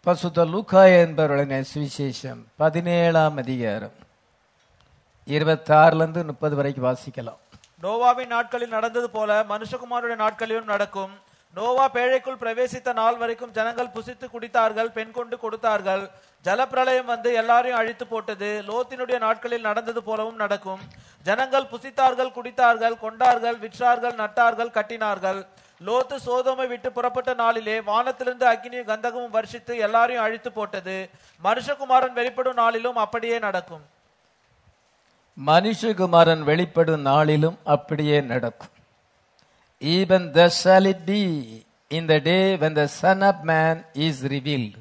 பசுத்த லூக்கா என்பவர்களின் சுவிசேஷம் பதினேழாம் அதிகாரம் இருபத்தாறுல இருந்து முப்பது வரைக்கும் வாசிக்கலாம் நோவாவின் நாட்களில் நடந்தது போல மனுஷகுமாருடைய நாட்களிலும் நடக்கும் நோவா பேழைக்குள் பிரவேசித்த நாள் வரைக்கும் ஜனங்கள் புசித்து குடித்தார்கள் பெண் கொண்டு கொடுத்தார்கள் ஜலப்பிரளயம் வந்து எல்லாரையும் அழித்து போட்டது லோத்தினுடைய நாட்களில் நடந்தது போலவும் நடக்கும் ஜனங்கள் புசித்தார்கள் குடித்தார்கள் கொண்டார்கள் விற்றார்கள் நட்டார்கள் கட்டினார்கள் லோத்து சோதோமை விட்டு புறப்பட்ட நாளிலே வானத்திலிருந்து அக்னியும் கந்தகமும் வருஷித்து எல்லாரையும் அழித்து போட்டது மனுஷகுமாரன் வெளிப்படும் நாளிலும் அப்படியே நடக்கும் மனுஷகுமாரன் வெளிப்படும் நாளிலும் அப்படியே நடக்கும் even the shall it be in the day when the son of man is revealed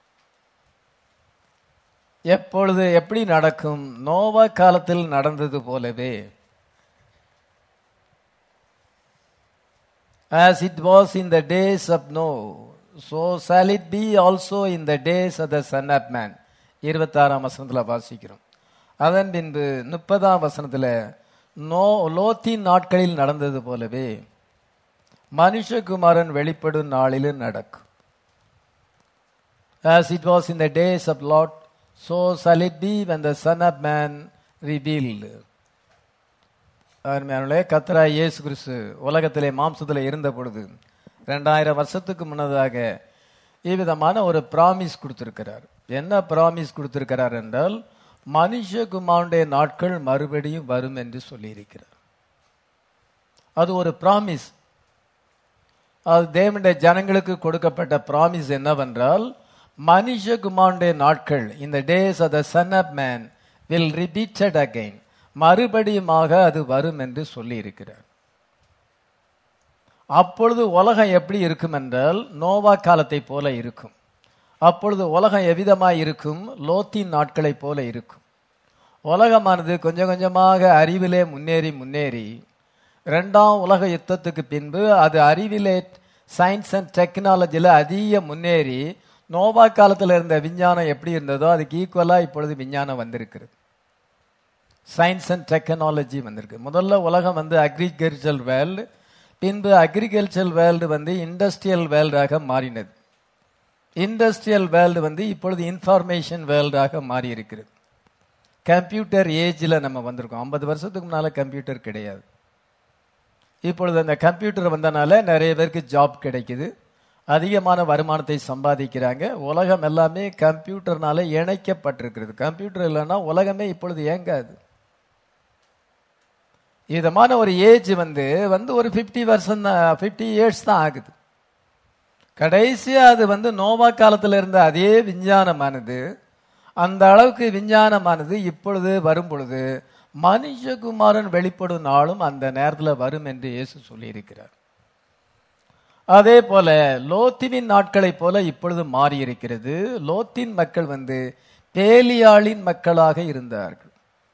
எப்பொழுது எப்படி நடக்கும் நோவா காலத்தில் நடந்தது போலவே as it was in the days of Noah, so shall it be also in the days of the Son of Man. இருபத்தாறாம் வசனத்தில் வாசிக்கிறோம் அதன் பின்பு முப்பதாம் வசனத்தில் நோ லோத்தின் நாட்களில் நடந்தது போலவே மனுஷகுமாரன் வெளிப்படும் நாளிலும் நடக்கும் as it was in the days of Lot, so shall it be when the Son of Man revealed. அருமையானே கத்ரா இயேசு கிறிஸ்து உலகத்திலே மாம்சத்தில் இருந்த பொழுது ரெண்டாயிரம் வருஷத்துக்கு முன்னதாக இவ்விதமான ஒரு பிராமிஸ் கொடுத்திருக்கிறார் என்ன பிராமிஸ் கொடுத்திருக்கிறார் என்றால் மனுஷகுமாருடைய நாட்கள் மறுபடியும் வரும் என்று சொல்லியிருக்கிறார் அது ஒரு பிராமிஸ் அது தேவனுடைய ஜனங்களுக்கு கொடுக்கப்பட்ட பிராமிஸ் என்னவென்றால் மனுஷகுமாருடைய நாட்கள் இந்த days of the son of man will repeated again மறுபடியுமாக அது வரும் என்று சொல்லி இருக்கிறார் அப்பொழுது உலகம் எப்படி இருக்கும் என்றால் நோவா காலத்தை போல இருக்கும் அப்பொழுது உலகம் எவ்விதமாய் இருக்கும் லோத்தின் நாட்களைப் போல இருக்கும் உலகமானது கொஞ்சம் கொஞ்சமாக அறிவிலே முன்னேறி முன்னேறி இரண்டாம் உலக யுத்தத்துக்கு பின்பு அது அறிவிலே சயின்ஸ் அண்ட் டெக்னாலஜியில் அதிக முன்னேறி நோவா காலத்தில் இருந்த விஞ்ஞானம் எப்படி இருந்ததோ அதுக்கு ஈக்குவலாக இப்பொழுது விஞ்ஞானம் வந்திருக்கிறது சயின்ஸ் அண்ட் டெக்னாலஜி வந்திருக்கு முதல்ல உலகம் வந்து அக்ரிகல்ச்சர் வேர்ல்டு பின்பு அக்ரிகல்ச்சர் வேர்ல்டு வந்து இண்டஸ்ட்ரியல் வேர்ல்டாக மாறினது இண்டஸ்ட்ரியல் வேர்ல்டு வந்து இப்பொழுது இன்ஃபர்மேஷன் வேர்ல்டாக மாறி இருக்கிறது கம்ப்யூட்டர் ஏஜில் நம்ம வந்திருக்கோம் ஐம்பது வருஷத்துக்கு முன்னால் கம்ப்யூட்டர் கிடையாது இப்பொழுது அந்த கம்ப்யூட்டர் வந்தனால நிறைய பேருக்கு ஜாப் கிடைக்குது அதிகமான வருமானத்தை சம்பாதிக்கிறாங்க உலகம் எல்லாமே கம்ப்யூட்டர்னால இணைக்கப்பட்டிருக்கிறது கம்ப்யூட்டர் இல்லைன்னா உலகமே இப்பொழுது இயங்காது இதமான ஒரு ஏஜ் வந்து வந்து ஒரு ஃபிஃப்டி வருஷம் தான் ஃபிஃப்டி இயர்ஸ் தான் ஆகுது கடைசியா அது வந்து நோவா காலத்தில் இருந்த அதே விஞ்ஞானமானது அந்த அளவுக்கு விஞ்ஞானமானது இப்பொழுது வரும் பொழுது மனுஷகுமாரன் வெளிப்படும் நாளும் அந்த நேரத்தில் வரும் என்று இயேசு சொல்லியிருக்கிறார் அதே போல லோத்தினின் நாட்களைப் போல இப்பொழுது மாறி இருக்கிறது லோத்தின் மக்கள் வந்து பேலியாளின் மக்களாக இருந்தார்கள்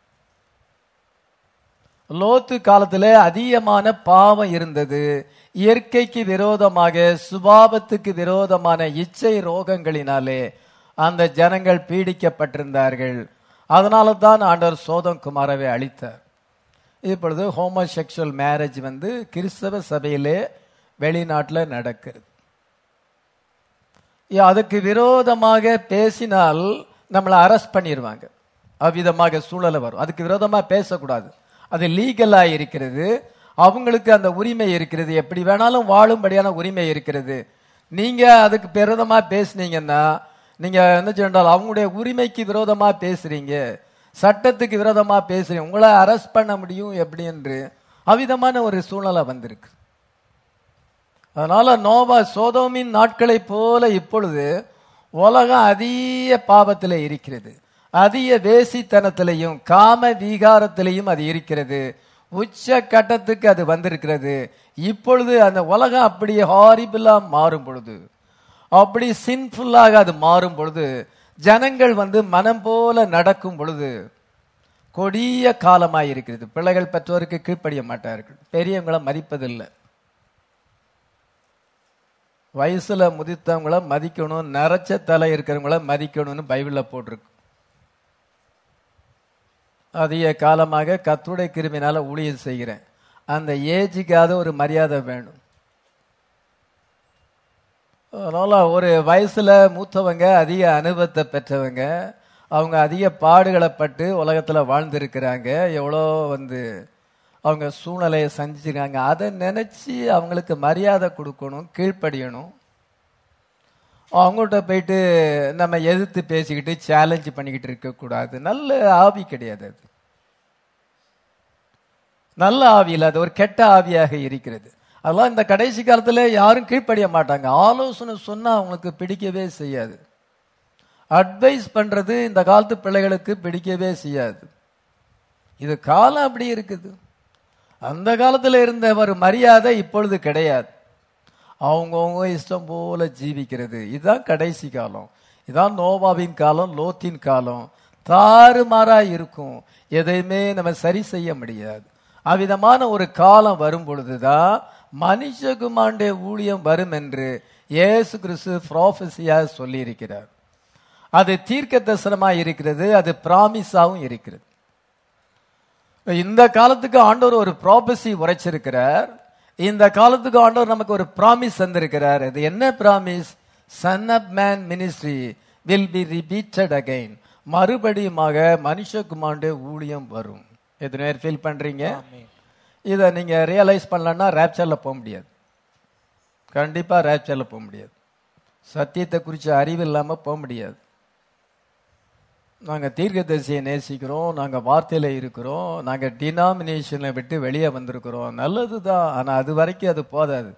லோத்து காலத்துல அதிகமான பாவம் இருந்தது இயற்கைக்கு விரோதமாக சுபாவத்துக்கு விரோதமான இச்சை ரோகங்களினாலே அந்த ஜனங்கள் பீடிக்கப்பட்டிருந்தார்கள் அதனால தான் ஆண்டவர் சோதம் குமாரவை அளித்தார் இப்பொழுது ஹோமோசெக்சுவல் மேரேஜ் வந்து கிறிஸ்தவ சபையிலே வெளிநாட்டில் நடக்கிறது அதுக்கு விரோதமாக பேசினால் நம்மளை அரெஸ்ட் பண்ணிடுவாங்க அவ்விதமாக சூழலை வரும் அதுக்கு விரோதமாக பேசக்கூடாது அது லீகலா இருக்கிறது அவங்களுக்கு அந்த உரிமை இருக்கிறது எப்படி வேணாலும் வாழும்படியான உரிமை இருக்கிறது நீங்க அதுக்கு விரோதமா பேசுனீங்கன்னா நீங்க என்ன சொன்னால் அவங்களுடைய உரிமைக்கு விரோதமா பேசுறீங்க சட்டத்துக்கு விரோதமா பேசுறீங்க உங்களை அரெஸ்ட் பண்ண முடியும் எப்படி என்று அவ்விதமான ஒரு சூழ்நிலை வந்திருக்கு அதனால நோவா சோதோமின் நாட்களைப் போல இப்பொழுது உலகம் அதிக பாவத்தில் இருக்கிறது அதிக வேசித்தனத்திலையும் காம வீகாரத்திலையும் அது இருக்கிறது உச்ச கட்டத்துக்கு அது வந்திருக்கிறது இப்பொழுது அந்த உலகம் அப்படியே ஹாரிபிளா மாறும் பொழுது அப்படி சின்ஃபுல்லாக அது மாறும் பொழுது ஜனங்கள் வந்து மனம் போல நடக்கும் பொழுது கொடிய காலமாய் இருக்கிறது பிள்ளைகள் பெற்றோருக்கு கீழ்ப்படிய மாட்டார்கள் பெரியவங்களை மதிப்பதில்லை வயசுல முதித்தவங்கள மதிக்கணும் நரைச்ச தலை இருக்கிறவங்கள மதிக்கணும்னு பைபிள்ல போட்டிருக்கு அதிக காலமாக கத்துடைய கிருமினால ஊழியம் செய்கிறேன் அந்த ஏஜுக்காவது ஒரு மரியாதை வேணும் அதனால ஒரு வயசுல மூத்தவங்க அதிக அனுபவத்தை பெற்றவங்க அவங்க அதிக பாடுகளை பட்டு உலகத்துல வாழ்ந்திருக்கிறாங்க எவ்வளோ வந்து அவங்க சூழ்நிலையை சந்திச்சிருக்காங்க அதை நினைச்சு அவங்களுக்கு மரியாதை கொடுக்கணும் கீழ்ப்படியணும் அவங்கள்ட்ட போயிட்டு நம்ம எதிர்த்து பேசிக்கிட்டு சேலஞ்ச் பண்ணிக்கிட்டு இருக்கக்கூடாது நல்ல ஆவி கிடையாது அது நல்ல ஆவி இல்ல அது ஒரு கெட்ட ஆவியாக இருக்கிறது அதெல்லாம் இந்த கடைசி காலத்துல யாரும் கீழ்ப்படிய மாட்டாங்க ஆலோசனை சொன்னா அவங்களுக்கு பிடிக்கவே செய்யாது அட்வைஸ் பண்றது இந்த காலத்து பிள்ளைகளுக்கு பிடிக்கவே செய்யாது இது காலம் அப்படி இருக்குது அந்த காலத்துல இருந்த ஒரு மரியாதை இப்பொழுது கிடையாது அவங்கவுங்க இஷ்டம் போல ஜீவிக்கிறது இதுதான் கடைசி காலம் இதான் நோவாவின் காலம் லோத்தின் காலம் தாறுமாறா இருக்கும் எதையுமே நம்ம சரி செய்ய முடியாது அவ்விதமான ஒரு காலம் வரும் பொழுதுதான் மனுஷகுமாண்டே ஊழியம் வரும் என்று இயேசு கிறிஸ்து ப்ராஃபஸியா சொல்லி இருக்கிறார் அது தீர்க்க தரிசனமா இருக்கிறது அது பிராமிஸாவும் இருக்கிறது இந்த காலத்துக்கு ஆண்டவர் ஒரு ப்ராபசி உரைச்சிருக்கிறார் இந்த காலத்துக்கு ஆண்டவர் நமக்கு ஒரு ப்ராமிஸ் தந்திருக்கிறார் அது என்ன promise son of man ministry will be repeated again மறுபடியுமாக மனுஷகுமாண்டே ஊழியம் வரும் எத்தனை பேர் ஃபீல் பண்றீங்க இதை நீங்க ரியலைஸ் பண்ணலன்னா ரேப்சர்ல போக முடியாது கண்டிப்பா ரேப்சர்ல போக முடியாது சத்தியத்தை குறிச்ச அறிவு இல்லாம போக முடியாது நாங்க தீர்க்கதரிசியை நேசிக்கிறோம் நாங்க வார்த்தையில இருக்கிறோம் நாங்க டினாமினேஷனை விட்டு வெளியே வந்திருக்கிறோம் நல்லதுதான் ஆனா அது வரைக்கும் அது போதாது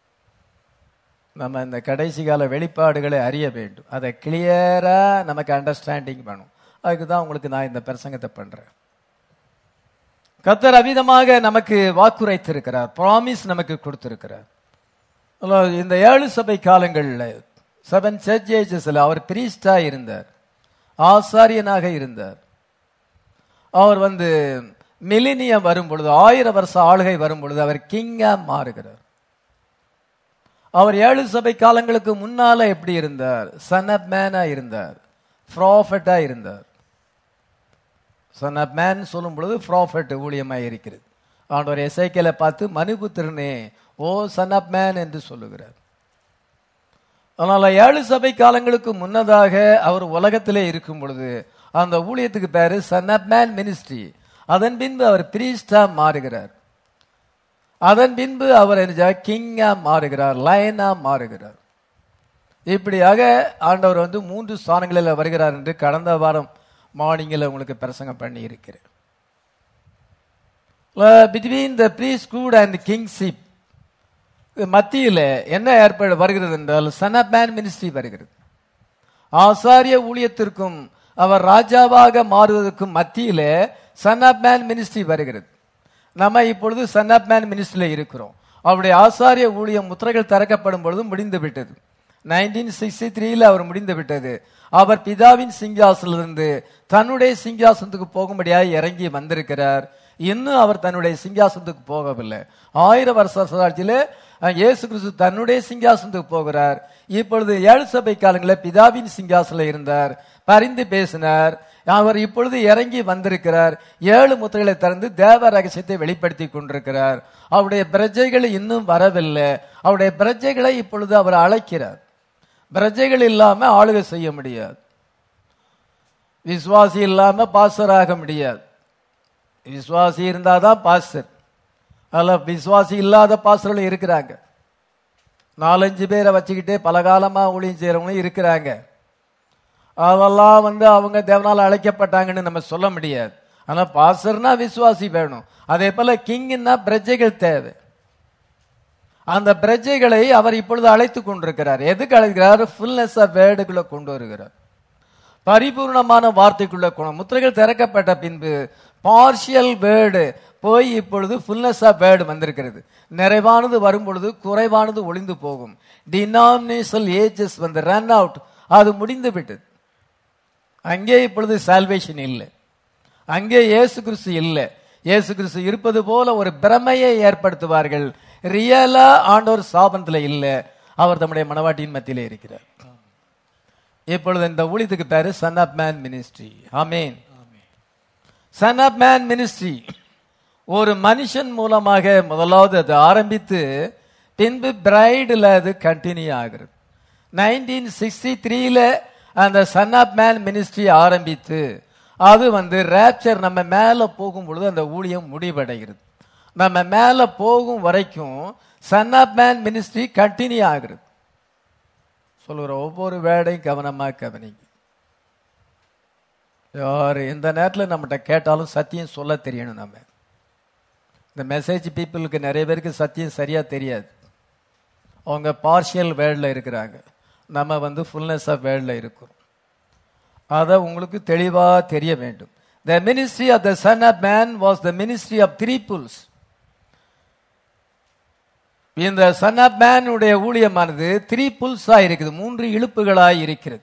நம்ம இந்த கடைசி கால வெளிப்பாடுகளை அறிய வேண்டும் அதை கிளியரா நமக்கு அண்டர்ஸ்டாண்டிங் பண்ணும் அதுக்கு தான் உங்களுக்கு நான் இந்த பிரசங்கத்தை பண்றேன் கத்தர் அவிதமாக நமக்கு வாக்குரைத்திருக்கிறார் ப்ராமிஸ் நமக்கு கொடுத்திருக்கிறார் அதாவது இந்த ஏழு சபை காலங்களில் செவன் சர்ச் ஏஜஸ்ல அவர் பிரீஸ்டா இருந்தார் ஆசாரியனாக இருந்தார் அவர் வந்து மிலினியம் வரும் பொழுது ஆயிரம் வருஷ ஆளுகை வரும் பொழுது அவர் கிங்கா மாறுகிறார் அவர் ஏழு சபை காலங்களுக்கு முன்னால எப்படி இருந்தார் சன் ஆப் மேனா இருந்தார் ப்ராஃபட்டா இருந்தார் சன் ஆப் மேன் சொல்லும் பொழுது ப்ராஃபட் ஊழியமாய் இருக்கிறது ஆண்டவர் எசைக்கேலை பார்த்து மனுபுத்திரனே ஓ சன் ஆப் மேன் என்று சொல்லுகிறார் அதனால ஏழு சபை காலங்களுக்கு முன்னதாக அவர் உலகத்திலே இருக்கும் பொழுது அந்த ஊழியத்துக்கு பேரு சன் ஆப் மேன் மினிஸ்ட்ரி அதன் பின்பு அவர் பிரீஸ்டா மாறுகிறார் அதன் பின்பு அவர் கிங்கா மாறுகிறார் லயனா மாறுகிறார் இப்படியாக ஆண்டவர் வந்து மூன்று ஸ்தானங்களில் வருகிறார் என்று கடந்த வாரம் மார்னிங்கில் உங்களுக்கு பிரசங்கம் பண்ணி இருக்கிறேன் between the priesthood and kingship மத்தியில் என்ன ஏற்பாடு வருகிறது என்றால் சன் ஆப் மேன் மினிஸ்ட்ரி வருகிறது ஆசாரிய ஊழியத்திற்கும் அவர் ராஜாவாக மாறுவதற்கும் மத்தியில சன் ஆப் மேன் மினிஸ்ட்ரி வருகிறது நம்ம இப்பொழுது சன் ஆப் மேன் மினிஸ்ட்ரியில் இருக்கிறோம் அவருடைய ஆசாரிய ஊழியம் முத்திரைகள் திறக்கப்படும் பொழுது முடிந்து விட்டது நைன்டீன் சிக்ஸ்டி த்ரீல அவர் முடிந்து விட்டது அவர் பிதாவின் சிங்காசனிலிருந்து தன்னுடைய சிங்காசனத்துக்கு போகும்படியாக இறங்கி வந்திருக்கிறார் இன்னும் அவர் தன்னுடைய சிங்காசனத்துக்கு போகவில்லை ஆயிரம் வருஷ சாட்சியில இயேசு கிறிஸ்து தன்னுடைய சிங்காசனத்துக்கு போகிறார் இப்பொழுது ஏழு சபை காலங்களில் பிதாவின் சிங்காசனில் இருந்தார் பரிந்து பேசினார் அவர் இப்பொழுது இறங்கி வந்திருக்கிறார் ஏழு முத்திரைகளை திறந்து தேவ ரகசியத்தை வெளிப்படுத்தி கொண்டிருக்கிறார் அவருடைய பிரஜைகள் இன்னும் வரவில்லை அவருடைய பிரஜைகளை இப்பொழுது அவர் அழைக்கிறார் பிரஜைகள் இல்லாம ஆளுகை செய்ய முடியாது விசுவாசி இல்லாம பாஸ்டர் ஆக முடியாது விசுவாசி இருந்தாதான் பாஸ்டர் அதுல விசுவாசி இல்லாத பாஸ்டர்களும் இருக்கிறாங்க நாலஞ்சு பேரை வச்சுக்கிட்டே பல காலமா ஊழியம் செய்யறவங்களும் இருக்கிறாங்க அதெல்லாம் வந்து அவங்க தேவனால் அழைக்கப்பட்டாங்கன்னு நம்ம சொல்ல முடியாது ஆனா பாஸ்டர்னா விசுவாசி வேணும் அதே போல கிங்னா பிரஜைகள் தேவை அந்த பிரஜைகளை அவர் இப்பொழுது அழைத்து கொண்டிருக்கிறார் எதுக்கு அழைக்கிறார் ஃபுல்னஸ் ஆஃப் வேர்டுக்குள்ள கொண்டு வருகிறார் பரிபூர்ணமான வார்த்தைக்குள்ள கொண்டு முத்திரைகள் திறக்கப்பட்ட பின்பு பார்ஷியல் வேர்டு போய் இப்பொழுது ஃபுல்னஸ் ஆஃப் வேர்டு வந்திருக்கிறது நிறைவானது வரும் பொழுது குறைவானது ஒளிந்து போகும் டினாமினேஷனல் ஏஜஸ் வந்து ரன் அவுட் அது முடிந்து விட்டது அங்கே இப்பொழுது சால்வேஷன் இல்லை அங்கே இயேசு கிறிஸ்து இல்லை இயேசு கிறிஸ்து இருப்பது போல ஒரு பிரமையை ஏற்படுத்துவார்கள் ரியலா ஆண்டவர் சாபனத்தில் இல்லை அவர் தம்முடைய மனவாட்டியின் மத்தியிலே இருக்கிறார் இப்பொழுது இந்த ஊழியத்துக்கு பேரு son of man ministry amen son of man ministry ஒரு மனுஷன் மூலமாக முதலாவது அது ஆரம்பித்து பின்பு பிரைடில் அது கண்டினியூ ஆகிறது நைன்டீன் சிக்ஸ்டி த்ரீல அந்த சன் ஆஃப் மேன் மினிஸ்ட்ரி ஆரம்பித்து அது வந்து ரேப்சர் நம்ம மேலே போகும் பொழுது அந்த ஊழியம் முடிவடைகிறது நம்ம மேலே போகும் வரைக்கும் son of man ministry continue ஆகிறது சொல்லுகிற ஒவ்வொரு வேர்டையும் கவனமாக கவனிங்க யார் எந்த நேரத்தில் நம்மகிட்ட கேட்டாலும் சத்தியம் சொல்ல தெரியணும் நம்ம இந்த மெசேஜ் பீப்புளுக்கு நிறைய பேருக்கு சத்தியம் சரியா தெரியாது அவங்க பார்ஷியல் வேர்டில் இருக்கிறாங்க நம்ம வந்து ஃபுல்னஸ் ஆஃப் வேர்டில் இருக்கிறோம் அதை உங்களுக்கு தெளிவாக தெரிய வேண்டும் the ministry of the son of man was the ministry of three pulls இந்த சன் ஆஃப் மேனுடைய ஊழியமானது த்ரீ புல்ஸாக இருக்குது மூன்று இழுப்புகளாய் இருக்கிறது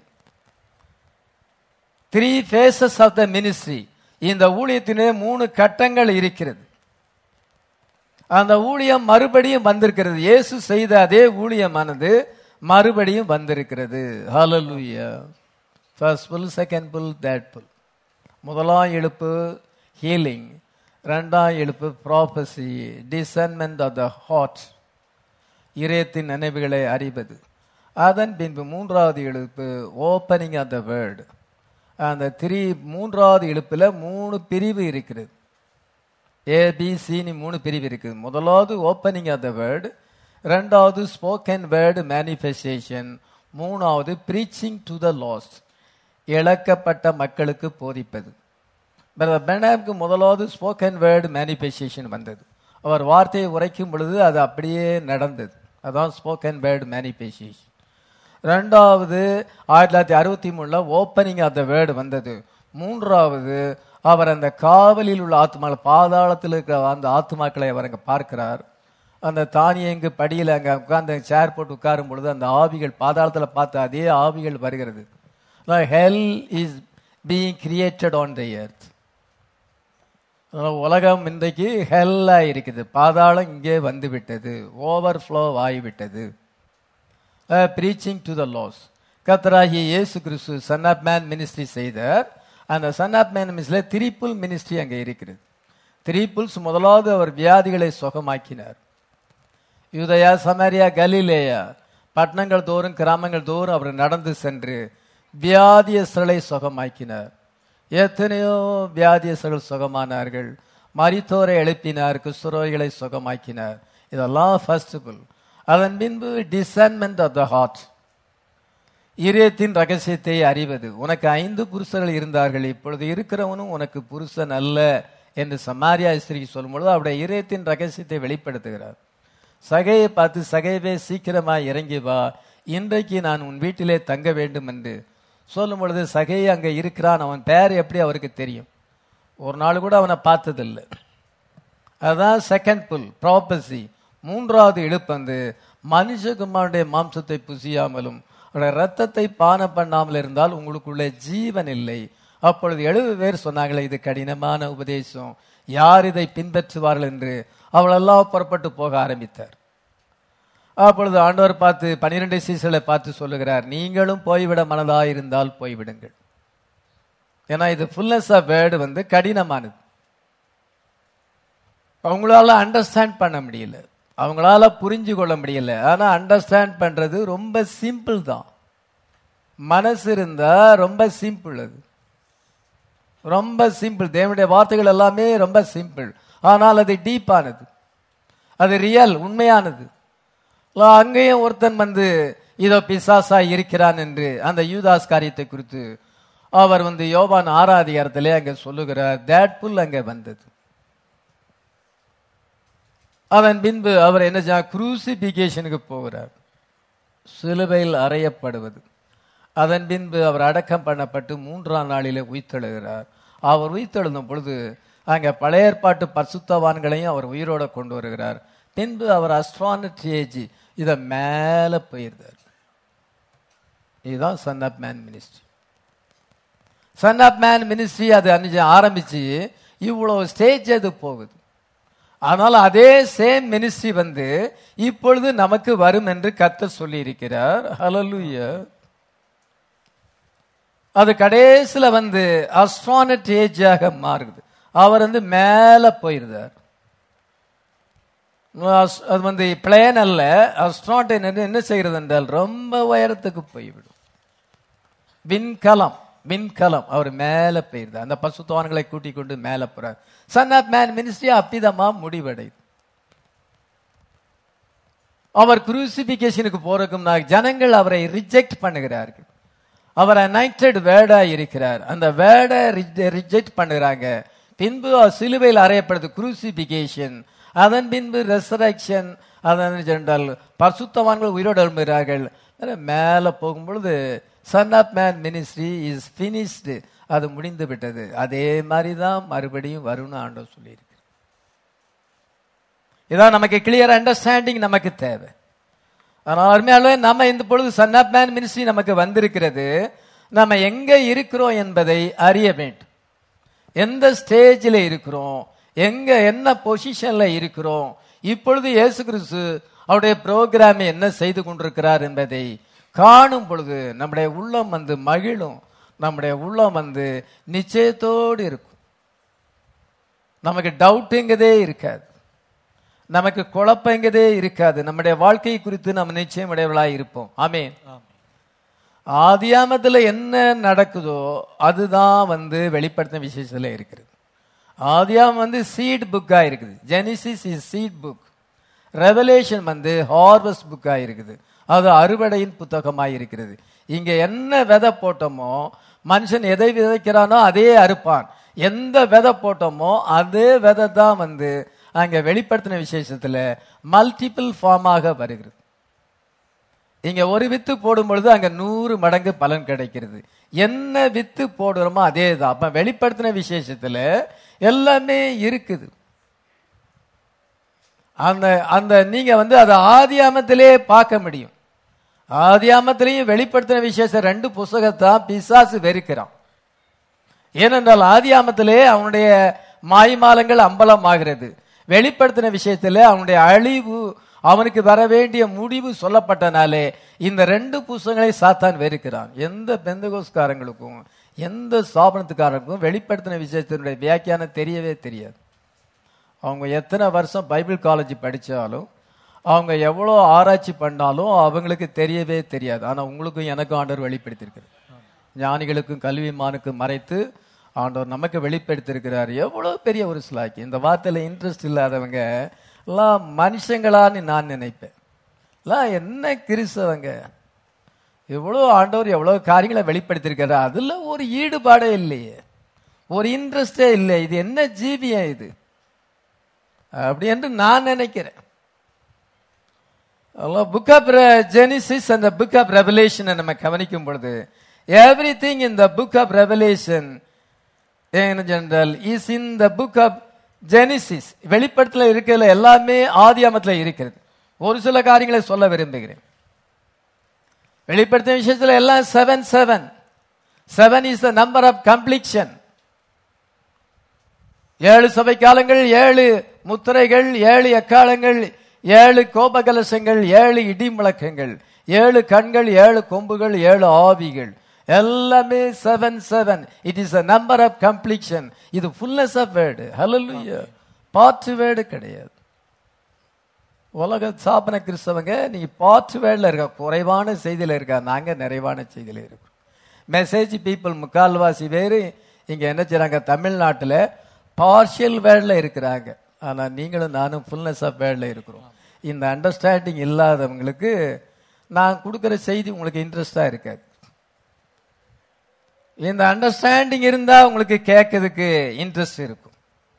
three phases of the ministry இந்த ஊழியத்தினே மூணு கட்டங்கள் இருக்கிறது அந்த ஊழியம் மறுபடியும் வந்திருக்கிறது இயேசு செய்த அதே ஊழியமானது மறுபடியும் வந்திருக்கிறது ஹalleluya ஃபர்ஸ்ட் புல் செகண்ட் புல் தேட் புல் முதலாம் எழுப்பு ஹீலிங் ரெண்டாம் எழுப்பு prophecy discernment of the heart இதயத்தின் நினைவுகளை அறிவது அதன் பின்பு மூன்றாவது எழுப்பு ஓப்பனிங் ஆஃப் த வேர்டு அந்த த்ரீ மூன்றாவது எழுப்பில் மூணு பிரிவு இருக்கிறது ஏபிசின்னு மூணு பிரிவு இருக்குது முதலாவது ஓப்பனிங் ஆஃப் த வேர்டு ரெண்டாவது ஸ்போக்கன் வேர்டு மேனிஃபெஸ்டேஷன் மூணாவது ப்ரீச்சிங் டு த லாஸ்ட் இழக்கப்பட்ட மக்களுக்கு போதிப்பது பெனாம்க்கு முதலாவது ஸ்போக்கன் வேர்டு மேனிஃபெஸ்டேஷன் வந்தது அவர் வார்த்தையை உரைக்கும் பொழுது அது அப்படியே நடந்தது அதான் ஸ்போக்கன் வேர்டு மேனிஃபெஸ்டேஷன் ரெண்டாவது ஆயிரத்தி தொள்ளாயிரத்தி அறுபத்தி மூணுல ஓப்பனிங் ஆஃப் த வேர்டு வந்தது மூன்றாவது அவர் அந்த காவலில் உள்ள ஆத்மாக்கள் பாதாளத்தில் இருக்கிற அந்த ஆத்மாக்களை அவர் அங்கே பார்க்கிறார் அந்த தானியங்கு படியில் அங்கே உட்கார்ந்து சேர் போட்டு உட்காரும் பொழுது அந்த ஆவிகள் பாதாளத்தில் பார்த்த அதே ஆவிகள் வருகிறது hell is being created on the earth உலகம் இன்றைக்கு ஹெல்லா இருக்குது பாதாளம் இங்கே வந்து விட்டது ஓவர் ஃப்ளோ ஆகிவிட்டது ப்ரீச்சிங் டு த லாஸ் கத்தராகிய இயேசு கிறிஸ்து சன் ஆஃப் மேன் மினிஸ்ட்ரி செய்தார் அந்த சன் ஆஃப் மேன் மினிஸ்ட்ரியில் திரிப்புல் மினிஸ்ட்ரி அங்கே இருக்கிறது திரிப்புல்ஸ் முதலாவது அவர் வியாதிகளை சுகமாக்கினார் யூதயா சமரியா கலிலேயா பட்டணங்கள் தோறும் கிராமங்கள் தோறும் அவர் நடந்து சென்று வியாதியஸ்தலை சுகமாக்கினார் எத்தனையோ வியாதியஸ்தர்கள் சுகமானார்கள் மரித்தோரை எழுப்பினார் குஸ்துரோகிகளை சுகமாக்கினார் இதெல்லாம் ஃபர்ஸ்ட் புல் அதன் பின்பு டிசன்மெண்ட் ஆஃப் த ஹார்ட் இதயத்தின் ரகசியத்தை அறிவது உனக்கு ஐந்து புருஷர்கள் இருந்தார்கள் இப்பொழுது இருக்கிறவனும் உனக்கு புருஷன் அல்ல என்று சமாரியா ஸ்திரிக்கு சொல்லும்பொழுது அவருடைய இதயத்தின் ரகசியத்தை வெளிப்படுத்துகிறார் சகையை பார்த்து சகைவே சீக்கிரமா இறங்கி வா இன்றைக்கு நான் உன் வீட்டிலே தங்க வேண்டும் என்று சொல்லும் பொழுது சகை அங்கே இருக்கிறான் அவன் பேர் எப்படி அவருக்கு தெரியும் ஒரு நாள் கூட அவனை பார்த்ததில்லை அதான் செகண்ட் புல் ப்ராப்பசி மூன்றாவது இழுப்பந்து மனுஷகுமாருடைய மாம்சத்தை புசியாமலும் அவருடைய ரத்தத்தை பானம் பண்ணாமல் இருந்தால் உங்களுக்குள்ளே ஜீவன் இல்லை அப்பொழுது எழுபது பேர் சொன்னாங்களே இது கடினமான உபதேசம் யார் இதை பின்பற்றுவார்கள் என்று அவளெல்லாம் புறப்பட்டு போக ஆரம்பித்தார் அப்பொழுது ஆண்டவர் பார்த்து பனிரெண்டு சீசலை பார்த்து சொல்லுகிறார் நீங்களும் போய்விட மனதாக இருந்தால் போய்விடுங்கள் ஏன்னா இது ஃபுல்னஸ் ஆஃப் வேர்டு வந்து கடினமானது அவங்களால அண்டர்ஸ்டாண்ட் பண்ண முடியல அவங்களால புரிஞ்சு கொள்ள முடியல ஆனா அண்டர்ஸ்டாண்ட் பண்றது ரொம்ப சிம்பிள் தான் மனசு இருந்தா ரொம்ப சிம்பிள் அது ரொம்ப சிம்பிள் தேவனுடைய வார்த்தைகள் எல்லாமே ரொம்ப சிம்பிள் ஆனால் அது டீப்பானது அது ரியல் உண்மையானது அங்கேயும் ஒருத்தன் வந்து இதோ பிசாசா இருக்கிறான் என்று அந்த யூதாஸ் காரியத்தை குறித்து அவர் வந்து யோவான் ஆறாதிகாரத்திலே அங்க சொல்லுகிறார் தேட் புல் அங்க வந்தது அதன் பின்பு அவர் என்ன செய்ய குரூசிபிகேஷனுக்கு போகிறார் சிலுவையில் அறையப்படுவது அதன் பின்பு அவர் அடக்கம் பண்ணப்பட்டு மூன்றாம் நாளிலே உயிர்த்தெழுகிறார் அவர் உயிர்த்தெழுந்த பொழுது அங்கே பழைய ஏற்பாட்டு பரிசுத்தவான்களையும் அவர் உயிரோட கொண்டு வருகிறார் பின்பு அவர் அஸ்ட்ரானட் இதை மேலே போயிருந்தார் இதுதான் son of man ministry son of man ministry அது அன்னைக்கு ஆரம்பிச்சு இவ்வளோ ஸ்டேஜ் அது போகுது ஆனால் அதே சேம் மினிஸ்ட்ரி வந்து இப்பொழுது நமக்கு வரும் என்று கத்த சொல்லி இருக்கிறார் ஹலலுயா அது கடைசியில வந்து அஸ்ட்ரானட் ஏஜாக மாறுது அவர் வந்து மேல போயிருந்தார் அஸ்- அது வந்து பிளேன் அல்ல அஸ்ட்ராட் என்ன என்ன செய்கிறது என்றால் ரொம்ப உயரத்துக்கு போய்விடும் விண்கலம் விண்கலம் அவர் மேல போயிருது அந்த பசுத்தவான்களை கூட்டிக் கொண்டு மேல போறார் சன் ஆஃப் மேன் மினிஸ்ட்ரி அப்பிதமா முடிவடையுது அவர் குரூசிபிகேஷனுக்கு போறதுக்கும் நான் ஜனங்கள் அவரை ரிஜெக்ட் பண்ணுகிறார்கள் அவர் அனைட்டட் வேர்டா இருக்கிறார் அந்த வேர்டை ரிஜெக்ட் பண்ணுகிறாங்க பின்பு அவர் சிலுவையில் அறையப்படுது குரூசிபிகேஷன் அதன் பின்பு ரெசரக்ஷன் அதன் சென்றால் பரிசுத்தவான்கள் உயிரோடு எழும்புகிறார்கள் மேலே போகும்பொழுது son of man ministry is finished அது முடிந்து விட்டது அதே மாதிரி தான் மறுபடியும் வரும்னு ஆண்டவர் சொல்லியிருக்கு இதான் நமக்கு கிளியர் அண்டர்ஸ்டாண்டிங் நமக்கு தேவை ஆனால் அருமையாளவே நம்ம இந்த பொழுது சன் ஆஃப் மேன் மினிஸ்ட்ரி நமக்கு வந்திருக்கிறது நம்ம எங்க இருக்கிறோம் என்பதை அறிய வேண்டும் எந்த ஸ்டேஜில் இருக்கிறோம் எங்க என்ன பொசிஷன்ல இருக்கிறோம் இப்பொழுது இயேசு கிறிஸ்து அவருடைய ப்ரோக்ராமை என்ன செய்து கொண்டிருக்கிறார் என்பதை காணும் பொழுது நம்முடைய உள்ளம் வந்து மகிழும் நம்முடைய உள்ளம் வந்து நிச்சயத்தோடு இருக்கும் நமக்கு டவுட்டுங்கிறதே இருக்காது நமக்கு குழப்பங்கிறதே இருக்காது நம்முடைய வாழ்க்கை குறித்து நம்ம நிச்சயம் உடையவர்களாய் இருப்போம் ஆமென் ஆதியாமத்துல என்ன நடக்குதோ அதுதான் வந்து வெளிப்படுத்தின விசேஷத்துல இருக்கிறது ஆதியாமம் வந்து சீட் புக்கா இருக்குது Genesis is seed book Revelation வந்து ஹார்வஸ்ட் புக்கா இருக்குது அது அறுவடையின் புத்தகமாய் இருக்கிறது இங்க என்ன விதை போட்டோமோ மனுஷன் எதை விதைக்கிறானோ அதே அறுப்பான் எந்த விதை போட்டோமோ அதே விதை தான் வந்து அங்க வெளிப்படுத்தின விசேஷத்துல மல்டிபிள் ஃபார்மாக வருகிறது இங்க ஒரு வித்து போடும் பொழுது அங்க நூறு மடங்கு பலன் கிடைக்கிறது என்ன வித்து போடுறோமோ அதே தான் அப்ப வெளிப்படுத்தின விசேஷத்துல எல்லாமே இருக்குது அந்த அந்த நீங்க வந்து அதை ஆதியாமத்திலே பார்க்க முடியும் ஆதியாமத்திலையும் வெளிப்படுத்தின விசேஷம் ரெண்டு புஸ்தகத்தான் பிசாசு வெறுக்கிறான் ஏனென்றால் ஆதியாமத்திலே அவனுடைய மாய்மாலங்கள் அம்பலமாகிறது வெளிப்படுத்தின விஷயத்துல அவனுடைய அழிவு அவனுக்கு வர வேண்டிய முடிவு சொல்லப்பட்டனாலே இந்த ரெண்டு புஸ்தகங்களை சாத்தான் வெறுக்கிறான் எந்த பெந்தகோஸ்காரங்களுக்கும் எந்த ஸ்தாபனத்துக்காரங்களுக்கும் வெளிப்படுத்தின விஷயத்தினுடைய வியாக்கியானம் தெரியவே தெரியாது அவங்க எத்தனை வருஷம் பைபிள் காலேஜ் படிச்சாலும் அவங்க எவ்வளோ ஆராய்ச்சி பண்ணாலும் அவங்களுக்கு தெரியவே தெரியாது ஆனா உங்களுக்கும் எனக்கும் ஆண்டவர் வெளிப்படுத்தியிருக்கிறார் ஞானிகளுக்கும் கல்விமானுக்கும் மறைத்து ஆண்டவர் நமக்கு வெளிப்படுத்தியிருக்கிறார் எவ்வளவு பெரிய ஒரு ஸ்லாக்கி இந்த வார்த்தையில இன்ட்ரெஸ்ட் இல்லாதவங்க எல்லாம் மனுஷங்களான்னு நான் நினைப்பேன் எல்லாம் என்ன கிறிஸ்தவங்க எவ்வளோ ஆண்டவர் எவ்வளோ காரியங்களை வெளிப்படுத்தியிருக்கிறார் அதுல ஒரு ஈடுபாடே இல்லையே ஒரு இன்ட்ரெஸ்டே இல்லை இது என்ன ஜீவியம் இது அப்படி என்று நான் நினைக்கிறேன் புக் ஆஃப் ஜெனிசிஸ் அந்த புக் ஆஃப் ரெவலேஷனை நம்ம கவனிக்கும் பொழுது everything in the book of Revelation general is in the book of Genesis வெளிப்படத்தில் இருக்கிறதுல எல்லாமே ஆதியாமத்தில் இருக்கிறது ஒரு சில காரியங்களை சொல்ல விரும்புகிறேன் வெளிப்படுத்தின விஷயத்துல எல்லாம் seven seven seven is the number of completion ஏழு சபை காலங்கள் ஏழு முத்திரைகள் ஏழு எக்காலங்கள் ஏழு கோபகலசங்கள் ஏழு இடி முழக்கங்கள் ஏழு கண்கள் ஏழு கொம்புகள் ஏழு ஆவிகள் எல்லாமே seven seven it is a number of completion இது ஃபுல்னஸ் ஆஃப் வேர்டு ஹலலுயா பாட்டு வேர்டு கிடையாது உலக சாப்பன கிறிஸ்தவங்க நீங்க பாட்டு வேர்டில் இருக்க குறைவான செய்தியில இருக்கா நாங்க நிறைவான செய்தியில இருக்கோம் மெசேஜ் பீப்புள் முக்கால்வாசி பேர் இங்க என்ன செய்றாங்க தமிழ்நாட்டில் பார்ஷியல் வேர்டில் இருக்கிறாங்க ஆனா நீங்களும் நானும் ஃபுல்னஸ் ஆஃப் வேர்டில் இருக்கிறோம் இந்த அண்டர்ஸ்டாண்டிங் இல்லாதவங்களுக்கு நான் கொடுக்குற செய்தி உங்களுக்கு இன்ட்ரெஸ்டா இருக்காது இந்த அண்டர்ஸ்டாண்டிங் இருந்தா உங்களுக்கு கேட்கறதுக்கு இன்ட்ரெஸ்ட் இருக்கும்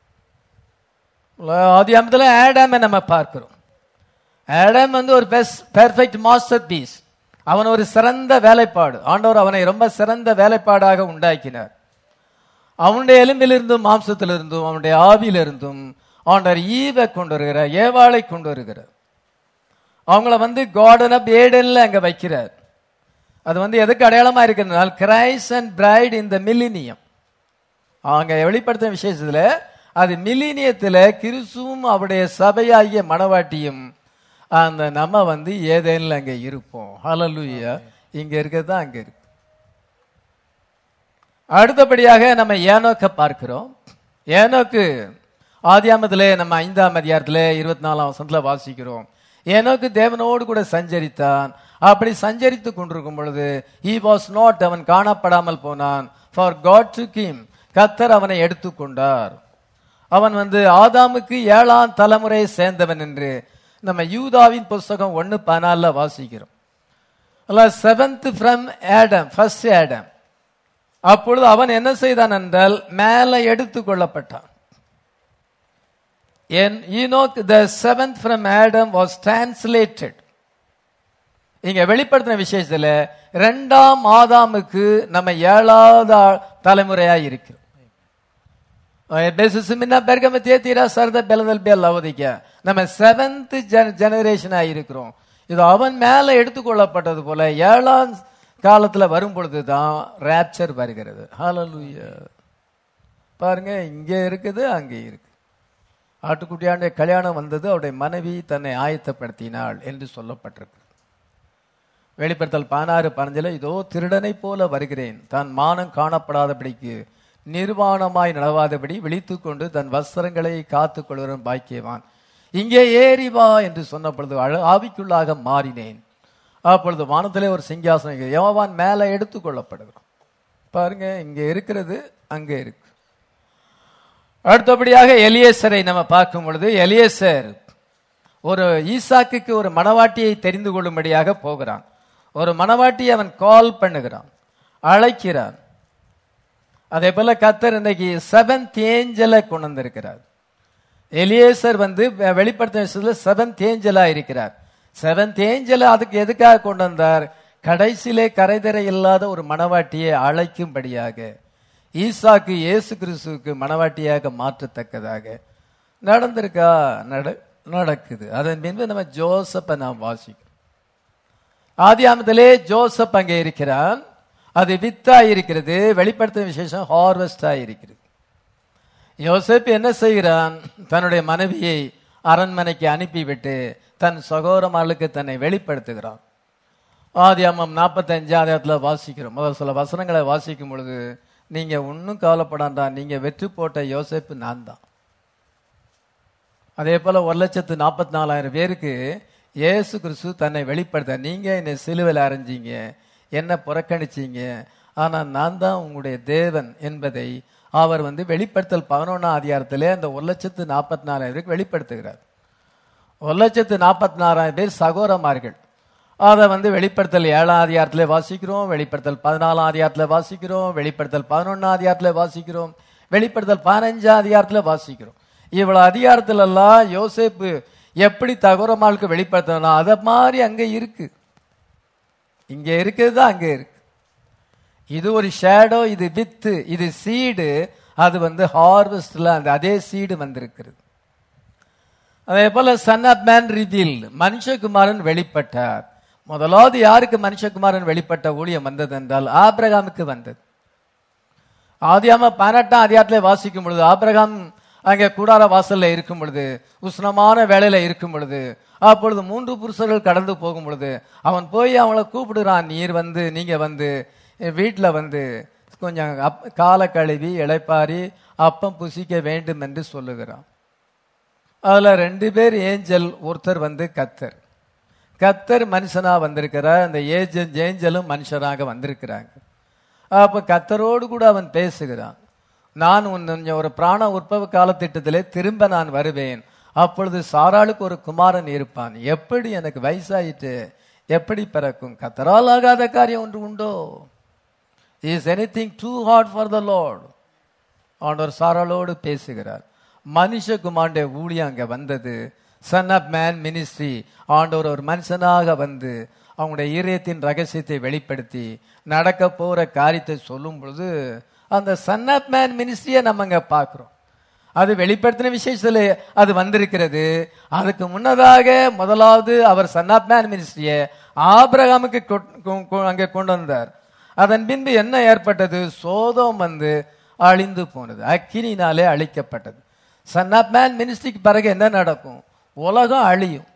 ஆதியாமத்தில் ஆடாம நம்ம பார்க்கிறோம் ஆடம் வந்து ஒரு பெர்ஃபெக்ட் மாஸ்டர் பீஸ் அவன் ஒரு சிறந்த வேலைப்பாடு ஆண்டவர் அவனை ரொம்ப சிறந்த வேலைப்பாடாக உண்டாக்கினார் அவனுடைய எலும்பிலிருந்தும் மாம்சத்திலிருந்தும் அவனுடைய ஆவியிலிருந்தும் ஆண்டவர் ஈவை கொண்டு வருகிறார் ஏவாளை கொண்டு வருகிறார் அவங்கள வந்து கார்டன் ஆஃப் ஏடன்ல அங்க வைக்கிறார் அது வந்து எதுக்கு அடையாளமா இருக்கிறதுனால கிரைஸ் அண்ட் பிரைட் இந்த மில்லினியம் அவங்க வெளிப்படுத்தின விசேஷத்துல அது மில்லினியத்துல கிறிஸ்துவும் அவருடைய சபையாகிய மணவாட்டியும் அந்த நம்ம வந்து ஏதேனில் அங்க இருப்போம் ஹalleluya இங்க இருக்கிறது தான் அங்க இருக்கு அடுத்தபடியாக நம்ம ஏனோக்க பார்க்கிறோம் ஏனோக்கு ஆதியாமத்திலே நம்ம ஐந்தாம் அதிகாரத்திலே இருபத்தி நாலாம் வசனத்துல வாசிக்கிறோம் ஏனோக்கு தேவனோடு கூட சஞ்சரித்தான் அப்படி சஞ்சரித்து கொண்டிருக்கும் பொழுது he was not அவன் காணப்படாமல் போனான் ஃபார் காட் டு கிம் கத்தர் அவனை எடுத்துக்கொண்டார் அவன் வந்து ஆதாமுக்கு ஏழாம் தலைமுறையை சேர்ந்தவன் என்று நம்ம யூதாவின் புஸ்தகம் ஒன்னு பதினாலுல வாசிக்கிறோம் அல்ல seventh from Adam first Adam அப்பொழுது அவன் என்ன செய்தான் என்றால் மேலே எடுத்துக் கொள்ளப்பட்டான் என் Enoch the seventh from Adam was translated இங்க வெளிப்படுத்தின விசேஷத்துல ரெண்டாம் ஆதாமுக்கு நம்ம ஏழாவது ஆ- தலைமுறையா இருக்கிறோம் பெசுசுமின்னா பெர்கம தேத்தீரா சரத பெலதல் பேல் அவதிக்க நம்ம செவன்த் ஜெனரேஷனா இருக்கிறோம் இது அவன் மேல எடுத்துக்கொள்ளப்பட்டது போல ஏழாம் காலத்துல வரும் பொழுது தான் ரேப்சர் வருகிறது ஹalleluya பாருங்க இங்க இருக்குது அங்க இருக்கு ஆட்டுக்குட்டியாண்ட கல்யாணம் வந்தது அவருடைய மனைவி தன்னை ஆயத்தப்படுத்தினாள் என்று சொல்லப்பட்டிருக்கு வெளிப்படுத்தல் பதினாறு பதினஞ்சுல இதோ திருடனை போல வருகிறேன் தான் மானம் காணப்படாதபடிக்கு நிர்வாணமாய் நடவாதபடி விழித்துக் கொண்டு தன் வஸ்திரங்களை காத்துக் கொள்வரும் பாக்கியவான் இங்கே ஏறி வா என்று சொன்ன பொழுது அழ- ஆவிக்குள்ளாக மாறினேன் அப்பொழுது வானத்திலே ஒரு சிங்காசனம் இருக்குது. யோவான் மேலே எடுத்துக் கொள்ளப்படுகிறான் பாருங்க இங்க இருக்கிறது அங்க இருக்கு அடுத்தபடியாக எலியேசரை நம்ம பார்க்கும் பொழுது எலியேசர் ஒரு ஈசாக்குக்கு ஒரு மணவாட்டியை தெரிந்து கொள்ளும்படியாக போகிறான் ஒரு மணவாட்டியை அவன் கால் பண்ணுகிறான் அழைக்கிறான் அதே போல கத்தர் இன்னைக்கு செவன்த் ஏஞ்சலை கொண்டு வந்திருக்கிறார் எலியேசர் வந்து வெ- வெளிப்படுத்தின விஷயத்துல செவன்த் ஏஞ்சலா இருக்கிறார் செவன்த் ஏஞ்சல் அதுக்கு எதுக்காக கொண்டு வந்தார் கடைசியிலே கரைதரை இல்லாத ஒரு மணவாட்டியை அழைக்கும்படியாக ஈசாக்கு இயேசு கிறிஸ்துவுக்கு மணவாட்டியாக மாற்றத்தக்கதாக நடந்திருக்கா நட நடக்குது அதன் பின்பு நம்ம ஜோசப்பை நாம் வாசிக்கிறோம் ஆதியாமத்திலே ஜோசப் அங்கே இருக்கிறான் அது வித்தா இருக்கிறது வெளிப்படுத்தும் விசேஷம் ஹார்வெஸ்டா இருக்கிறது யோசேப் என்ன செய்கிறான் தன்னுடைய மனைவியை அரண்மனைக்கு அனுப்பிவிட்டு தன் சகோதரமாளுக்கு தன்னை வெளிப்படுத்துகிறான் ஆதியாமம் நாற்பத்தஞ்சு அதிகாரத்தில் வாசிக்கிறோம் முதல் சில வசனங்களை வாசிக்கும் பொழுது நீங்க ஒன்றும் கவலைப்படாண்டா நீங்க வெற்றி போட்ட யோசேப்பு நான் தான் அதே போல ஒரு லட்சத்து நாற்பத்தி நாலாயிரம் பேருக்கு இயேசு கிறிஸ்து தன்னை வெளிப்படுத்த நீங்க என்னை சிலுவையில் அரைஞ்சீங்க என்ன புறக்கணிச்சீங்க ஆனா நான் தான் உங்களுடைய தேவன் என்பதை அவர் வந்து வெளிப்படுத்தல் பதினொன்னாம் அதிகாரத்திலே அந்த ஒரு லட்சத்து நாற்பத்தி நாலாயிரம் பேருக்கு வெளிப்படுத்துகிறார் ஒரு லட்சத்து நாற்பத்தி நாலாயிரம் பேர் சகோதரமார்கள் அதை வந்து வெளிப்படுத்தல் ஏழாம் அதிகாரத்திலே வாசிக்கிறோம் வெளிப்படுத்தல் பதினாலாம் அதிகாரத்தில் வாசிக்கிறோம் வெளிப்படுத்தல் பதினொன்னாம் அதிகாரத்தில் வாசிக்கிறோம் வெளிப்படுத்தல் பதினஞ்சாம் அதிகாரத்தில் வாசிக்கிறோம் இவ்வளவு அதிகாரத்துல எல்லாம் யோசேப்பு எப்படி தகோரமாளுக்கு வெளிப்படுத்தணும் அதை மாதிரி அங்க இருக்கு இங்க இருக்கிறது தான் அங்க இருக்கு இது ஒரு ஷேடோ இது வித்து இது சீடு அது வந்து ஹார்வெஸ்ட்ல அந்த அதே சீடு வந்திருக்கிறது அதே போல சன் ஆஃப் மேன் ரிவீல் மனுஷகுமாரன் வெளிப்பட்டார் முதலாவது யாருக்கு மனுஷகுமாரன் வெளிப்பட்ட ஊழியம் வந்தது என்றால் ஆபிரகாமுக்கு வந்தது ஆதியாம பதினெட்டாம் அதிகாரத்திலே வாசிக்கும் பொழுது ஆபிரகாம் அங்கே கூடார வாசல்ல இருக்கும் பொழுது உஷ்ணமான வேலையில இருக்கும் பொழுது அப்பொழுது மூன்று புருஷர்கள் கடந்து போகும் பொழுது அவன் போய் அவங்கள கூப்பிடுறான் நீர் வந்து நீங்க வந்து வீட்டில் வந்து கொஞ்சம் அப் காலை கழுவி இளைப்பாரி அப்பம் புசிக்க வேண்டும் என்று சொல்லுகிறான் அதுல ரெண்டு பேர் ஏஞ்சல் ஒருத்தர் வந்து கத்தர் கத்தர் மனுஷனா வந்திருக்கிறார் அந்த ஏஜன் ஏஞ்சலும் மனுஷனாக வந்திருக்கிறாங்க அப்ப கத்தரோடு கூட அவன் பேசுகிறான் நான் உன் கொஞ்சம் ஒரு பிராண உற்பவ காலத்திட்டத்திலே திரும்ப நான் வருவேன் அப்பொழுது சாராளுக்கு ஒரு குமாரன் இருப்பான் எப்படி எனக்கு வயசாயிட்டு எப்படி பிறக்கும் கத்தரால் ஆகாத காரியம் ஒன்று உண்டோ is anything too hard for the Lord ஆண்டவர் சாராளோடு பேசுகிறார் மனுஷகுமாருடைய ஊழியம் அங்க வந்தது சன் ஆஃப் மேன் மினிஸ்ட்ரி ஆண்டவர் ஒரு மனுஷனாக வந்து அவங்களுடைய ஈரியத்தின் ரகசியத்தை வெளிப்படுத்தி நடக்க போற காரியத்தை சொல்லும் பொழுது அந்த சன் ஆஃப் மேன் மினிஸ்ட்ரியை நம்ம அங்க பார்க்கிறோம் அது வெளிப்படுத்தின விசேஷத்துல அது வந்திருக்கிறது அதுக்கு முன்னதாக முதலாவது அவர் சன் ஆஃப் மேன் மினிஸ்ட்ரியை ஆபிரகாமுக்கு கொ- கொ- கொ- அங்கே கொண்டு வந்தார் அதன் பின்பு என்ன ஏற்பட்டது சோதம் வந்து அழிந்து போனது அக்கினினாலே அழிக்கப்பட்டது சன் ஆஃப் மேன் மினிஸ்ட்ரிக்கு பிறகு என்ன நடக்கும் உலகம் அழியும்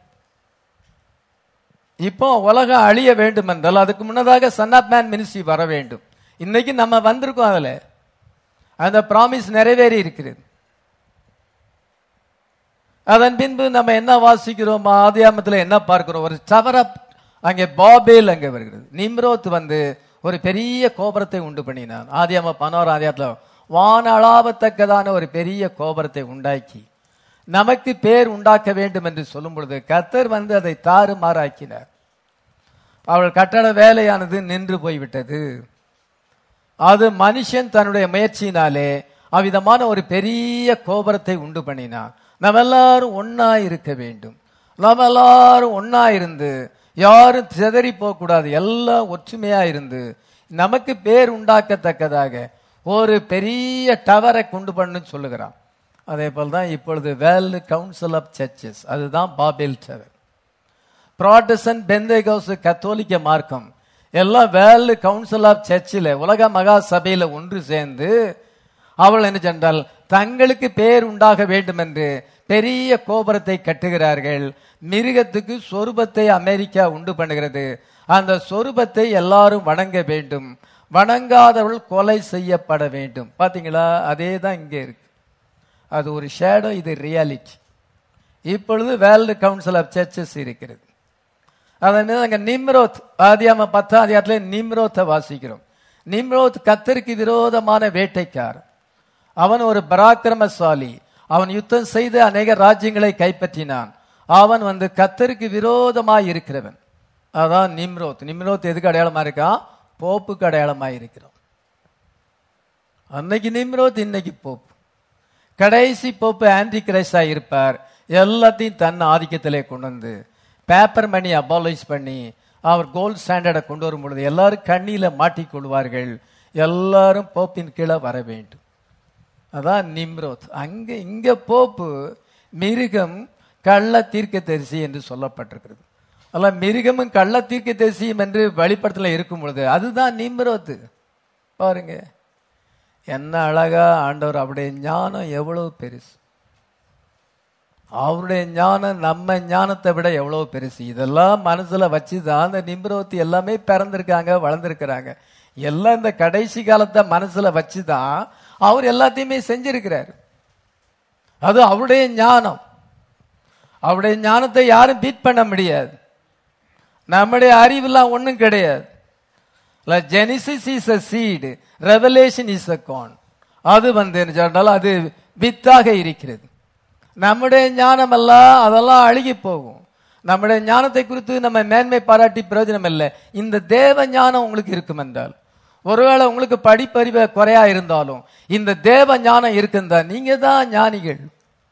இப்போ உலகம் அழிய வேண்டும் என்றால் அதுக்கு முன்னதாக சன் ஆஃப் மேன் மினிஸ்ட்ரி வர வேண்டும் இன்னைக்கு நம்ம வந்திருக்கோம் அதுல அந்த ப்ராமிஸ் நிறைவேறி இருக்கிறது அதன் பின்பு நம்ம என்ன வாசிக்கிறோம் ஆதியாமத்துல என்ன பார்க்கிறோம் ஒரு சவர அங்கே பாபேல் அங்கே வருகிறது நிம்ரோத் வந்து ஒரு பெரிய கோபுரத்தை உண்டு பண்ணினான் ஆதியாம பதினோராம் ஆதியாத்துல வான அளவத்தக்கதான ஒரு பெரிய கோபுரத்தை உண்டாக்கி நமக்கு பேர் உண்டாக்க வேண்டும் என்று சொல்லும் பொழுது கத்தர் வந்து அதை தாறுமாறாக்கினார் அவள் கட்டட வேலையானது நின்று போய்விட்டது அது மனுஷன் தன்னுடைய முயற்சியினாலே அவ்விதமான ஒரு பெரிய கோபுரத்தை உண்டு பண்ணினான் நம்ம எல்லாரும் ஒன்னா இருக்க வேண்டும் நம்ம எல்லாரும் ஒன்னா இருந்து யாரும் சிதறி போகக்கூடாது எல்லாம் ஒற்றுமையா இருந்து நமக்கு பேர் உண்டாக்கத்தக்கதாக ஒரு பெரிய டவரை கொண்டு பண்ணு சொல்லுகிறான் அதே போல் தான் இப்பொழுது வேர்ல்டு கவுன்சில் ஆஃப் சர்ச்சஸ் அதுதான் பாபேல் டவர் ப்ராட்டசன்ட் பெந்தேகோஸ் கத்தோலிக்க மார்க்கம் எல்லாம் வேர்ல்டு கவுன்சில் ஆஃப் சர்ச்சில் உலக மகா சபையில ஒன்று சேர்ந்து அவள் என்ன சென்றால் தங்களுக்கு பேர் உண்டாக வேண்டும் என்று பெரிய கோபுரத்தை கட்டுகிறார்கள் மிருகத்துக்கு சொரூபத்தை அமெரிக்கா உண்டு பண்ணுகிறது அந்த சொரூபத்தை எல்லாரும் வணங்க வேண்டும் வணங்காதவள் கொலை செய்யப்பட வேண்டும் பாத்தீங்களா அதே தான் இங்கே இருக்கு அது ஒரு ஷேடோ இது ரியாலிட்டி இப்பொழுது வேர்ல்டு கவுன்சில் ஆஃப் சர்ச்சஸ் இருக்கிறது அதனால அங்க நிம்ரோத் ஆதியாம பத்தாம் அதிகாரத்துல நிம்ரோத்தை வாசிக்கிறோம் நிம்ரோத் கத்தருக்கு விரோதமான வேட்டைக்காரன் அவன் ஒரு பராக்கிரமசாலி அவன் யுத்தம் செய்து அநேக ராஜ்யங்களை கைப்பற்றினான் அவன் வந்து கத்தருக்கு விரோதமாய் இருக்கிறவன் அதான் நிம்ரோத் நிம்ரோத் எதுக்கு அடையாளமா இருக்கான் போப்புக்கு அடையாளமா இருக்கிறான் அன்னைக்கு நிம்ரோத் இன்னைக்கு போப்பு கடைசி போப்பு ஆன்டி கிரைஸ்டா இருப்பார் எல்லாத்தையும் தன் ஆதிக்கத்திலே கொண்டு வந்து பேப்பர் மணி அபாலைஸ் பண்ணி அவர் கோல்ட் ஸ்டாண்டர்டை கொண்டு வரும் பொழுது எல்லாரும் கண்ணியில மாட்டிக்கொள்வார்கள் எல்லாரும் போப்பின் கீழே வர வேண்டும் அதான் நிம்ரோத் அங்க இங்க போப்பு மிருகம் கள்ள தீர்க்க தரிசி என்று சொல்லப்பட்டிருக்கிறது அல்ல மிருகமும் கள்ள தீர்க்க தரிசியும் என்று வெளிப்படத்துல இருக்கும் பொழுது அதுதான் நிம்ரோத்து பாருங்க என்ன அழகா ஆண்டவர் அவருடைய ஞானம் எவ்வளவு பெருசு அவருடைய ஞானம் நம்ம ஞானத்தை விட எவ்வளவு பெருசு இதெல்லாம் மனசுல வச்சுதான் அந்த நிம்ரோத்தி எல்லாமே பிறந்திருக்காங்க வளர்ந்திருக்கிறாங்க எல்லாம் இந்த கடைசி காலத்தை மனசுல வச்சுதான் அவர் எல்லாத்தையுமே செஞ்சிருக்கிறார் அது அவருடைய ஞானம் அவருடைய ஞானத்தை யாரும் பீட் பண்ண முடியாது நம்முடைய அறிவுலாம் ஒண்ணும் கிடையாது Genesis is a seed Revelation is a corn அது வந்து என்ன சொன்னால் அது வித்தாக இருக்கிறது நம்முடைய ஞானம் எல்லாம் அதெல்லாம் அழுகி போகும் நம்முடைய ஞானத்தை குறித்து நம்ம மேன்மை பாராட்டி பிரயோஜனம் இல்லை இந்த தேவ ஞானம் உங்களுக்கு இருக்கும் என்றால் ஒருவேளை உங்களுக்கு படிப்பறிவு குறையா இருந்தாலும் இந்த தேவ ஞானம் இருக்குந்தா நீங்க தான் ஞானிகள்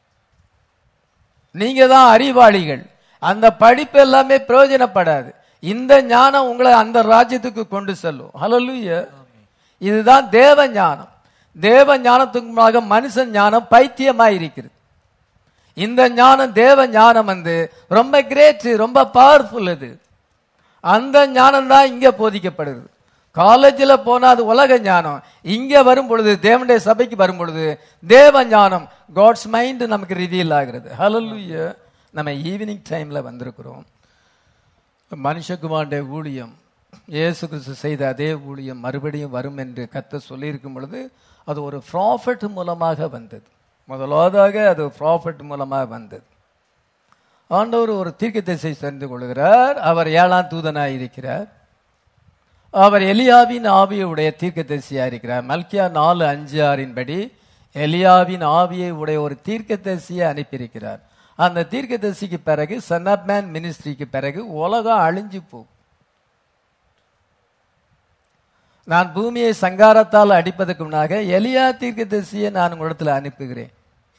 நீங்க தான் அறிவாளிகள் அந்த படிப்பு எல்லாமே பிரயோஜனப்படாது இந்த ஞானம் உங்களை அந்த ராஜ்யத்துக்கு கொண்டு செல்லும் ஹalleluya இதுதான் தேவ ஞானம் தேவ ஞானத்துக்கு முன்னாக மனுஷன் ஞானம் பைத்தியமாய் இருக்கிறது இந்த ஞானம் தேவ ஞானம் வந்து ரொம்ப கிரேட் ரொம்ப பவர்ஃபுல் இது அந்த ஞானம் தான் இங்க போதிக்கப்படுது காலேஜில் போனா அது உலக ஞானம் இங்க வரும் பொழுது தேவனுடைய சபைக்கு வரும் பொழுது தேவ ஞானம் காட்ஸ் மைண்ட் நமக்கு ரிவீல் ஆகிறது ஹalleluya நம்ம ஈவினிங் டைம்ல வந்திருக்கிறோம் மனுஷகுமாருடைய ஊழியம் இயேசு கிறிஸ்து செய்த அதே ஊழியம் மறுபடியும் வரும் என்று கத்த சொல்லியிருக்கும் பொழுது அது ஒரு ப்ராஃபிட் மூலமாக வந்தது முதலாவதாக அது ப்ராஃபிட் மூலமாக வந்தது ஆண்டவர் ஒரு தீர்க்கதரிசியை தெரிந்து கொள்கிறார் அவர் ஏழாம் தூதனாய் இருக்கிறார் அவர் எலியாவின் ஆவியுடைய தீர்க்கதரிசியா இருக்கிறார் மல்கியா நாலு அஞ்சு ஆறின் படி எலியாவின் ஆவியை உடைய ஒரு தீர்க்கதரிசியை அனுப்பியிருக்கிறார் அந்த தீர்க்கதரிசிக்கு பிறகு சன் ஆப் மேன் மினிஸ்ட்ரிக்கு பிறகு உலகம் அழிஞ்சு போகும் நான் பூமியை சங்காரத்தால் அடிப்பதற்கு முன்னாக எலியா தீர்க்கதரிசியை நான் உங்களிடத்தில் அனுப்புகிறேன்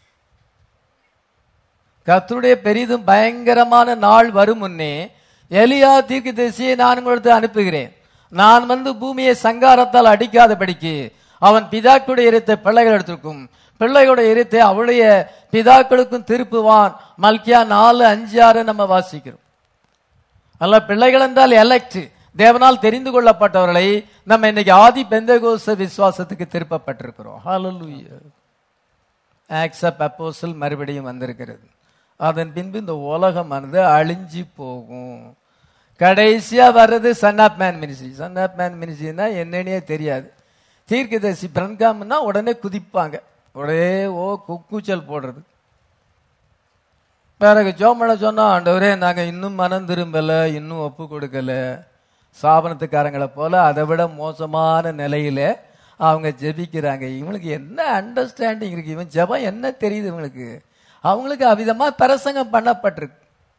கர்த்தருடைய பெரிதும் பயங்கரமான நாள் வரும் முன்னே எலியா தீர்க்கதரிசியை நான் உங்களுக்கு அனுப்புகிறேன் நான் வந்து பூமியை சங்காரத்தால் அடிக்காதபடிக்கு அவன் பிதாக்களுடைய இரத்தை பிள்ளைகள் எடுத்திருக்கும் பிள்ளைகளுடைய இரத்தை அவளுடைய பிதாக்களுக்கும் திருப்புவான் மல்கியா நாலு அஞ்சு ஆறு நம்ம வாசிக்கிறோம் அல்ல பிள்ளைகள் என்றால் எலக்ட் தேவனால் தெரிந்து கொள்ளப்பட்டவர்களை நம்ம இன்னைக்கு ஆதி பெந்தகோச விசுவாசத்துக்கு திருப்பப்பட்டிருக்கிறோம் ஹalleluya ஆக்ஸ் ஆஃப் அப்போஸ்டல் மறுபடியும் வந்திருக்கிறது அதன் பின்பு இந்த உலகமானது அழிஞ்சு போகும் கடைசியா வர்றது son of man ministry son of man மினிஸ்ட்ரினா என்னன்னே தெரியாது தீர்க்கதரிசி பிரன்காம்னா உடனே குதிப்பாங்க உடனே ஓ குக்கூச்சல் போடுறது பிறகு ஜோமனை சொன்னா ஆண்டவரே நாங்க இன்னும் மனம் திரும்பல இன்னும் ஒப்பு கொடுக்கல சாபனத்துக்காரங்களை போல அதை விட மோசமான நிலையில அவங்க ஜெபிக்கிறாங்க இவங்களுக்கு என்ன அண்டர்ஸ்டாண்டிங் இருக்கு இவன் ஜெபம் என்ன தெரியுது இவங்களுக்கு அவங்களுக்கு அவிதமா பிரசங்கம் பண்ணப்பட்டிருக்கு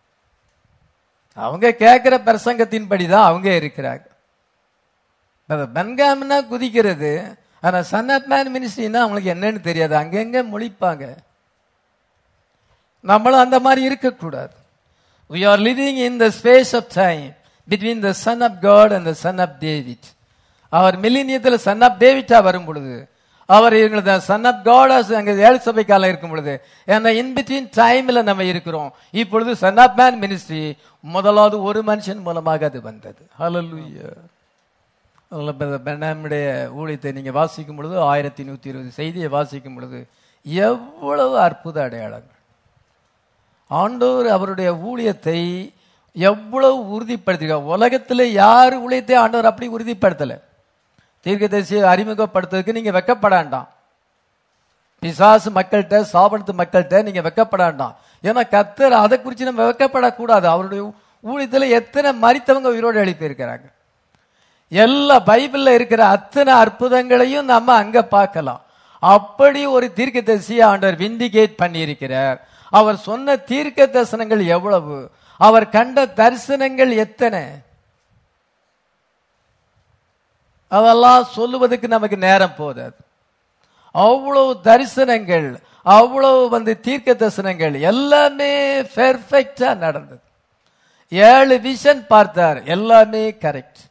அவங்க கேட்கிற பிரசங்கத்தின்படி தான் அவங்க இருக்கிறாங்க அந்த பென்காம்னா குதிக்கிறது ஆனா சன் ஆஃப் மேன் மினிஸ்ட்ரின்னா அவங்களுக்கு என்னன்னு தெரியாது அங்கங்க முழிப்பாங்க நம்மளும் அந்த மாதிரி இருக்கக்கூடாது we are living in the space of time between the son of god and the son of david அவர் மில்லினியத்தில் சன் ஆஃப் டேவிட்டா வரும் பொழுது அவர் எங்களது சன் ஆஃப் காட் அங்க ஏழு சபை காலம் இருக்கும் பொழுது ஏன்னா இன் பிட்வீன் டைம்ல நம்ம இருக்கிறோம் இப்பொழுது சன் ஆஃப் மேன் மினிஸ்ட்ரி முதலாவது ஒரு மனுஷன் மூலமாக அது வந்தது ஹalleluya பெண்ணாமுடைய ஊழியத்தை நீங்க வாசிக்கும் பொழுது ஆயிரத்தி நூத்தி இருபது செய்தியை வாசிக்கும் பொழுது எவ்வளவு அற்புத அடையாளங்கள் ஆண்டவர் அவருடைய ஊழியத்தை எவ்வளவு உறுதிப்படுத்திருக்கார் உலகத்தில் யார் ஊழியத்தை ஆண்டவர் அப்படி உறுதிப்படுத்தல தீர்க்கதரிசியை அறிமுகப்படுத்துறதுக்கு நீங்க வெக்கப்படாண்டாம் பிசாசு மக்கள்கிட்ட சாபனத்து மக்கள்கிட்ட நீங்க வெக்கப்படாண்டாம் ஏன்னா கத்தர் அதை குறித்து நம்ம வெக்கப்படக்கூடாது அவருடைய ஊழியத்துல எத்தனை மறித்தவங்க உயிரோடு எழுப்பியிருக்கிறாங்க எல்லா பைபிள்ல இருக்கிற அத்தனை அற்புதங்களையும் நம்ம அங்க பார்க்கலாம் அப்படி ஒரு தீர்க்க தரிசியை ஆண்டவர் விண்டிகேட் பண்ணியிருக்கிறார் அவர் சொன்ன தீர்க்க தரிசனங்கள் எவ்வளவு அவர் கண்ட தரிசனங்கள் எத்தனை அதெல்லாம் சொல்லுவதற்கு நமக்கு நேரம் போதாது அவ்வளவு தரிசனங்கள் அவ்வளவு வந்து தீர்க்க தரிசனங்கள் எல்லாமே பெர்ஃபெக்டா நடந்தது ஏழு விஷன் பார்த்தார் எல்லாமே கரெக்ட்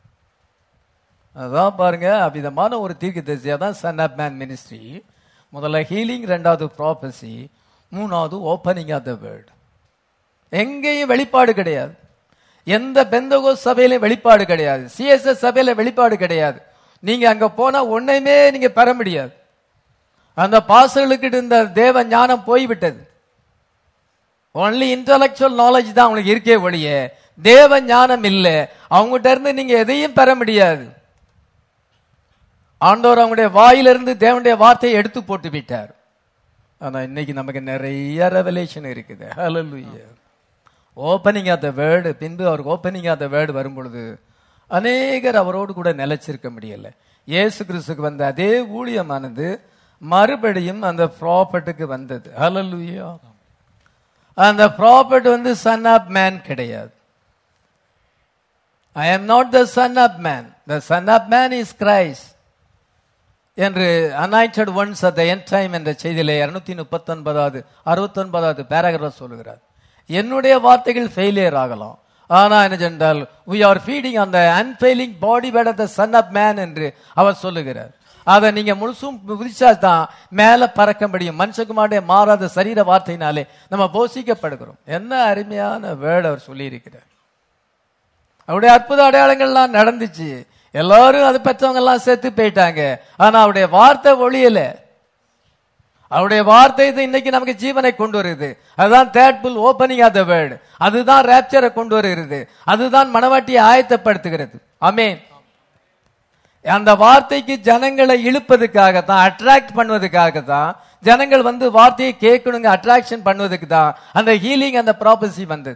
அதான் பாருங்க அவ்விதமான ஒரு தீர்க்க தரிசியா தான் சன் ஆஃப் மேன் மினிஸ்ட்ரி முதல்ல ஹீலிங் ரெண்டாவது ப்ராபசி மூணாவது ஓப்பனிங் ஆஃப் த வேர்ல்ட் எங்கேயும் வெளிப்பாடு கிடையாது எந்த பெந்தகோ சபையிலும் வெளிப்பாடு கிடையாது சிஎஸ்எஸ் சபையில வெளிப்பாடு கிடையாது நீங்க அங்க போனா ஒண்ணுமே நீங்க பெற முடியாது அந்த பாசர்களுக்கு இந்த தேவ ஞானம் போய்விட்டது ஒன்லி இன்டலெக்சுவல் நாலேஜ் தான் உங்களுக்கு இருக்கே ஒழிய தேவ ஞானம் இல்லை அவங்ககிட்ட இருந்து நீங்க எதையும் பெற முடியாது ஆண்டவர் அவங்களுடைய வாயிலிருந்து தேவனுடைய வார்த்தையை எடுத்து போட்டு விட்டார் ஆனா இன்னைக்கு நமக்கு நிறைய ரெவலேஷன் இருக்குது ஹalleluya ஓப்பனிங் ஆஃப் த வேர்டு பின்பு அவருக்கு ஓப்பனிங் ஆஃப் த வேர்டு வரும் பொழுது அநேகர் அவரோடு கூட நிலைச்சிருக்க முடியல இயேசு கிறிஸ்துக்கு வந்த அதே ஊழியமானது மறுபடியும் அந்த ப்ராப்பர்ட்டுக்கு வந்தது ஹalleluya அந்த ப்ராப்பர்ட் வந்து சன் ஆஃப் மேன் கிடையாது I am not the son of man the son of man is Christ என்று anointed ones at end time என்ற செய்தியிலே இருநூத்தி முப்பத்தி ஒன்பதாவது அறுபத்தி ஒன்பதாவது பேராகிராஃப் சொல்லுகிறார் என்னுடைய வார்த்தைகள் ஃபெயிலியர் ஆகலாம் ஆனா என்ன சென்றால் we are feeding on the unfailing body bed of the son of man என்று அவர் சொல்லுகிறார் அதை நீங்க முழுசும் புதிச்சா தான் மேல பறக்க முடியும் மனுஷகுமாருடைய மாறாத சரீர வார்த்தையினாலே நம்ம போஷிக்கப்படுகிறோம் என்ன அருமையான வேர்டு அவர் சொல்லியிருக்கிறார் அவருடைய அற்புத அடையாளங்கள்லாம் நடந்துச்சு எல்லாரும் அது பெற்றவங்க எல்லாம் செத்து போயிட்டாங்க ஆனா அவருடைய வார்த்தை ஒளியல அவருடைய வார்த்தை இது இன்னைக்கு நமக்கு ஜீவனை கொண்டு வருது அதுதான் third pull opening of the word அதுதான் ரேப்சரை கொண்டு வருகிறது அதுதான் மனவாட்டியை ஆயத்தப்படுத்துகிறது ஆமென் அந்த வார்த்தைக்கு ஜனங்களை இழுப்பதுக்காகத்தான் அட்ராக்ட் பண்ணுவதற்காகத்தான் ஜனங்கள் வந்து வார்த்தையை கேட்கணுங்க அட்ராக்ஷன் பண்ணுவதுக்கு தான் அந்த ஹீலிங் அந்த ப்ராபசி வந்தது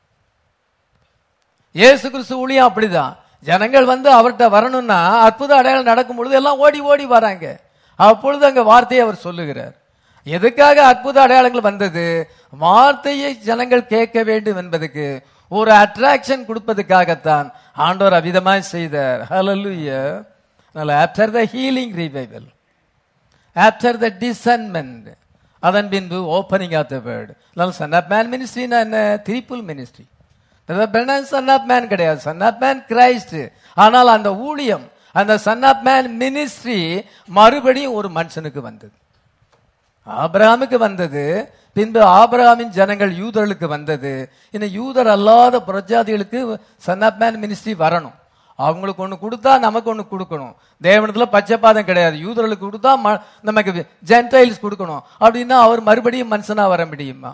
இயேசு கிறிஸ்து ஊழியம் அப்படிதான் ஜனங்கள் வந்து அவர்கிட்ட வரணும்னா அற்புத அடையாளம் நடக்கும் பொழுது எல்லாம் ஓடி ஓடி வராங்க அப்பொழுது அங்க வார்த்தையை அவர் சொல்லுகிறார் எதுக்காக அற்புத அடையாளங்கள் வந்தது வார்த்தையை ஜனங்கள் கேட்க வேண்டும் என்பதுக்கு ஒரு அட்ராக்ஷன் கொடுப்பதுக்காகத்தான் ஆண்டவர் அவிதமாய் செய்தார் ஹalleluya after the healing revival after the discernment அதன் பின்பு opening of the word son of man மினிஸ்ட்ரினா என்ன triple ministry son of man கிடையாது சன் ஆஃப் மேன் கிரைஸ்ட் ஆனால் அந்த ஊழியம் அந்த சன் ஆஃப் மேன் மினிஸ்ட்ரி மறுபடியும் ஒரு மனுஷனுக்கு வந்தது ஆபிரகாமுக்கு வந்தது பின்பு ஆபிரகாமின் ஜனங்கள் யூதர்களுக்கு வந்தது இன்னும் யூதர் அல்லாத பிரஜாதிகளுக்கு சன் ஆஃப் மேன் மினிஸ்ட்ரி வரணும் அவங்களுக்கு ஒண்ணு கொடுத்தா நமக்கு ஒண்ணு கொடுக்கணும் தேவனத்துல பச்சைப்பாதம் கிடையாது யூதர்களுக்கு கொடுத்தா ம- நமக்கு ஜென்டைல்ஸ் கொடுக்கணும் அப்படின்னா அவர் மறுபடியும் மனுஷனா வர முடியுமா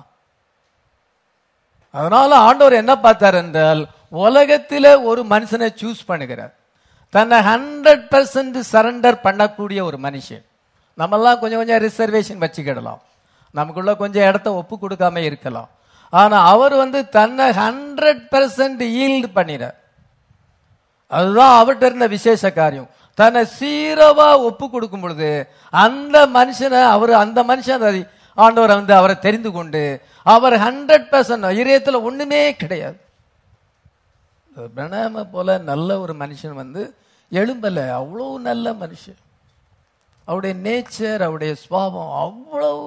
அதனால ஆண்டவர் என்ன பார்த்தார் என்றால் உலகத்தில ஒரு மனுஷனை சூஸ் பண்ணுகிறார் தன்னை ஹண்ட்ரட் பர்சன்ட் சரண்டர் பண்ணக்கூடிய ஒரு மனுஷன் நம்மெல்லாம் கொஞ்சம் கொஞ்சம் ரிசர்வேஷன் வச்சுக்கிடலாம் நமக்குள்ள கொஞ்சம் இடத்த ஒப்பு கொடுக்காம இருக்கலாம் ஆனா அவர் வந்து தன்னை ஹண்ட்ரட் பெர்சன்ட் ஈல்டு பண்ணிறார் அதுதான் அவர்கிட்ட இருந்த விசேஷ காரியம் தன்னை சீரவா ஒப்பு கொடுக்கும் பொழுது அந்த மனுஷனை அவர் அந்த மனுஷன் அதை ஆண்டவர் வந்து அவரை தெரிந்து கொண்டு அவர் ஹண்ட்ரட் பர்சன்ட் இதயத்தில் ஒண்ணுமே கிடையாது பிரணாம போல நல்ல ஒரு மனுஷன் வந்து எழும்பல அவ்வளவு நல்ல மனுஷன் அவருடைய நேச்சர் அவருடைய சுவாபம் அவ்வளவு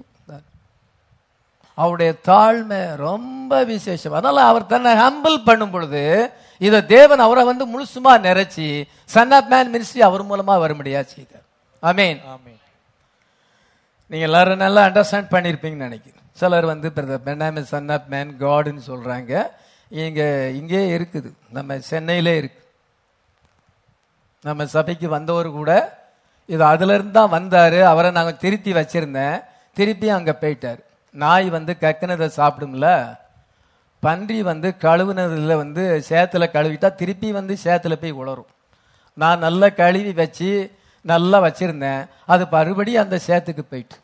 அவருடைய தாழ்மை ரொம்ப விசேஷம் அதனால அவர் தன்னை ஹம்பிள் பண்ணும் பொழுது இதை தேவன் அவரை வந்து முழுசுமா நிறைச்சி சன் ஆஃப் மேன் மினிஸ்ட்ரி அவர் மூலமா வரும்படியா செய்தார் அமீன் ஆமென் நீங்க எல்லாரும் நல்லா அண்டர்ஸ்டாண்ட் பண்ணியிருப்பீங்கன்னு நினைக்கிறேன் சிலர் வந்து பெண்ணாம சன் ஆஃப் மேன் காடுன்னு சொல்றாங்க இங்க இங்கே இருக்குது நம்ம சென்னையிலே இருக்கு நம்ம சபைக்கு வந்தவர் கூட இது அதுல இருந்து தான் வந்தாரு அவரை நாங்க திருத்தி வச்சிருந்தேன் திருப்பி அங்க போயிட்டார் நாய் வந்து கக்குனதை சாப்பிடும்ல பன்றி வந்து கழுவுனதுல வந்து சேத்துல கழுவிட்டா திருப்பி வந்து சேத்துல போய் உளரும் நான் நல்லா கழுவி வச்சு நல்லா வச்சிருந்தேன் அது மறுபடி அந்த சேத்துக்கு போயிட்டு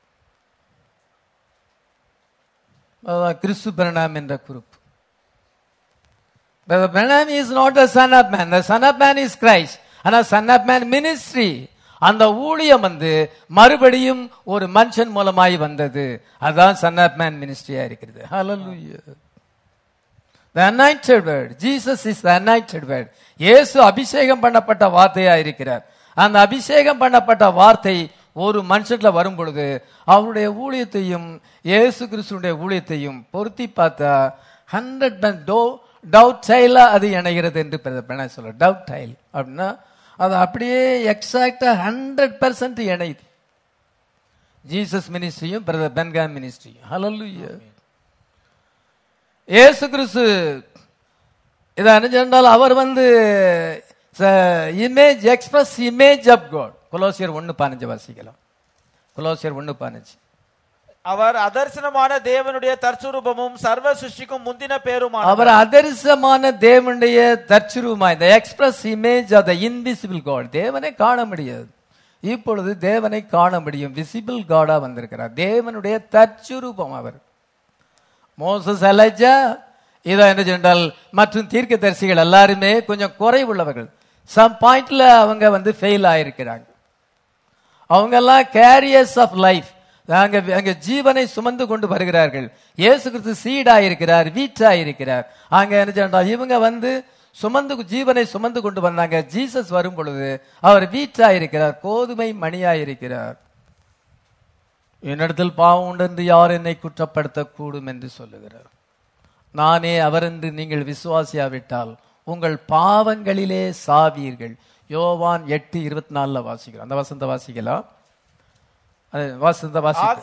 அதான் கிறிஸ்து பிரணாம் என்ற group The Branham is not the son of man. The son of man is Christ. ஆனா son of man ministry அந்த ஊழியம் வந்து மறுபடியும் ஒரு மனுஷன் மூலமாய் வந்தது அதான் son of man ministryயா இருக்கிறது Hallelujah. The anointed word. Jesus is the anointed word. இயேசு அபிஷேகம் பண்ணப்பட்ட வார்த்தையா இருக்கிறார் அந்த அபிஷேகம் பண்ணப்பட்ட வார்த்தை ஒரு மனுஷத்துல வரும் பொழுது அவருடைய ஊழியத்தையும் இயேசு கிறிஸ்துடைய ஊழியத்தையும் பொருத்தி பார்த்தா ஹண்ட்ரட் டோ டவுட் டைலா அது இணைகிறது என்று பெண்ணா சொல்ல டவுட் டைல் அப்படின்னா அது அப்படியே எக்ஸாக்டா ஹண்ட்ரட் பர்சன்ட் இணையுது ஜீசஸ் மினிஸ்ட்ரியும் பிரதர் பென்காம் மினிஸ்ட்ரியும் ஹalleluya இயேசு கிறிஸ்து இதை அணிஞ்சால் அவர் வந்து image express image of God கொலோசியர் ஒன்னு பதினஞ்சு வாசிக்கலாம் கொலோசியர் ஒன்னு பதினஞ்சு அவர் அதர்சனமான தேவனுடைய தற்சுரூபமும் சர்வ சிருஷ்டிக்கும் முந்தின பேருமான அவர் அதரிசமான தேவனுடைய தற்சுருவமாய் இந்த express image of the invisible God தேவனை காண முடியாது இப்பொழுது தேவனை காண முடியும் விசிபிள் காடா வந்திருக்கிறார் தேவனுடைய தற்சுரூபம் அவர் மோசஸ் அலைஜா இதை என்ன சொன்னால் மற்றும் தீர்க்கதரிசிகள் எல்லாருமே கொஞ்சம் குறைவுள்ளவர்கள் சம் பாயிண்ட்ல அவங்க வந்து ஃபெயில் ஆயிருக்கிறாங்க அவங்க எல்லாம் கேரியர்ஸ் ஆஃப் லைஃப் அங்க அங்க ஜீவனை சுமந்து கொண்டு வருகிறார்கள் இயேசு கிறிஸ்து சீடா இருக்கிறார் வீட்டா இருக்கிறார் அங்க என்ன சொன்னால் இவங்க வந்து சுமந்து ஜீவனை சுமந்து கொண்டு வந்தாங்க ஜீசஸ் வரும் பொழுது அவர் வீட்டா இருக்கிறார் கோதுமை மணியா இருக்கிறார் என்னிடத்தில் பாவம் உண்டு என்று யார் என்னை குற்றப்படுத்தக்கூடும் என்று சொல்லுகிறார் நானே அவர் என்று நீங்கள் விசுவாசியாவிட்டால் உங்கள் பாவங்களிலே சாவீர்கள் யோவான் எட்டு இருபத்தி நாலுல வாசிக்கிறோம் அந்த வசந்த வாசிக்கலாம் அது வசந்த வாசிக்க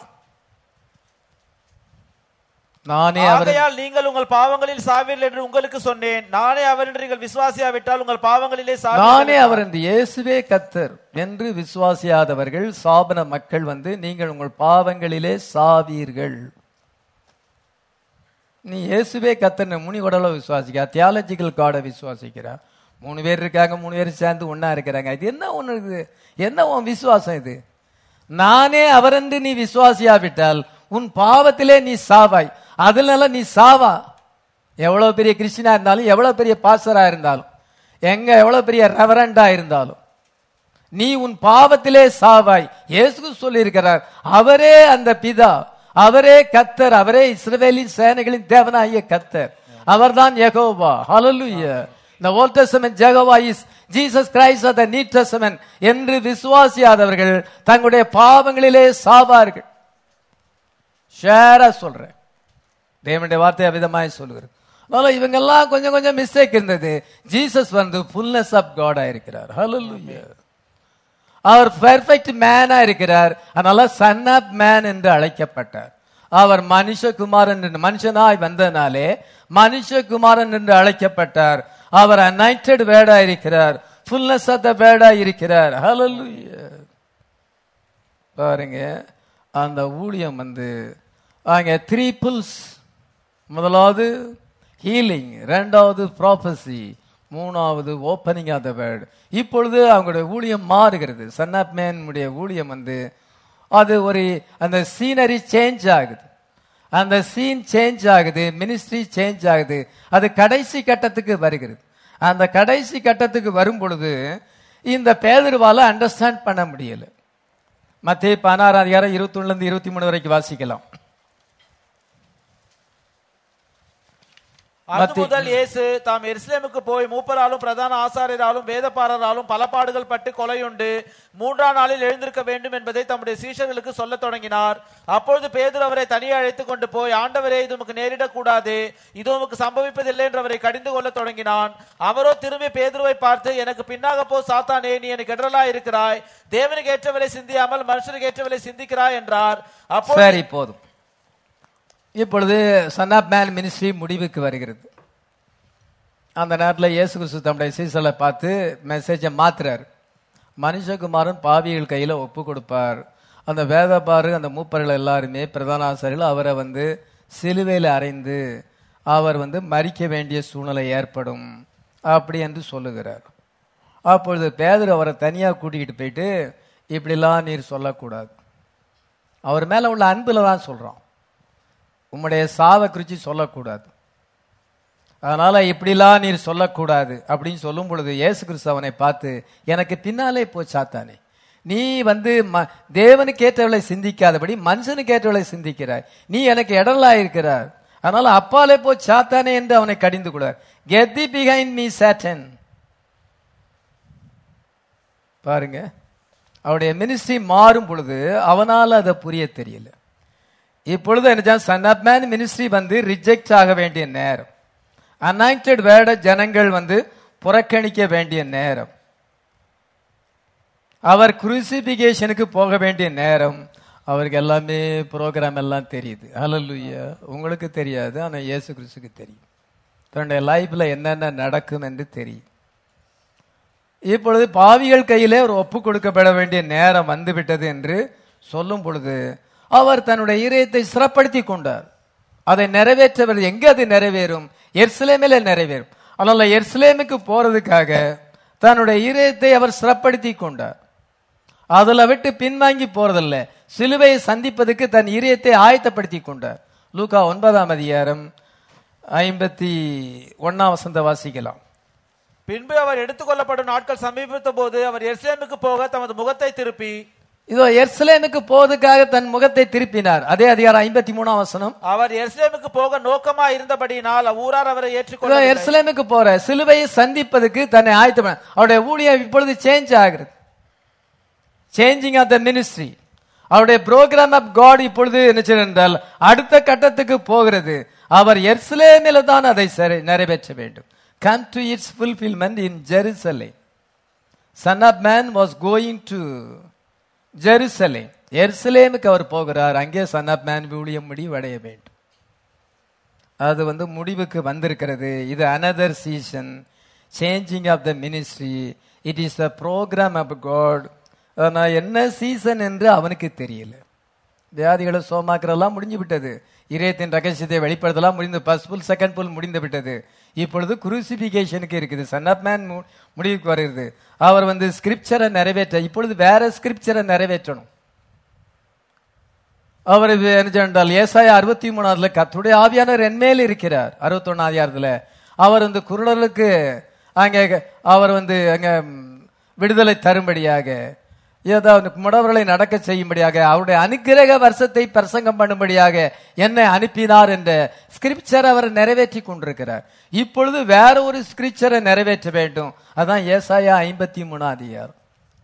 நானே அவர் ஆகையால் நீங்கள் உங்கள் பாவங்களில் சாவீர்கள் என்று உங்களுக்கு சொன்னேன் நானே அவர் என்று நீங்கள் விசுவாசியாவிட்டால் உங்கள் பாவங்களிலே சாவீர்கள் நானே அவர் என்று இயேசுவே கத்தர் என்று விசுவாசியாதவர்கள் சாபன மக்கள் வந்து நீங்கள் உங்கள் பாவங்களிலே சாவீர்கள் நீ இயேசுவே கத்தர் முனி உடலை விசுவாசிக்கிறா தியாலஜிக்கல் காடை விசுவாசிக்கிறா மூணு பேர் இருக்காங்க மூணு பேர் சேர்ந்து ஒண்ணா இருக்கிறாங்க இது என்ன ஒண்ணு இது என்ன உன் விசுவாசம் இது நானே அவரென்று நீ விசுவாசியாவிட்டால் உன் பாவத்திலே நீ சாவாய் அதனால நீ சாவா எவ்வளவு பெரிய கிறிஸ்டினா இருந்தாலும் எவ்வளவு பெரிய பாஸ்டரா இருந்தாலும் எங்க எவ்வளவு பெரிய ரெவரண்டா இருந்தாலும் நீ உன் பாவத்திலே சாவாய் இயேசு சொல்லி இருக்கிறார் அவரே அந்த பிதா அவரே கத்தர் அவரே இஸ்ரவேலின் சேனைகளின் தேவனாகிய கத்தர் அவர்தான் யெகோவா ஹalleluya the old testament jehovah is jesus christ of the new testament என்று விசுவாசியாதவர்கள் தங்களுடைய பாவங்களிலே சாவார்கள் ஷேரா சொல்றேன் தேவனுடைய வார்த்தை அவிதமாய் சொல்லுகிறது அதனால இவங்கெல்லாம் கொஞ்சம் கொஞ்சம் மிஸ்டேக் இருந்தது ஜீசஸ் வந்து ஃபுல்னஸ் ஆஃப் காடா இருக்கிறார் ஹalleluya அவர் பெர்ஃபெக்ட் மேனா இருக்கிறார் அதனால சன் ஆஃப் மேன் என்று அழைக்கப்பட்டார் அவர் மனுஷகுமாரன் என்று மனுஷனாய் வந்தனாலே மனுஷகுமாரன் என்று அழைக்கப்பட்டார் அவர் அனைட்டட் வேர்டா இருக்கிறார் ஃபுல்னஸ் ஆஃப் த வேர்டா இருக்கிறார் ஹalleluya பாருங்க அந்த ஊழியம் வந்து அங்க த்ரீ புல்ஸ் முதலாவது ஹீலிங் ரெண்டாவது ப்ராபசி மூணாவது ஓப்பனிங் ஆஃப் த வேர்டு இப்பொழுது அவங்களுடைய ஊழியம் மாறுகிறது சன் ஆஃப் மேனுடைய ஊழியம் வந்து அது ஒரு அந்த சீனரி சேஞ்ச் ஆகுது அந்த சீன் சேஞ்ச் ஆகுது மினிஸ்ட்ரி சேஞ்ச் ஆகுது அது கடைசி கட்டத்துக்கு வருகிறது அந்த கடைசி கட்டத்துக்கு வரும் பொழுது இந்த பேதர்வால அண்டர்ஸ்டாண்ட் பண்ண முடியல மத்திய பதினாறு அதிகாரம் இருபத்தி இருந்து இருபத்தி மூணு வரைக்கும் வாசிக்கலாம் அது மத்தி- முதல் இயேசு தாம் எருசலேமுக்கு போய் மூப்பராலும் பிரதான ஆசாரியராலும் வேதப்பாரராலும் பல பாடுகள் பட்டு கொலையுண்டு மூன்றாம் நாளில் எழுந்திருக்க வேண்டும் என்பதை தம்முடைய சீஷர்களுக்கு சொல்லத் தொடங்கினார் அப்பொழுது பேதுரு அவரை தனியே அழைத்துக் கொண்டு போய் ஆண்டவரே இது உமக்கு நேரிடக்கூடாது இது உமக்கு சம்பவிப்பதில்லை என்று அவரை கடிந்து கொள்ளத் தொடங்கினான் அவரோ திரும்பி பேதுருவை பார்த்து எனக்கு பின்னாக போ சாத்தானே நீ எனக்கு இடரலா இருக்கிறாய் தேவனுக்கு ஏற்றவரை சிந்தியாமல் மனுஷனுக்கு ஏற்றவரை சிந்திக்கிறாய் என்றார் அப்போ சரி போதும் இப்பொழுது சன் ஆப் மேன் மினிஸ்ட்ரி முடிவுக்கு வருகிறது அந்த நேரத்தில் இயேசு கிறிஸ்து தம்முடைய சீசலை பார்த்து மெசேஜை மாத்துறார் மனுஷகுமாரன் பாவிகள் கையில் ஒப்பு கொடுப்பார் அந்த வேதப்பாரு அந்த மூப்பர்கள் எல்லாருமே பிரதான ஆசிரியர்கள் அவரை வந்து சிலுவையில் அறைந்து அவர் வந்து மறிக்க வேண்டிய சூழ்நிலை ஏற்படும் அப்படி என்று சொல்லுகிறார் அப்பொழுது பேதர் அவரை தனியாக கூட்டிக்கிட்டு போயிட்டு இப்படிலாம் நீர் சொல்லக்கூடாது அவர் மேலே உள்ள அன்பில் தான் சொல்கிறோம் உம்முடைய சாவை குறித்து சொல்லக்கூடாது அதனால இப்படிலாம் நீர் சொல்லக்கூடாது அப்படின்னு சொல்லும் பொழுது இயேசு கிறிஸ்து அவனை பார்த்து எனக்கு பின்னாலே போ சாத்தானே நீ வந்து ம- தேவனுக்கு ஏற்றவளை சிந்திக்காதபடி மனுஷனுக்கு ஏற்றவளை சிந்திக்கிறாய் நீ எனக்கு இடலா இருக்கிறார் அதனால அப்பாலே போ சாத்தானே என்று அவனை கடிந்து கொள்வார் get the behind me Satan பாருங்க அவருடைய மினிஸ்ட்ரி மாறும் பொழுது அவனால அதை புரிய தெரியல இப்பொழுது என்ன சன் ஆப் மேன் மினிஸ்ட்ரி வந்து ரிஜெக்ட் ஆக வேண்டிய நேரம் அனாயிண்டட் வேர்டை ஜனங்கள் வந்து புறக்கணிக்க வேண்டிய நேரம் அவர் குரூசிபிகேஷனுக்கு போக வேண்டிய நேரம் அவருக்கு எல்லாமே ப்ரோக்ராம் எல்லாம் தெரியுது ஹalleluya உங்களுக்கு தெரியாது ஆனா இயேசு கிறிஸ்துக்கு தெரியும் தன்னுடைய லைஃப்ல என்னென்ன நடக்கும் என்று தெரியும் இப்பொழுது பாவிகள் கையிலே ஒரு ஒப்பு கொடுக்கப்பட வேண்டிய நேரம் வந்துவிட்டது என்று சொல்லும் பொழுது அவர் தன்னுடைய இதயத்தை சிறப்படுத்தி கொண்டார் அதை நிறைவேற்றவர் எங்க அது நிறைவேறும் எர்சிலேமில நிறைவேறும் அதனால எர்சிலேமுக்கு போறதுக்காக தன்னுடைய இதயத்தை அவர் சிறப்படுத்தி கொண்டார் அதுல விட்டு பின்வாங்கி போறதில்ல சிலுவையை சந்திப்பதற்கு தன் இதயத்தை ஆயத்தப்படுத்தி கொண்டார் லூகா ஒன்பதாம் அதிகாரம் ஐம்பத்தி ஒன்னாம் வசந்த வாசிக்கலாம் பின்பு அவர் எடுத்துக்கொள்ளப்படும் நாட்கள் சமீபித்த போது அவர் எருசலேமுக்கு போக தமது முகத்தை திருப்பி இதோ எர்சலேமுக்கு போவதற்காக தன் முகத்தை திருப்பினார் அதே அதிகாரம் ஐம்பத்தி மூணாம் வசனம் அவர் எருசலேமுக்கு போக நோக்கமா இருந்தபடியினால் அவ்வூரார் அவரை இதோ ஏற்றுக்கொள்ள எருசலேமுக்கு போற சிலுவையை சந்திப்பதற்கு தன்னை ஆயத்தம் அவருடைய ஊழியம் இப்பொழுது சேஞ்ச் ஆகிறது சேஞ்சிங் ஆஃப் த மினிஸ்ட்ரி அவருடைய ப்ரோக்ராம் ஆஃப் காட் இப்பொழுது என்ன செய்கிறது என்றால் அடுத்த கட்டத்துக்கு போகிறது அவர் எர்சலேமில தான் அதை சரி- நிறைவேற்ற வேண்டும் come to its fulfilment in Jerusalem son of man was going to Jerusalem எருசலேமுக்கு அவர் போகிறார் அங்கே சன் ஆஃப் மேன் ஊழியம் முடிவடைய வேண்டும் அது வந்து முடிவுக்கு வந்திருக்கிறது இது another season changing of the ministry it is the programme of God நான் என்ன சீசன் என்று அவனுக்கு தெரியல வியாதிகளை சோமாக்கிறதெல்லாம் முடிஞ்சு விட்டது இதயத்தின் ரகசியத்தை வெளிப்படுத்தலாம் முடிந்து ஃபர்ஸ்ட் புல் செகண்ட் புல் முடிந்து விட்டது இப்பொழுது குரூசிபிகேஷனுக்கு இருக்குது சன் ஆஃப் மேன் முடிவுக்கு வருகிறது அவர் வந்து ஸ்கிரிப்சரை நிறைவேற்ற இப்பொழுது வேற ஸ்கிரிப்சரை நிறைவேற்றணும் அவர் இது என்ன சொன்னால் ஏசாயா அறுபத்தி மூணாவதுல கத்துடைய ஆவியானவர் என்மேல் இருக்கிறார் அறுபத்தொன்னாம் அதிகாரத்துல அவர் வந்து குருடர்களுக்கு அங்கே அவர் வந்து அங்க ம், விடுதலை தரும்படியாக ஏதாவது முடவர்களை நடக்க செய்யும்படியாக அவருடைய அனுக்கிரக வருஷத்தை பிரசங்கம் பண்ணும்படியாக என்னை அனுப்பினார் என்ற ஸ்கிரிப்சர் அவர் நிறைவேற்றி கொண்டிருக்கிறார் இப்பொழுது வேற ஒரு ஸ்கிரிப்சரை நிறைவேற்ற வேண்டும் அதான் ஏசாயா ஐம்பத்தி மூணாம் அதிகாரம்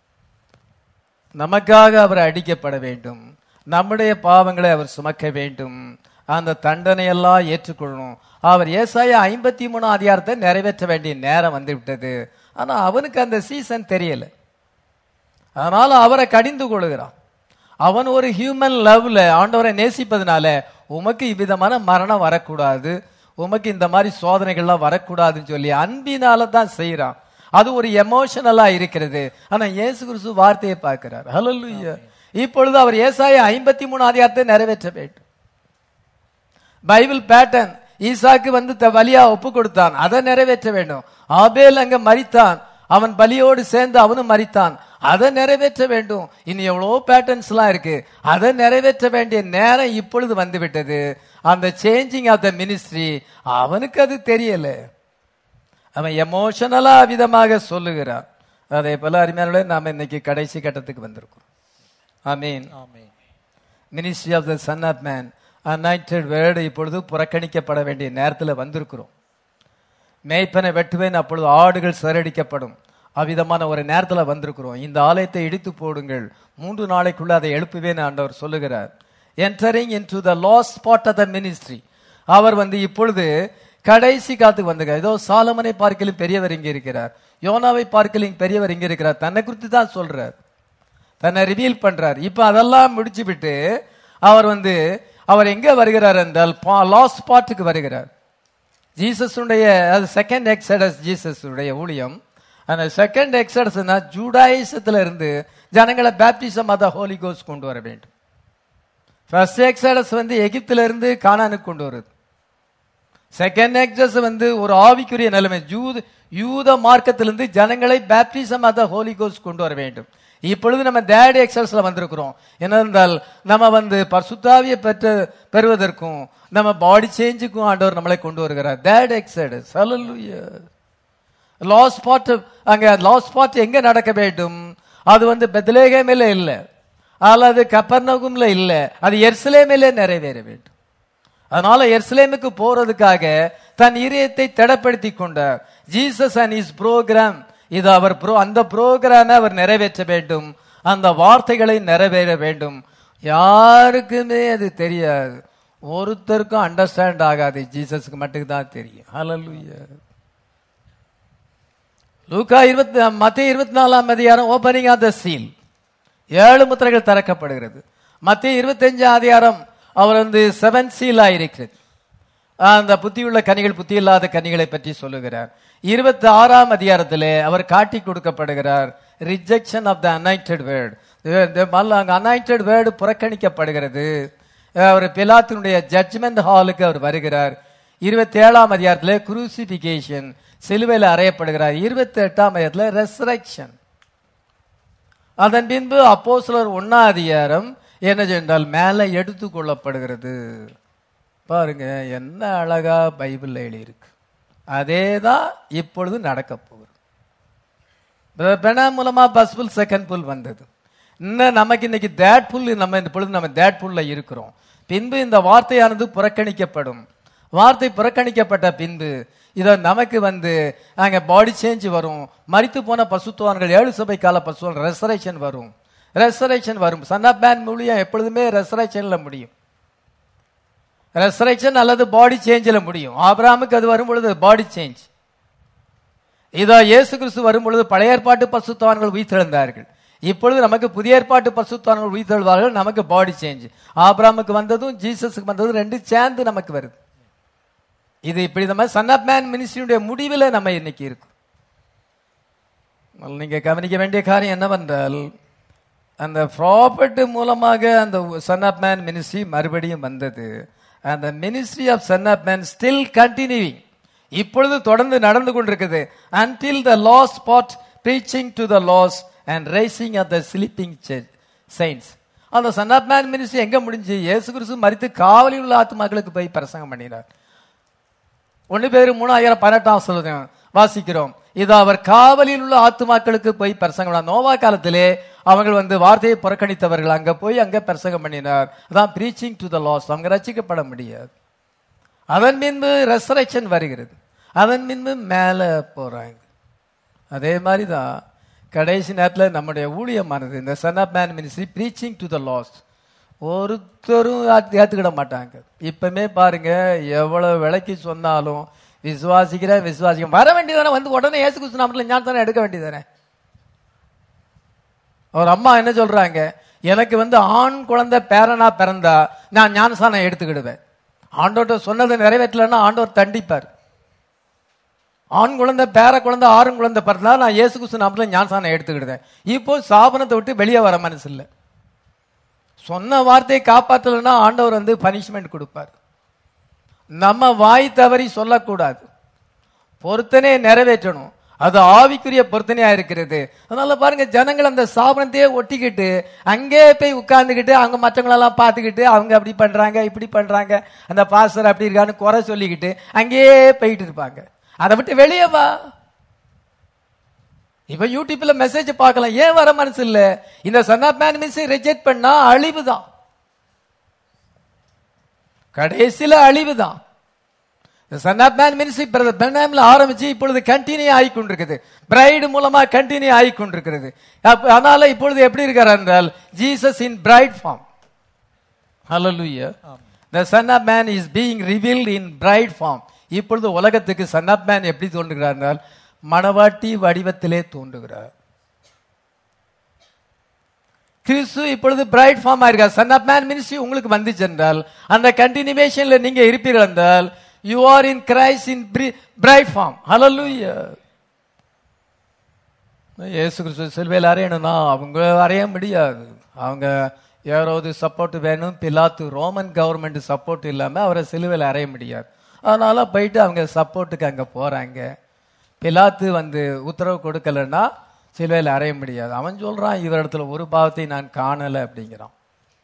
நமக்காக அவர் அடிக்கப்பட வேண்டும் நம்முடைய பாவங்களை அவர் சுமக்க வேண்டும் அந்த தண்டனையெல்லாம் ஏற்றுக்கொள்ளணும் அவர் ஏசாயா ஐம்பத்தி மூணு அதிகாரத்தை நிறைவேற்ற வேண்டிய நேரம் வந்து விட்டது ஆனா அவனுக்கு அந்த சீசன் தெரியல அதனால அவரை கடிந்து கொள்கிறான் அவன் ஒரு ஹியூமன் லவ்ல ஆண்டவரை நேசிப்பதனால உமக்கு இவ்விதமான மரணம் வரக்கூடாது உமக்கு இந்த மாதிரி சோதனைகள்லாம் வரக்கூடாதுன்னு சொல்லி அன்பினால தான் செய்யறான் அது ஒரு எமோஷனலா இருக்கிறது ஆனா இயேசு கிறிஸ்து வார்த்தையை பார்க்கிறார் ஹalleluya இப்பொழுது அவர் ஏசாய ஐம்பத்தி மூணு அதிகாரத்தை நிறைவேற்ற வேண்டும் பைபிள் பேட்டர்ன் ஈசாக்கு வந்து த- வலியா ஒப்பு கொடுத்தான் அதை நிறைவேற்ற வேண்டும் ஆபேல் அங்க மரித்தான் அவன் பலியோடு சேர்ந்து அவனும் மரித்தான் அதை நிறைவேற்ற வேண்டும் இனி எவ்வளோ பேட்டர்ன்ஸ்லாம் இருக்கு அதை நிறைவேற்ற வேண்டிய நேரம் இப்பொழுது வந்து விட்டது அந்த சேஞ்சிங் ஆஃப் த மினிஸ்ட்ரி அவனுக்கு அது தெரியல அவன் எமோஷனலா விதமாக சொல்லுகிறான் அதே போல அருமையானே நாம இன்னைக்கு கடைசி கட்டத்துக்கு வந்திருக்கோம் ஆமீன் ஆமென் ministry of the son of man anointed word இப்பொழுது புறக்கணிக்கப்பட வேண்டிய நேரத்தில் வந்திருக்கிறோம் மேய்ப்பனை வெட்டுவேன் அப்பொழுது ஆடுகள் சிறடிக்கப்படும் அவ்விதமான ஒரு நேரத்தில் வந்திருக்கிறோம் இந்த ஆலயத்தை இடித்து போடுங்கள் மூன்று நாளைக்குள்ள அதை எழுப்புவேன் ஆண்டவர் சொல்லுகிறார் entering into the last spot of the ministry அவர் வந்து இப்பொழுது கடைசி காத்துக்கு வந்துங்க ஏதோ சாலமனை பார்க்கலும் பெரியவர் இங்கே இருக்கிறார் யோனாவை பார்க்கலும் பெரியவர் இங்கே இருக்கிறார் தன்னை குறித்து தான் சொல்றார் தன்னை ரிவீல் பண்றார் இப்ப அதெல்லாம் முடிச்சு விட்டு அவர் வந்து அவர் எங்க வருகிறார் என்றால் லாஸ் ஸ்பாட்டுக்கு வருகிறார் ஜீசஸுடைய அது செகண்ட் எக்ஸடஸ் ஜீசஸுடைய ஊழியம் அந்த செகண்ட் எக்ஸடஸ்னா ஜூடாயிசத்துல இருந்து ஜனங்களை பேப்டிசம் அத ஹோலி கோஸ் கொண்டு வர வேண்டும் ஃபர்ஸ்ட் எக்ஸடஸ் வந்து எகிப்துல இருந்து கானானுக்கு கொண்டு வருது செகண்ட் எக்ஸஸ் வந்து ஒரு ஆவிக்குரிய நிலைமை ஜூத யூத மார்க்கத்திலிருந்து ஜனங்களை பேப்டிசம் அத ஹோலி கோஸ் கொண்டு வர வேண்டும் இப்பொழுது நம்ம தேட் எக்ஸல்ஸ்ல வந்திருக்கிறோம் என்னென்றால் நம்ம வந்து பர்சுத்தாவியை பெற்று பெறுவதற்கும் நம்ம பாடி சேஞ்சுக்கும் ஆண்டவர் நம்மளை கொண்டு வருகிறார் தேட் எக்ஸடஸ் ஹalleluya லாஸ் ஸ்பாட் அங்க லாஸ் ஸ்பாட் எங்க நடக்க வேண்டும் அது வந்து பெத்லேகேமில் இல்லை அல்லது கப்பர்நகும்ல இல்லை அது எர்சலேமிலே நிறைவேற வேண்டும் அதனால எருசலேமுக்கு போறதுக்காக தன் இதயத்தை திடப்படுத்தி கொண்டார் ஜீசஸ் அண்ட் இஸ் ப்ரோக்ராம் இது அவர் ப்ரோ அந்த ப்ரோக்ராமை அவர் நிறைவேற்ற வேண்டும் அந்த வார்த்தைகளை நிறைவேற வேண்டும் யாருக்குமே அது தெரியாது ஒருத்தருக்கும் அண்டர்ஸ்டாண்ட் ஆகாது ஜீசஸ்க்கு மட்டும் தான் தெரியும் ஹalleluya லூக்கா இருபத்தி மத்திய இருபத்தி நாலாம் அதிகாரம் ஓபனிங் ஆஃப் த சீல் ஏழு முத்திரைகள் திறக்கப்படுகிறது மத்திய இருபத்தஞ்சு அதிகாரம் அவர் வந்து செவன் சீல் ஆயிருக்கிறது அந்த புத்தியுள்ள கனிகள் புத்தி இல்லாத கனிகளை பற்றி சொல்லுகிறார் இருபத்தி ஆறாம் அதிகாரத்திலே அவர் காட்டி கொடுக்கப்படுகிறார் rejection of the anointed word அங்க அனாயிண்டட் வேர்டு புறக்கணிக்கப்படுகிறது அவர் பிலாத்தினுடைய ஜட்ஜ்மெண்ட் ஹாலுக்கு அவர் வருகிறார் இருபத்தி ஏழாம் அதிகாரத்திலே குரூசிபிகேஷன் சிலுவையில் அறையப்படுகிறார் இருபத்தி எட்டாம் அதிகாரத்தில் ரெசரக்ஷன் அதன் பின்பு அப்போஸ்தலர் ஒன்னா அதிகாரம் என்ன சென்றால் மேலே எடுத்து கொள்ளப்படுகிறது பாருங்க என்ன அழகா பைபிள்ல எழுதியிருக்கு அதே தான் இப்பொழுது நடக்க போகுது பெனா மூலமா பஸ் புல் செகண்ட் புல் வந்தது இன்னும் நமக்கு இன்னைக்கு தேட் புல் நம்ம இந்த பொழுது நம்ம தேட் புல்ல இருக்கிறோம் பின்பு இந்த வார்த்தையானது புறக்கணிக்கப்படும் வார்த்தை புறக்கணிக்கப்பட்ட பின்பு இதை நமக்கு வந்து அங்க பாடி சேஞ்ச் வரும் மரித்து போன பசுத்துவான்கள் ஏழு சபை கால பசுவான் ரெசரேஷன் வரும் ரெசரேஷன் வரும் சன் ஆஃப் மேன் மூலியம் எப்பொழுதுமே ரெசரேஷன்ல முடியும் ரெசரேஷன் அல்லது பாடி சேஞ்சில் முடியும் ஆபிரகாமுக்கு அது வரும் பொழுது பாடி சேஞ்ச் இதோ இயேசு கிறிஸ்து வரும் பொழுது பழைய ஏற்பாட்டு பசுத்தவான்கள் உயிர்த்தெழுந்தார்கள் இப்பொழுது நமக்கு புதிய ஏற்பாட்டு பசுத்தவான்கள் உயிர்த்தெழுவார்கள் நமக்கு பாடி சேஞ்ச் ஆபிரகாமுக்கு வந்ததும் ஜீசஸுக்கு வந்ததும் ரெண்டு சேர்ந்து நமக்கு வருது இது இப்படி நம்ம சன் ஆஃப் மேன் மினிஸ்ட்ரியுடைய முடிவில் நம்ம இன்னைக்கு இருக்கும் நீங்க கவனிக்க வேண்டிய காரியம் என்னவென்றால் அந்த ப்ராப்பர்ட் மூலமாக அந்த சன் ஆஃப் மேன் மினிஸ்ட்ரி மறுபடியும் வந்தது அந்த ministry of son of man still continuing இப்பொழுது தொடர்ந்து நடந்து கொண்டிருக்குது until the last spot preaching to the last and rising of the sleeping saints அந்த சன் ஆஃப் மேன் மினிஸ்ட்ரி எங்க முடிஞ்சு இயேசு கிறிஸ்து மறித்து காவலில் உள்ள ஆத்மாக்களுக்கு போய் பிரசங்கம் பண்ணினார் ஒன்னு பேர் மூணாயிரம் பதினெட்டாம் சொல்லுங்க வாசிக்கிறோம் இது அவர் காவலில் உள்ள ஆத்துமாக்களுக்கு போய் பிரசங்கம் நோவா காலத்திலே அவங்க வந்து வார்த்தையை புறக்கணித்தவர்கள் அங்க போய் அங்க பிரசங்கம் பண்ணினார் அதான் பிரீச்சிங் டு த லாஸ் அவங்க ரசிக்கப்பட முடியாது அதன் பின்பு ரெசரேஷன் வருகிறது அதன் பின்பு மேல போறாங்க அதே மாதிரி தான் கடைசி நேரத்தில் நம்முடைய ஊழியமானது இந்த son of man ministry preaching to the last ஒருத்தரும் ஏற்றுக்கிட மாட்டாங்க இப்பவுமே பாருங்க எவ்வளவு விலைக்கு சொன்னாலும் விசுவாசிக்கிறேன் விசுவாசிக்க வர வேண்டியதானே வந்து உடனே ஏசு கிறிஸ்து நாமத்தில் ஞானத்தானே எடுக்க வேண்டியதானே அவர் அம்மா என்ன சொல்றாங்க எனக்கு வந்து ஆண் குழந்தை பேரனா பிறந்தா நான் ஞானசானம் எடுத்துக்கிடுவேன் ஆண்டோட்ட சொன்னதை நிறைவேற்றலன்னா ஆண்டவர் தண்டிப்பார் ஆண் குழந்தை பேர குழந்தை ஆறு குழந்தை பிறந்தா நான் இயேசு கிறிஸ்து நாமத்தில் ஞானசானம் எடுத்துக்கிடுவேன் இப்போ சாபனத்தை விட்டு வெளியே வர மனசு இல்லை சொன்ன வார்த்தையை காப்பாற்றலைன்னா ஆண்டவர் வந்து பனிஷ்மெண்ட் கொடுப்பார் நம்ம வாய் தவறி சொல்லக்கூடாது பொருத்தனே நிறைவேற்றணும் அது ஆவிக்குரிய பொருத்தனையா இருக்கிறது அதனால பாருங்க ஜனங்கள் அந்த சாபனத்தையே ஒட்டிக்கிட்டு அங்கே போய் உட்கார்ந்துக்கிட்டு அவங்க மற்றவங்களெல்லாம் பார்த்துக்கிட்டு அவங்க அப்படி பண்றாங்க இப்படி பண்றாங்க அந்த பாஸ்டர் அப்படி இருக்கான்னு குறை சொல்லிக்கிட்டு அங்கேயே போயிட்டு இருப்பாங்க அதை விட்டு வெளியே வா இப்ப யூடியூப்ல மெசேஜ் பார்க்கலாம் ஏன் வர மனசு இல்ல இந்த சன் ஆஃப் மேன் மிஸ் ரிஜெக்ட் பண்ணா அழிவு தான் கடைசியில அழிவு தான் son of man ministry brother பெர்னாம்ல ஆரம்பிச்சு இப்பொழுது கண்டினியூ ஆகி கொண்டிருக்குது பிரைடு மூலமா கண்டினியூ ஆகி கொண்டிருக்கிறது அப்ப அதனால இப்பொழுது எப்படி இருக்கார் என்றால் ஜீசஸ் இன் பிரைட் ஃபார்ம் ஹalleluya the son of man is being revealed in bride form இப்பொழுது உலகத்துக்கு சன் ஆஃப் மேன் எப்படி தோன்றுகிறார் என்றால் மணவாட்டி வடிவத்திலே தோன்றுகிறார் கிறிஸ்து இப்பொழுது பிரைட் ஃபார்ம் ஆயிருக்கார் சன் ஆஃப் மேன் மினிஸ்ட்ரி உங்களுக்கு வந்துச்சு என்றால் அந்த கண்டினியூவேஷன்ல நீங்க இருப்பீர்கள் என்றால் you are in Christ in bride form ஹalleluya இயேசு கிறிஸ்து சிலுவையில் அறையணும்னா அவங்க அறைய முடியாது அவங்க யாராவது சப்போர்ட் வேணும் பிலாத்து ரோமன் கவர்மெண்ட் சப்போர்ட் இல்லாம அவரை சிலுவையில் அறைய முடியாது அதனால போயிட்டு அவங்க சப்போர்ட்டுக்கு அங்க போறாங்க பிலாத்து வந்து உத்தரவு கொடுக்கலன்னா சிலுவையில் அறைய முடியாது அவன் சொல்றான் இவரிடத்துல ஒரு பாவத்தை நான் காணல அப்படிங்கிறான்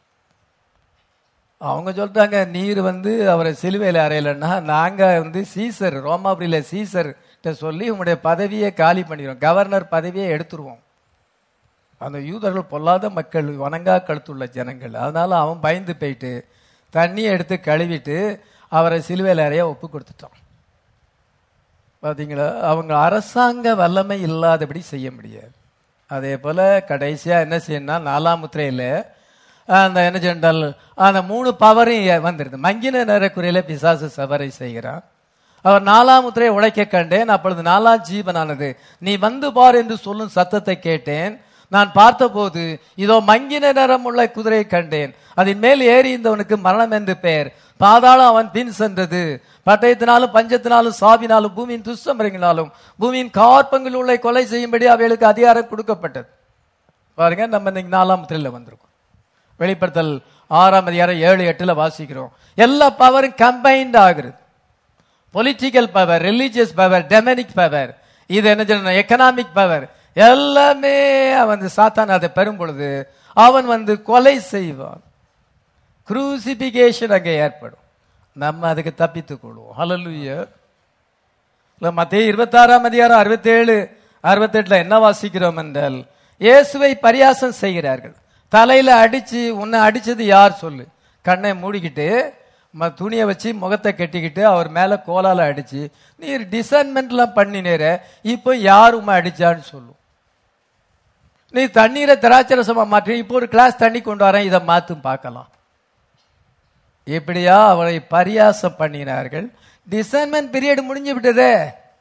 அவங்க சொல்றாங்க நீர் வந்து அவரை சிலுவையில் அறையலைன்னா நாங்க வந்து சீசர் ரோமாபுரியில சீசர் சொல்லி உங்களுடைய பதவியை காலி பண்ணிடுவோம் கவர்னர் பதவியை எடுத்துருவோம் அந்த யூதர்கள் பொல்லாத மக்கள் வணங்கா கழுத்துள்ள ஜனங்கள் அதனால அவன் பயந்து போயிட்டு தண்ணியை எடுத்து கழுவிட்டு அவரை சிலுவையில் அறைய ஒப்பு கொடுத்துட்டான் பாத்தீங்களா அவங்க அரசாங்க வல்லமை இல்லாதபடி செய்ய முடியாது அதே போல கடைசியா என்ன செய்யணும்னா நாலாம் முத்திரையில அந்த என்ன சென்றால் அந்த மூணு பவரும் வந்துருது மங்கின நேரக்குறையில பிசாசு சவரை செய்கிறான் அவர் நாலாம் முத்திரையை உழைக்க கண்டேன் அப்பொழுது நாலாம் ஜீவனானது நீ வந்து பார் என்று சொல்லும் சத்தத்தை கேட்டேன் நான் பார்த்தபோது இதோ மங்கின நிறம் உள்ள குதிரையை கண்டேன் அதன் மேல் ஏறி இருந்தவனுக்கு மரணம் என்று பெயர் பாதாளம் அவன் பின் சென்றது பட்டயத்தினாலும் பஞ்சத்தினாலும் சாவினாலும் பூமியின் துஷ்டமரங்கினாலும் பூமியின் கார்பங்கள் உள்ள கொலை செய்யும்படி அவைகளுக்கு அதிகாரம் கொடுக்கப்பட்டது பாருங்க நம்ம இன்னைக்கு நாலாம் முத்திரையில வந்திருக்கோம் வெளிப்படுத்தல் ஆறாம் அதிகாரம் ஏழு எட்டுல வாசிக்கிறோம் எல்லா பவரும் கம்பைன்ட் ஆகுறது political power religious power demonic power இது என்ன சொல்லணும் எக்கனாமிக் பவர் எல்லாமே அவன் சாத்தான் அதை பெறும் பொழுது அவன் வந்து கொலை செய்வான் குரூசிபிகேஷன் அங்கே ஏற்படும் நம்ம அதுக்கு தப்பித்துக் கொள்வோம் ஹலலுய இல்ல மத்திய இருபத்தாறாம் அதிகாரம் அறுபத்தேழு அறுபத்தெட்டுல என்ன வாசிக்கிறோம் என்றால் இயேசுவை பரியாசம் செய்கிறார்கள் தலையில அடிச்சு உன்னை அடிச்சது யார் சொல்லு கண்ணை மூடிக்கிட்டு ம- துணியை வச்சு முகத்தை கட்டிக்கிட்டு அவர் மேல கோலால அடிச்சு நீர் டிசைன்மெண்ட்லாம் பண்ணினேர இப்போ யார் உம்மை அடிச்சான்னு சொல்லும் நீ தண்ணீரை திராட்சரசமா மாற்றி இப்போ ஒரு கிளாஸ் தண்ணி கொண்டு வரேன் இதை மாத்தும் பார்க்கலாம் இப்படியா அவரை பரியாசம் பண்ணினார்கள் டிசைன்மெண்ட் பீரியட் முடிஞ்சு விட்டதே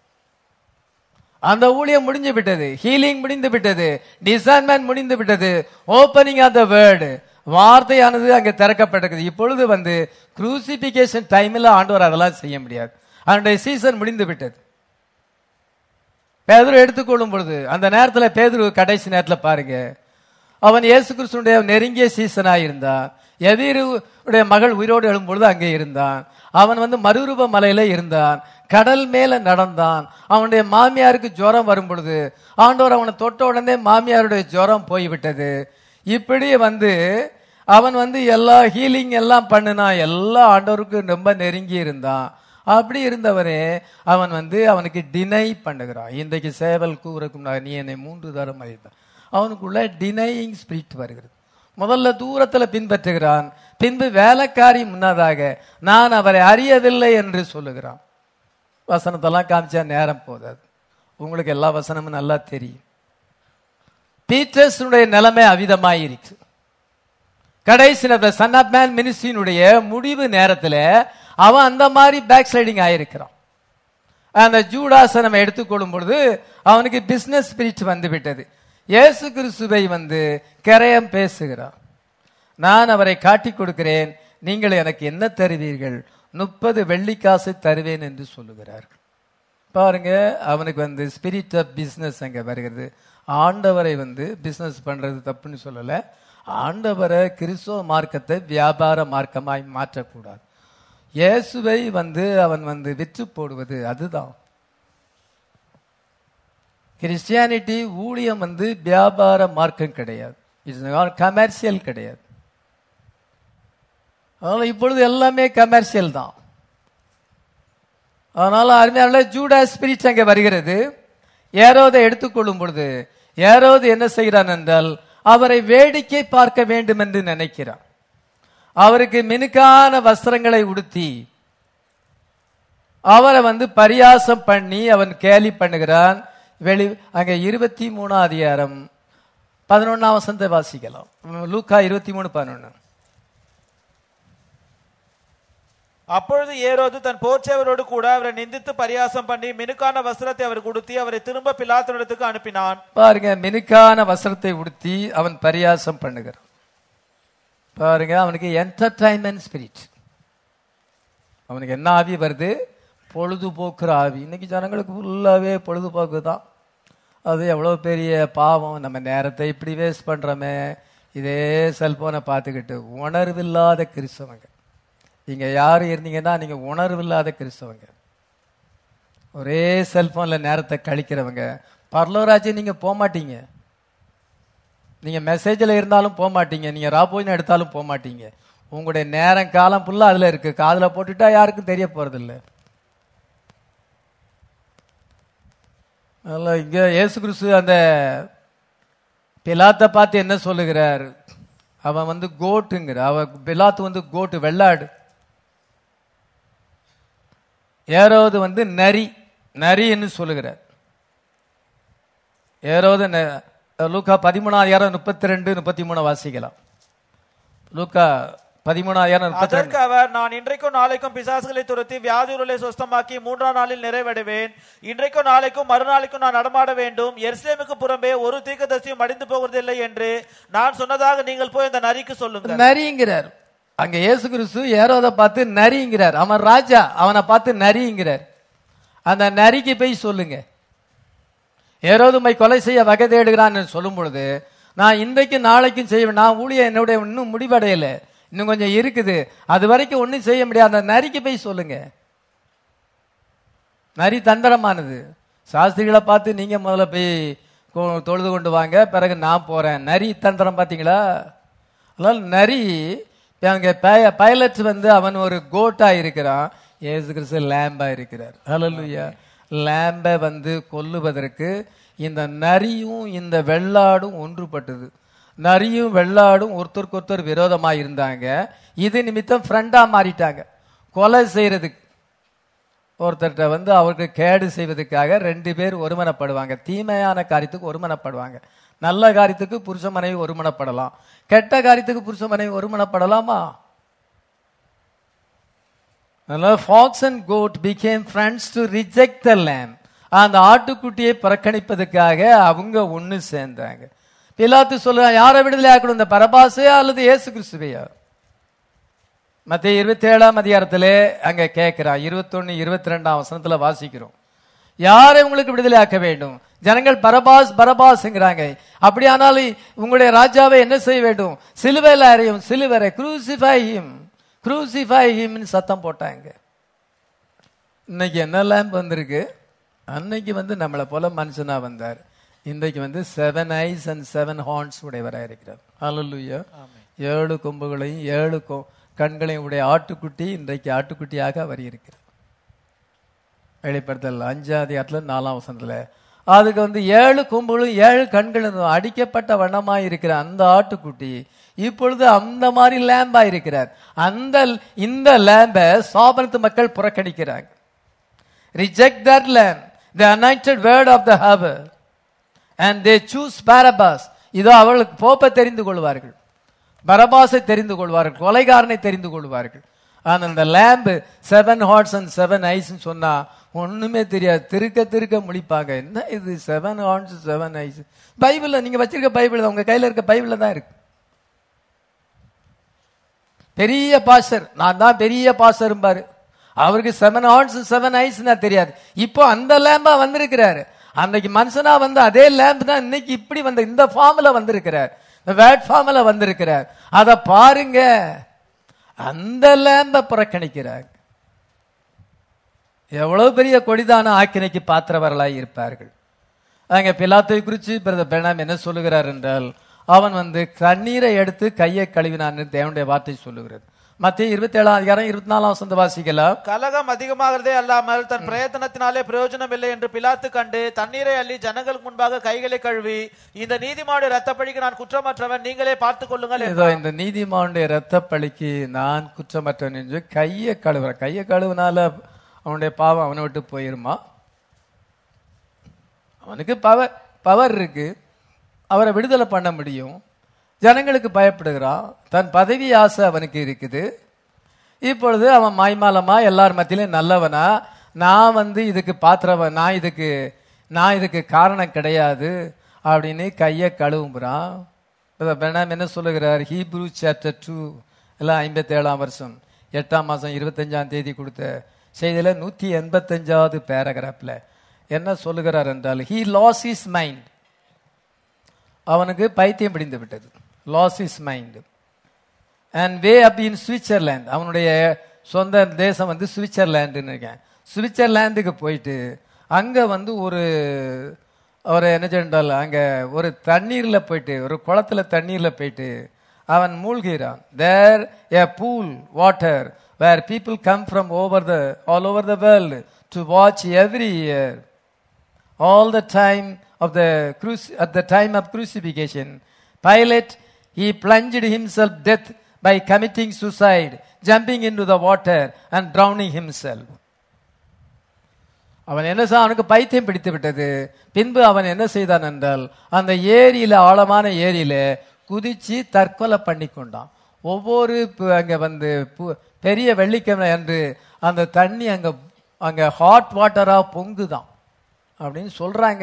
அந்த ஊழியம் முடிஞ்சு விட்டது ஹீலிங் முடிந்து விட்டது டிசைன்மெண்ட் முடிந்து விட்டது ஓப்பனிங் ஆஃப் த வேர்டு வார்த்தையானது அங்கே திறக்கப்பட்டிருக்குது இப்பொழுது வந்து குரூசிபிகேஷன் டைமில் ஆண்டவர் அதெல்லாம் செய்ய முடியாது அவனுடைய சீசன் முடிந்து விட்டது பேதுரு எடுத்துக்கொள்ளும் பொழுது அந்த நேரத்தில் பேதுரு கடைசி நேரத்தில் பாருங்க அவன் இயேசு கிறிஸ்துடைய நெருங்கிய சீசனாக இருந்தான் எதிருடைய மகள் உயிரோடு எழும்பொழுது அங்கே இருந்தான் அவன் வந்து மறுரூப மலையில இருந்தான் கடல் மேல நடந்தான் அவனுடைய மாமியாருக்கு ஜுரம் வரும் பொழுது ஆண்டவர் அவனை தொட்ட உடனே மாமியாருடைய ஜுரம் போய்விட்டது இப்படி வந்து அவன் வந்து எல்லா ஹீலிங் எல்லாம் பண்ணினான் எல்லா ஆண்டவருக்கும் ரொம்ப நெருங்கி இருந்தான் அப்படி இருந்தவரே அவன் வந்து அவனுக்கு டினை பண்ணுகிறான் இன்றைக்கு சேவல் கூறக்கும் நான் நீ என்னை மூன்று தரம் அறிந்தான் அவனுக்குள்ள டினையிங் ஸ்பிரிட் வருகிறது முதல்ல தூரத்துல பின்பற்றுகிறான் பின்பு வேலைக்காரி முன்னதாக நான் அவரை அறியவில்லை என்று சொல்லுகிறான் வசனத்தெல்லாம் காமிச்சா நேரம் போதாது உங்களுக்கு எல்லா வசனமும் நல்லா தெரியும் பீட்டர்ஸுடைய நிலைமை அவிதமாய் இருக்கு கடைசி நேரத்தில் சன் ஆஃப் மேன் மினிஸ்ட்ரியினுடைய முடிவு நேரத்தில் அவன் அந்த மாதிரி பேக் ஸ்லைடிங் ஆயிருக்கிறான் அந்த ஜூடாசை நம்ம எடுத்துக்கொள்ளும் பொழுது அவனுக்கு பிசினஸ் ஸ்பிரிட் வந்து விட்டது இயேசு கிறிஸ்துவை வந்து கரையம் பேசுகிறான் நான் அவரை காட்டிக் கொடுக்கிறேன் நீங்கள் எனக்கு என்ன தருவீர்கள் முப்பது வெள்ளிக்காசை தருவேன் என்று சொல்லுகிறார்கள் பாருங்க அவனுக்கு வந்து ஸ்பிரிட் ஆஃப் பிசினஸ் அங்க வருகிறது ஆண்டவரை வந்து பிசினஸ் பண்றது தப்புன்னு சொல்லல ஆண்டவரை கிறிஸ்துவ மார்க்கத்தை வியாபார மார்க்கமாய் மாற்றக்கூடாது இயேசுவை வந்து அவன் வந்து விற்று போடுவது அதுதான் கிறிஸ்டியானிட்டி ஊழியம் வந்து வியாபார மார்க்கம் கிடையாது இட்ஸ் கமர்ஷியல் கிடையாது அதனால இப்பொழுது எல்லாமே கமர்ஷியல் தான் அதனால அருமையான ஜூடா ஸ்பிரிட் அங்கே வருகிறது ஏரோதை எடுத்துக்கொள்ளும் பொழுது ஏரோது என்ன செய்கிறான் என்றால் அவரை வேடிக்கை பார்க்க வேண்டும் என்று நினைக்கிறான் அவருக்கு மினுக்கான வஸ்திரங்களை உடுத்தி அவரை வந்து பரியாசம் பண்ணி அவன் கேலி பண்ணுகிறான் வெளி அங்க இருபத்தி மூணாம் அதிகாரம் பதினொன்னாம் வசனத்தை வாசிக்கலாம் லூக்கா இருபத்தி மூணு பதினொன்னு அப்பொழுது ஏரோது தன் போர்ச்சேவரோடு கூட அவரை நிந்தித்து பரியாசம் பண்ணி மினுக்கான வஸ்திரத்தை அவர் கொடுத்தி அவரை திரும்ப பிலாத்தினிடத்துக்கு அனுப்பினான் பாருங்க மினுக்கான வஸ்திரத்தை உடுத்தி அவன் பரியாசம் பண்ணுகிறான் பாருங்க அவனுக்கு என்டர்டைன்மெண்ட் ஸ்பிரிட் அவனுக்கு என்ன ஆவி வருது பொழுதுபோக்குற ஆவி இன்னைக்கு ஜனங்களுக்கு ஃபுல்லாவே பொழுதுபோக்கு தான் அது எவ்வளோ பெரிய பாவம் நம்ம நேரத்தை இப்படி வேஸ்ட் பண்றோமே இதே செல்போனை பார்த்துக்கிட்டு உணர்வில்லாத கிறிஸ்தவங்க நீங்க யாரு இருந்தீங்கன்னா நீங்க உணர்வில்லாத கிறிஸ்தவங்க ஒரே செல்போன்ல நேரத்தை கழிக்கிறவங்க பரலோராஜ்யம் நீங்க போக மாட்டீங்க நீங்க மெசேஜில் இருந்தாலும் போக மாட்டீங்க நீங்க ராபோஜன் எடுத்தாலும் போக மாட்டீங்க உங்களுடைய நேரம் காலம் ஃபுல்லா அதுல இருக்கு காதுல போட்டுட்டா யாருக்கும் தெரிய போறது இல்ல அதனால இங்க இயேசு கிறிஸ்து அந்த பிலாத்தை பார்த்து என்ன சொல்லுகிறார் அவன் வந்து கோட்டுங்கிற அவன் பிலாத்து வந்து கோட்டு வெள்ளாடு ஏரோது வந்து நரி நரின்னு சொல்லுகிறார் ஏரோது ந- லூக்கா பதிமூணாயிரம் முப்பத்தி ரெண்டு முப்பத்தி மூணு வாசிக்கலாம் லூக்கா பதிமூணாயிரம் முப்பத்தி ரெண்டு அதற்கு அவர் நான் இன்றைக்கும் நாளைக்கும் பிசாசுகளை துரத்தி வியாதியுருளை சுஸ்தமாக்கி மூன்றாம் நாளில் நிறைவடைவேன் இன்றைக்கும் நாளைக்கும் மறுநாளைக்கும் நான் நடமாட வேண்டும் எருசலேமுக்கு புறம்பே ஒரு தீர்க்கதரிசியும் மடிந்து போகிறதில்லை என்று நான் சொன்னதாக நீங்கள் போய் இந்த நரிக்கு சொல்லுங்கள் நரிங்கிறார் அங்க இயேசு கிறிஸ்து ஏரோதை பார்த்து நரிங்கிறார் அவன் ராஜா அவனை பார்த்து நரிங்கிறார் அந்த நரிக்கு போய் சொல்லுங்க ஏரோதுமை கொலை செய்ய வகை தேடுகிறான்னு சொல்லும் பொழுது நான் இன்றைக்கு நாளைக்கும் செய்வேன் நான் ஊழிய என்னுடைய இன்னும் முடிவடையல இன்னும் கொஞ்சம் இருக்குது அது வரைக்கும் ஒன்றும் செய்ய முடியாது அந்த நரிக்கு போய் சொல்லுங்க நரி தந்திரமானது சாஸ்திரிகளை பார்த்து நீங்க முதல்ல போய் கொ- தொழுது கொண்டு வாங்க பிறகு நான் போறேன் நரி தந்திரம் பார்த்தீங்களா அதனால நரி அங்க பைலட் வந்து அவன் ஒரு கோட்டா இருக்கிறான் ஏசு கிறிஸ்து லேம்பா இருக்கிறார் ஹalleluya லேம்பை வந்து கொல்லுவதற்கு இந்த நரியும் இந்த வெள்ளாடும் ஒன்றுபட்டது நரியும் வெள்ளாடும் ஒருத்தருக்கு ஒருத்தர் விரோதமா இருந்தாங்க இது நிமித்தம் ஃப்ரெண்டா மாறிட்டாங்க கொலை செய்யறதுக்கு ஒருத்தர்கிட்ட வந்து அவருக்கு கேடு செய்வதற்காக ரெண்டு பேர் ஒருமனப்படுவாங்க தீமையான காரியத்துக்கு ஒருமனப்படுவாங்க நல்ல காரியத்துக்கு புருஷ மனைவி ஒருமனப்படலாம் கெட்ட காரியத்துக்கு புருஷ மனைவி ஒருமனப்படலாமா அதனால fox and goat became friends to reject the lamb அந்த ஆட்டுக்குட்டியை புறக்கணிப்பதற்காக அவங்க ஒண்ணு சேர்ந்தாங்க பிலாத்து சொல்ல யாரை விடுதலை ஆக்கணும் இந்த பரபாசையா அல்லது இயேசு கிறிஸ்துவையா மத்திய இருபத்தி ஏழாம் அதிகாரத்திலே அங்க கேட்கிறான் இருபத்தொன்னு இருபத்தி ரெண்டாம் வசனத்துல வாசிக்கிறோம் யாரை உங்களுக்கு விடுதலை ஆக்க வேண்டும் ஜனங்கள் பரபாஸ் பரபாஸ்ங்கிறாங்க அப்படியானால் உங்களுடைய ராஜாவை என்ன செய்ய வேண்டும் சிலுவையில் அறையும் சிலுவரை குரூசிஃபை ஹிம் குரூசிஃபை ஹிம்னு சத்தம் போட்டாங்க இன்னைக்கு என்ன லேம்ப் வந்திருக்கு அன்னைக்கு வந்து நம்மளை போல மனுஷனா வந்தார் இன்றைக்கு வந்து seven eyes and seven horns உடையவராக இருக்கிறார் அல்லூயா ஏழு கொம்புகளையும் ஏழு கொ கண்களையும் உடைய ஆட்டுக்குட்டி இன்றைக்கு ஆட்டுக்குட்டியாக அவர் இருக்கிறார் வெளிப்படுத்தல் அஞ்சாம் அதிகாரத்துல நாலாம் வசனத்துல அதுக்கு வந்து ஏழு கொம்புகளும் ஏழு கண்களும் அடிக்கப்பட்ட வண்ணமாய் இருக்கிற அந்த ஆட்டுக்குட்டி இப்பொழுது அந்த மாதிரி லேம்பா இருக்கிறார் அந்த இந்த லேம்ப சாபனத்து மக்கள் புறக்கணிக்கிறாங்க reject that lamb the anointed word of the hour and they choose Barabbas இதோ அவர்களுக்கு போப்பை தெரிந்து கொள்வார்கள் பரபாசை தெரிந்து கொள்வார்கள் கொலைகாரனை தெரிந்து கொள்வார்கள் ஆனா அந்த lamb seven hearts and seven eyes சொன்னா ஒண்ணுமே தெரியாது திருக்க திருக்க முழிப்பாங்க என்ன இது செவன் ஹார்ட்ஸ் செவன் ஐஸ் பைபிள்ல நீங்க வச்சிருக்க பைபிள் தான், உங்க கையில இருக்க பைபிள்ல தான் இருக்கு பெரிய பாஸ்டர் நான் தான் பெரிய பாஸ்டர் அவருக்கு செவன் ஹார்ட்ஸ் செவன் ஐஸ்னா தெரியாது இப்போ அந்த லேம்பா வந்திருக்கிறாரு அன்னைக்கு மனுஷனா வந்து அதே லேம்ப் தான் இன்னைக்கு இப்படி வந்த இந்த ஃபார்ம்ல வந்திருக்கிறார் இந்த வேட் ஃபார்ம்ல வந்திருக்கிறார் அத பாருங்க அந்த லேம்ப புறக்கணிக்கிறார் எவ்வளவு பெரிய கொடிதான ஆக்கினைக்கு பாத்திரவர்களாய் இருப்பார்கள் அங்க பிலாத்தை குறித்து பிரதர் பெனாம் என்ன சொல்லுகிறார் என்றால் அவன் வந்து தண்ணீரை எடுத்து கையை கழுவினான்னு தேவனுடைய வார்த்தை சொல்லுகிறது மத்திய இருபத்தி ஏழாம் அதிகாரம் இருபத்தி நாலாம் வசந்த வாசிக்கலாம் கலகம் அதிகமாகிறதே அல்லாமல் தன் பிரயத்தனத்தினாலே பிரயோஜனம் இல்லை என்று பிலாத்து கண்டு தண்ணீரை அள்ளி ஜனங்களுக்கு முன்பாக கைகளை கழுவி இந்த நீதிமானுடைய ரத்தப்பழிக்கு நான் குற்றமற்றவன் நீங்களே பார்த்துக் கொள்ளுங்கள் என்றார். இதோ இந்த நீதிமானுடைய இரத்த பழிக்கு நான் குற்றமற்றவன் என்று கையை கழுவுறேன் கையை கழுவுனால அவனுடைய பாவம் அவனை விட்டு போயிருமா அவனுக்கு பவர் பவர் இருக்கு அவரை விடுதலை பண்ண முடியும் ஜனங்களுக்கு பயப்படுகிறான் தன் பதவி ஆசை அவனுக்கு இருக்குது இப்பொழுது அவன் மாய்மாலமா எல்லார் மத்தியிலும் நல்லவனா நான் வந்து இதுக்கு பாத்திரவன் நான் இதுக்கு நான் இதுக்கு காரணம் கிடையாது அப்படின்னு கையை கழுவுறான் பெண்ணாம் என்ன சொல்லுகிறார் ஹீப்ரூ சாப்டர் டூ எல்லாம் ஐம்பத்தி ஏழாம் வருஷம் எட்டாம் மாதம் இருபத்தஞ்சாம் தேதி கொடுத்த செய்தியில் நூற்றி எண்பத்தஞ்சாவது பேராகிராஃபில் என்ன சொல்லுகிறார் என்றால் ஹீ லாஸ் இஸ் மைண்ட் அவனுக்கு பைத்தியம் பிடிந்து விட்டது lost his mind and way up in Switzerland அவனுடைய சொந்த தேசம் வந்து சுவிட்சர்லாண்டுன்னு இருக்கேன் சுவிட்சர்லாந்துக்கு போயிட்டு அங்கே வந்து ஒரு ஒரு என்ன சொன்னால் அங்கே ஒரு தண்ணீரில் போயிட்டு ஒரு குளத்துல தண்ணீரில் போயிட்டு அவன் மூழ்கிறான் there a pool water where people come from over the all over the world to watch every year all the time of the cruci- at the time of crucifixion pilate he plunged himself death by committing suicide jumping into the water and drowning himself அவன் என்ன செய்ய அவனுக்கு பைத்தியம் பிடித்து விட்டது பின்பு அவன் என்ன செய்தான் என்றால் அந்த ஏரியில ஆழமான ஏரியில குதிச்சு தற்கொலை பண்ணி கொண்டான் ஒவ்வொரு பு- அங்க வந்து பு- பெரிய வெள்ளிக்கிழமை அன்று அந்த தண்ணி அங்க அங்க ஹாட் வாட்டரா பொங்குதான் அப்படின்னு சொல்றாங்க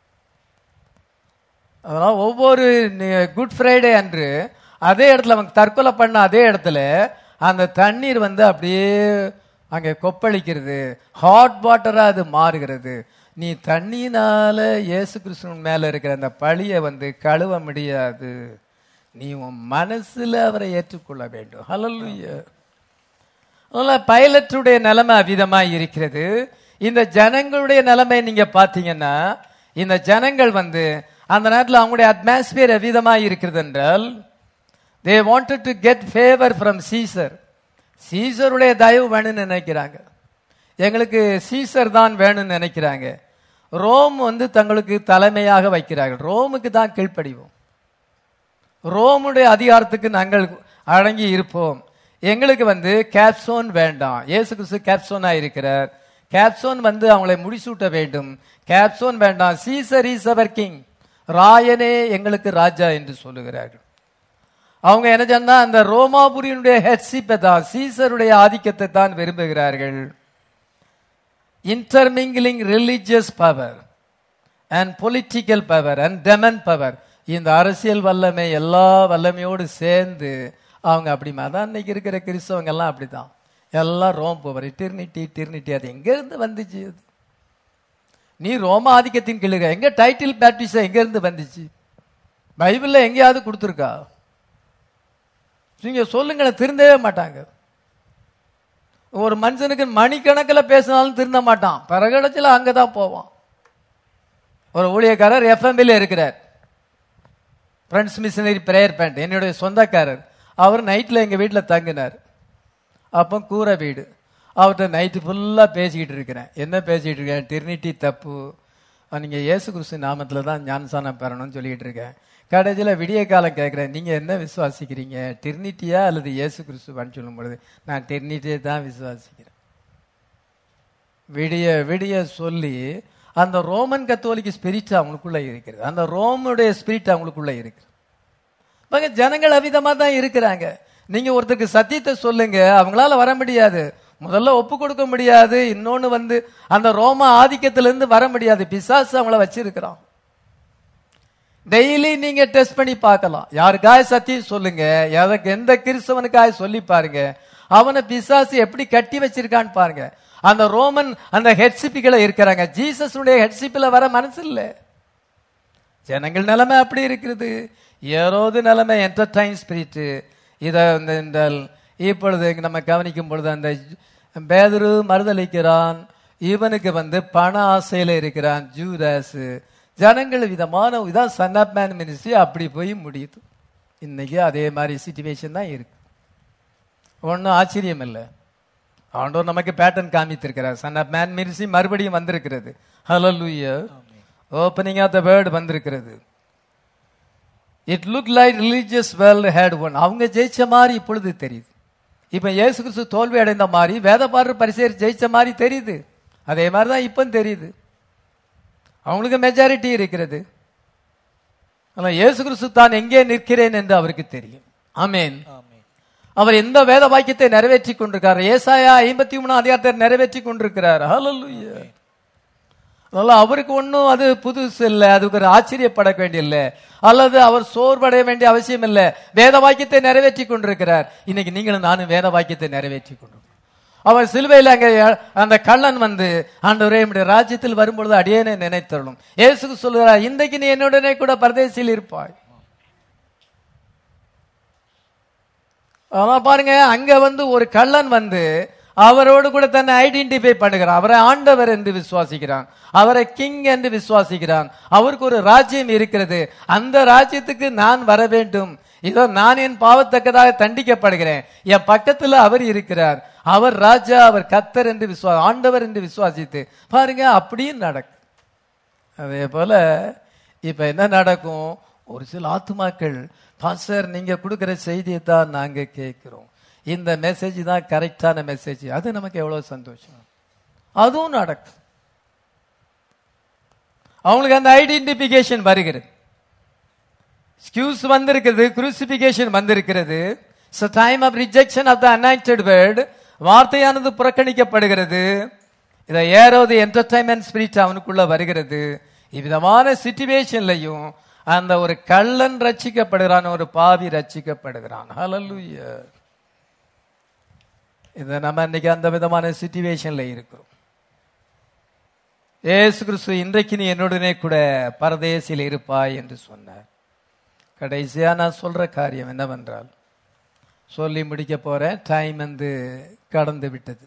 அதனால ஒவ்வொரு குட் ஃப்ரைடே அன்று அதே இடத்துல அவங்க தற்கொலை பண்ண அதே இடத்துல அந்த தண்ணீர் வந்து அப்படியே அங்க கொப்பளிக்கிறது ஹாட் வாட்டரா அது மாறுகிறது நீ தண்ணியினால இயேசு கிறிஸ்துவின் மேல இருக்கிற அந்த பழியை வந்து கழுவ முடியாது நீ உன் மனசுல அவரை ஏற்றுக்கொள்ள வேண்டும் ஹalleluya அதனால பைலட்டுடைய நிலைமை அவ்விதமா இருக்கிறது இந்த ஜனங்களுடைய நிலைமை நீங்க பாத்தீங்கன்னா இந்த ஜனங்கள் வந்து அந்த நேரத்தில் அவங்களுடைய அட்மாஸ்பியர் எவ்விதமா இருக்கிறது என்றால் they wanted to get favour from Caesar சீசருடைய தயவு வேணும்னு நினைக்கிறாங்க எங்களுக்கு சீசர் தான் வேணும்னு நினைக்கிறாங்க ரோம் வந்து தங்களுக்கு தலைமையாக வைக்கிறார்கள் ரோமுக்கு தான் கீழ்ப்படிவோம் ரோமுடைய அதிகாரத்துக்கு நாங்கள் அடங்கி இருப்போம் எங்களுக்கு வந்து கேப்சோன் வேண்டாம் இயேசு கிறிஸ்து கேப்சோனா இருக்கிறார் கேப்சோன் வந்து அவங்களை முடிசூட்ட வேண்டும் கேப்சோன் வேண்டாம் சீசர் இஸ் அவர் கிங் ராயனே எங்களுக்கு ராஜா என்று சொல்லுகிறார்கள் அவங்க என்ன சொன்னா அந்த ரோமாபுரியினுடைய ஹெட்ஷிப்பை தான் சீசருடைய ஆதிக்கத்தை தான் விரும்புகிறார்கள் intermingling religious power and political power and demon power இந்த அரசியல் வல்லமை எல்லா வல்லமையோடு சேர்ந்து அவங்க அப்படிமா தான் இன்னைக்கு இருக்கிற கிறிஸ்தவங்க எல்லாம் அப்படிதான் எல்லாம் ரோம் போவர் டிர்னிட்டி டிர்னிட்டி அது எங்க இருந்து வந்துச்சு அது நீ ரோம ஆதிக்கத்தின் கீழே இருக்க. எங்க டைட்டில் பேப்டிஸ்ட் எங்க இருந்து வந்துச்சு பைபிள்ல எங்கேயாவது கொடுத்துருக்கா நீங்க சொல்லுங்களேன் திருந்தவே மாட்டாங்க ஒரு மனுஷனுக்கு மணிக்கணக்கில் பேசினாலும் திருந்த மாட்டான் பிறகடத்தில் அங்கதான் போவான் ஒரு ஊழியக்காரர் எஃப்எம்பில இருக்கிறார் ஃப்ரெண்ட்ஸ் மிஷனரி பிரேயர் பேண்ட் என்னுடைய சொந்தக்காரர் அவர் நைட்டில் எங்கள் வீட்டில் தங்கினார் அப்போ கூரை வீடு அவர்கிட்ட நைட்டு ஃபுல்லாக பேசிக்கிட்டு இருக்கிறேன் என்ன பேசிக்கிட்டு இருக்கேன் டிர்னிட்டி தப்பு நீங்கள் இயேசு கிறிஸ்து நாமத்தில் தான் ஞானசானம் பெறணும்னு சொல்லிக்கிட்டு இருக்கேன் கடைசியில் விடிய காலம் கேட்குறேன் நீங்கள் என்ன விசுவாசிக்கிறீங்க டிர்னிட்டியா அல்லது இயேசு கிறிஸ்துவான்னு சொல்லும் பொழுது நான் டிர்னிட்டியை தான் விசுவாசிக்கிறேன் விடிய விடிய சொல்லி அந்த ரோமன் கத்தோலிக்க ஸ்பிரிட் அவங்களுக்குள்ள இருக்கிறது அந்த ரோமுடைய ஸ்பிரிட் அவங்களுக்குள்ள இருக்கு பாருங்க ஜனங்கள் அவிதமா தான் இருக்கிறாங்க நீங்க ஒருத்தருக்கு சத்தியத்தை சொல்லுங்க அவங்களால வர முடியாது முதல்ல ஒப்பு கொடுக்க முடியாது இன்னொன்னு வந்து அந்த ரோம ஆதிக்கத்திலிருந்து வர முடியாது பிசாசு அவங்கள வச்சிருக்கிறான் டெய்லி நீங்க டெஸ்ட் பண்ணி பார்க்கலாம் யாருக்காக சத்தியம் சொல்லுங்க எதற்கு எந்த கிறிஸ்தவனுக்காக சொல்லி பாருங்க அவனை பிசாசு எப்படி கட்டி வச்சிருக்கான்னு பாருங்க அந்த ரோமன் அந்த ஹெட்ஷிப்புகளை இருக்கிறாங்க ஜீசஸுடைய ஹெட்ஷிப்பில் வர மனசு இல்லை ஜனங்கள் நிலைமை அப்படி இருக்கிறது ஏறோது நிலைமை என்டர்டைன் ஸ்பிரிட் இதை இந்த இந்த இப்பொழுது இங்க நம்ம கவனிக்கும் பொழுது அந்த பேதுரு மறுதளிக்கிறான் இவனுக்கு வந்து பண ஆசையில இருக்கிறான் ஜூதாஸ் ஜனங்கள் விதமான இதான் சன் ஆஃப் மேன் மினிஸ்ட்ரி அப்படி போய் முடியுது இன்னைக்கு அதே மாதிரி சுச்சுவேஷன் தான் இருக்கு ஒன்றும் ஆச்சரியம் இல்லை ஆண்டவர் நமக்கு பேட்டர்ன் காமித்திருக்கிறார் சன் ஆஃப் மேன் மினிஸ்ட்ரி மறுபடியும் வந்திருக்கிறது ஹalleluya ஓப்பனிங் ஆஃப் த வேர்ட் வந்திருக்கிறது it look like religious world had won அவங்க ஜெயிச்ச மாதிரி இப்பொழுது தெரியுது இப்ப இயேசு கிறிஸ்து தோல்வி அடைந்த மாதிரி வேதபாரர் பரிசேர் ஜெயிச்ச மாதிரி தெரியுது அதே மாதிரி தான் இப்போ தெரியுது அவங்களுக்கு மெஜாரிட்டி இருக்கிறது ஆனால் இயேசு கிறிஸ்து தான் எங்கே நிற்கிறேன் என்று அவருக்கு தெரியும் ஆமென் ஆமென் அவர் எந்த வேத வாக்கியத்தை நிறைவேற்றி கொண்டிருக்கார் ஏசாயா ஐம்பத்தி மூணாம் அதிகாரத்தை நிறைவேற்றி கொண்டிருக்கிறார் ஹalleluya அதனால அவருக்கு ஒன்றும் அது புதுசு இல்லை அதுக்கு ஒரு ஆச்சரியப்பட வேண்டியதில்லை அல்லது அவர் சோர்வடைய வேண்டிய அவசியம் இல்லை வேத வாக்கியத்தை நிறைவேற்றி கொண்டிருக்கிறார் இன்னைக்கு நீங்களும் நானும் வேத வாக்கியத்தை நிறைவேற்றி கொண்டிருக்கிறோம் அவர் சிலுவையில் அங்கே அந்த கள்ளன் வந்து ஆண்டவரே நம்முடைய ராஜ்யத்தில் வரும்பொழுது அடியேனே நினைத்தருளும் இயேசுக்கு சொல்லுகிறார் இன்றைக்கு நீ என்னுடனே கூட பரதேசியில் இருப்பாய் ஆனா பாருங்க அங்க வந்து ஒரு கள்ளன் வந்து அவரோடு கூட தன்னை ஐடென்டிஃபை பண்ணுகிறான் அவரை ஆண்டவர் என்று விசுவாசிக்கிறான் அவரை கிங் என்று விசுவாசிக்கிறான் அவருக்கு ஒரு ராஜ்யம் இருக்கிறது அந்த ராஜ்யத்துக்கு நான் வர வேண்டும் இதோ நான் என் பாவத்தக்கதாக தண்டிக்கப்படுகிறேன் என் பக்கத்துல அவர் இருக்கிறார் அவர் ராஜா அவர் கத்தர் என்று விசுவா ஆண்டவர் என்று விசுவாசித்து பாருங்க அப்படியும் நடக்கும் அதே போல இப்ப என்ன நடக்கும் ஒரு சில ஆத்துமாக்கள் பாஸ்டர் நீங்க கொடுக்கிற செய்தியை தான் நாங்க கேட்கிறோம் இந்த மெசேஜ் தான் கரெக்டான மெசேஜ் அது நமக்கு எவ்வளவு சந்தோஷம் அதுவும் நடக்கும் அவங்களுக்கு அந்த ஐடென்டிபிகேஷன் வருகிறது ஸ்கியூஸ் வந்திருக்கிறது குரூசிபிகேஷன் வந்திருக்கிறது time of rejection of the anointed word வார்த்தையானது புறக்கணிக்கப்படுகிறது இதை ஏறோது என்டர்டைன்மெண்ட் ஸ்பிரிட் அவனுக்குள்ள வருகிறது இவ்விதமான சிச்சுவேஷன்லையும் அந்த ஒரு கள்ளன் ரட்சிக்கப்படுகிறான் ஒரு பாவி ரட்சிக்கப்படுகிறான் ஹalleluya இதை நம்ம இன்னைக்கு அந்த விதமான சிச்சுவேஷன்ல இருக்கிறோம் ஏசு கிறிஸ்து இன்றைக்கு நீ என்னுடனே கூட பரதேசில் இருப்பாய் என்று சொன்னார் கடைசியா நான் சொல்ற காரியம் என்னவென்றால் சொல்லி முடிக்க போறேன் டைம் வந்து கடந்து விட்டது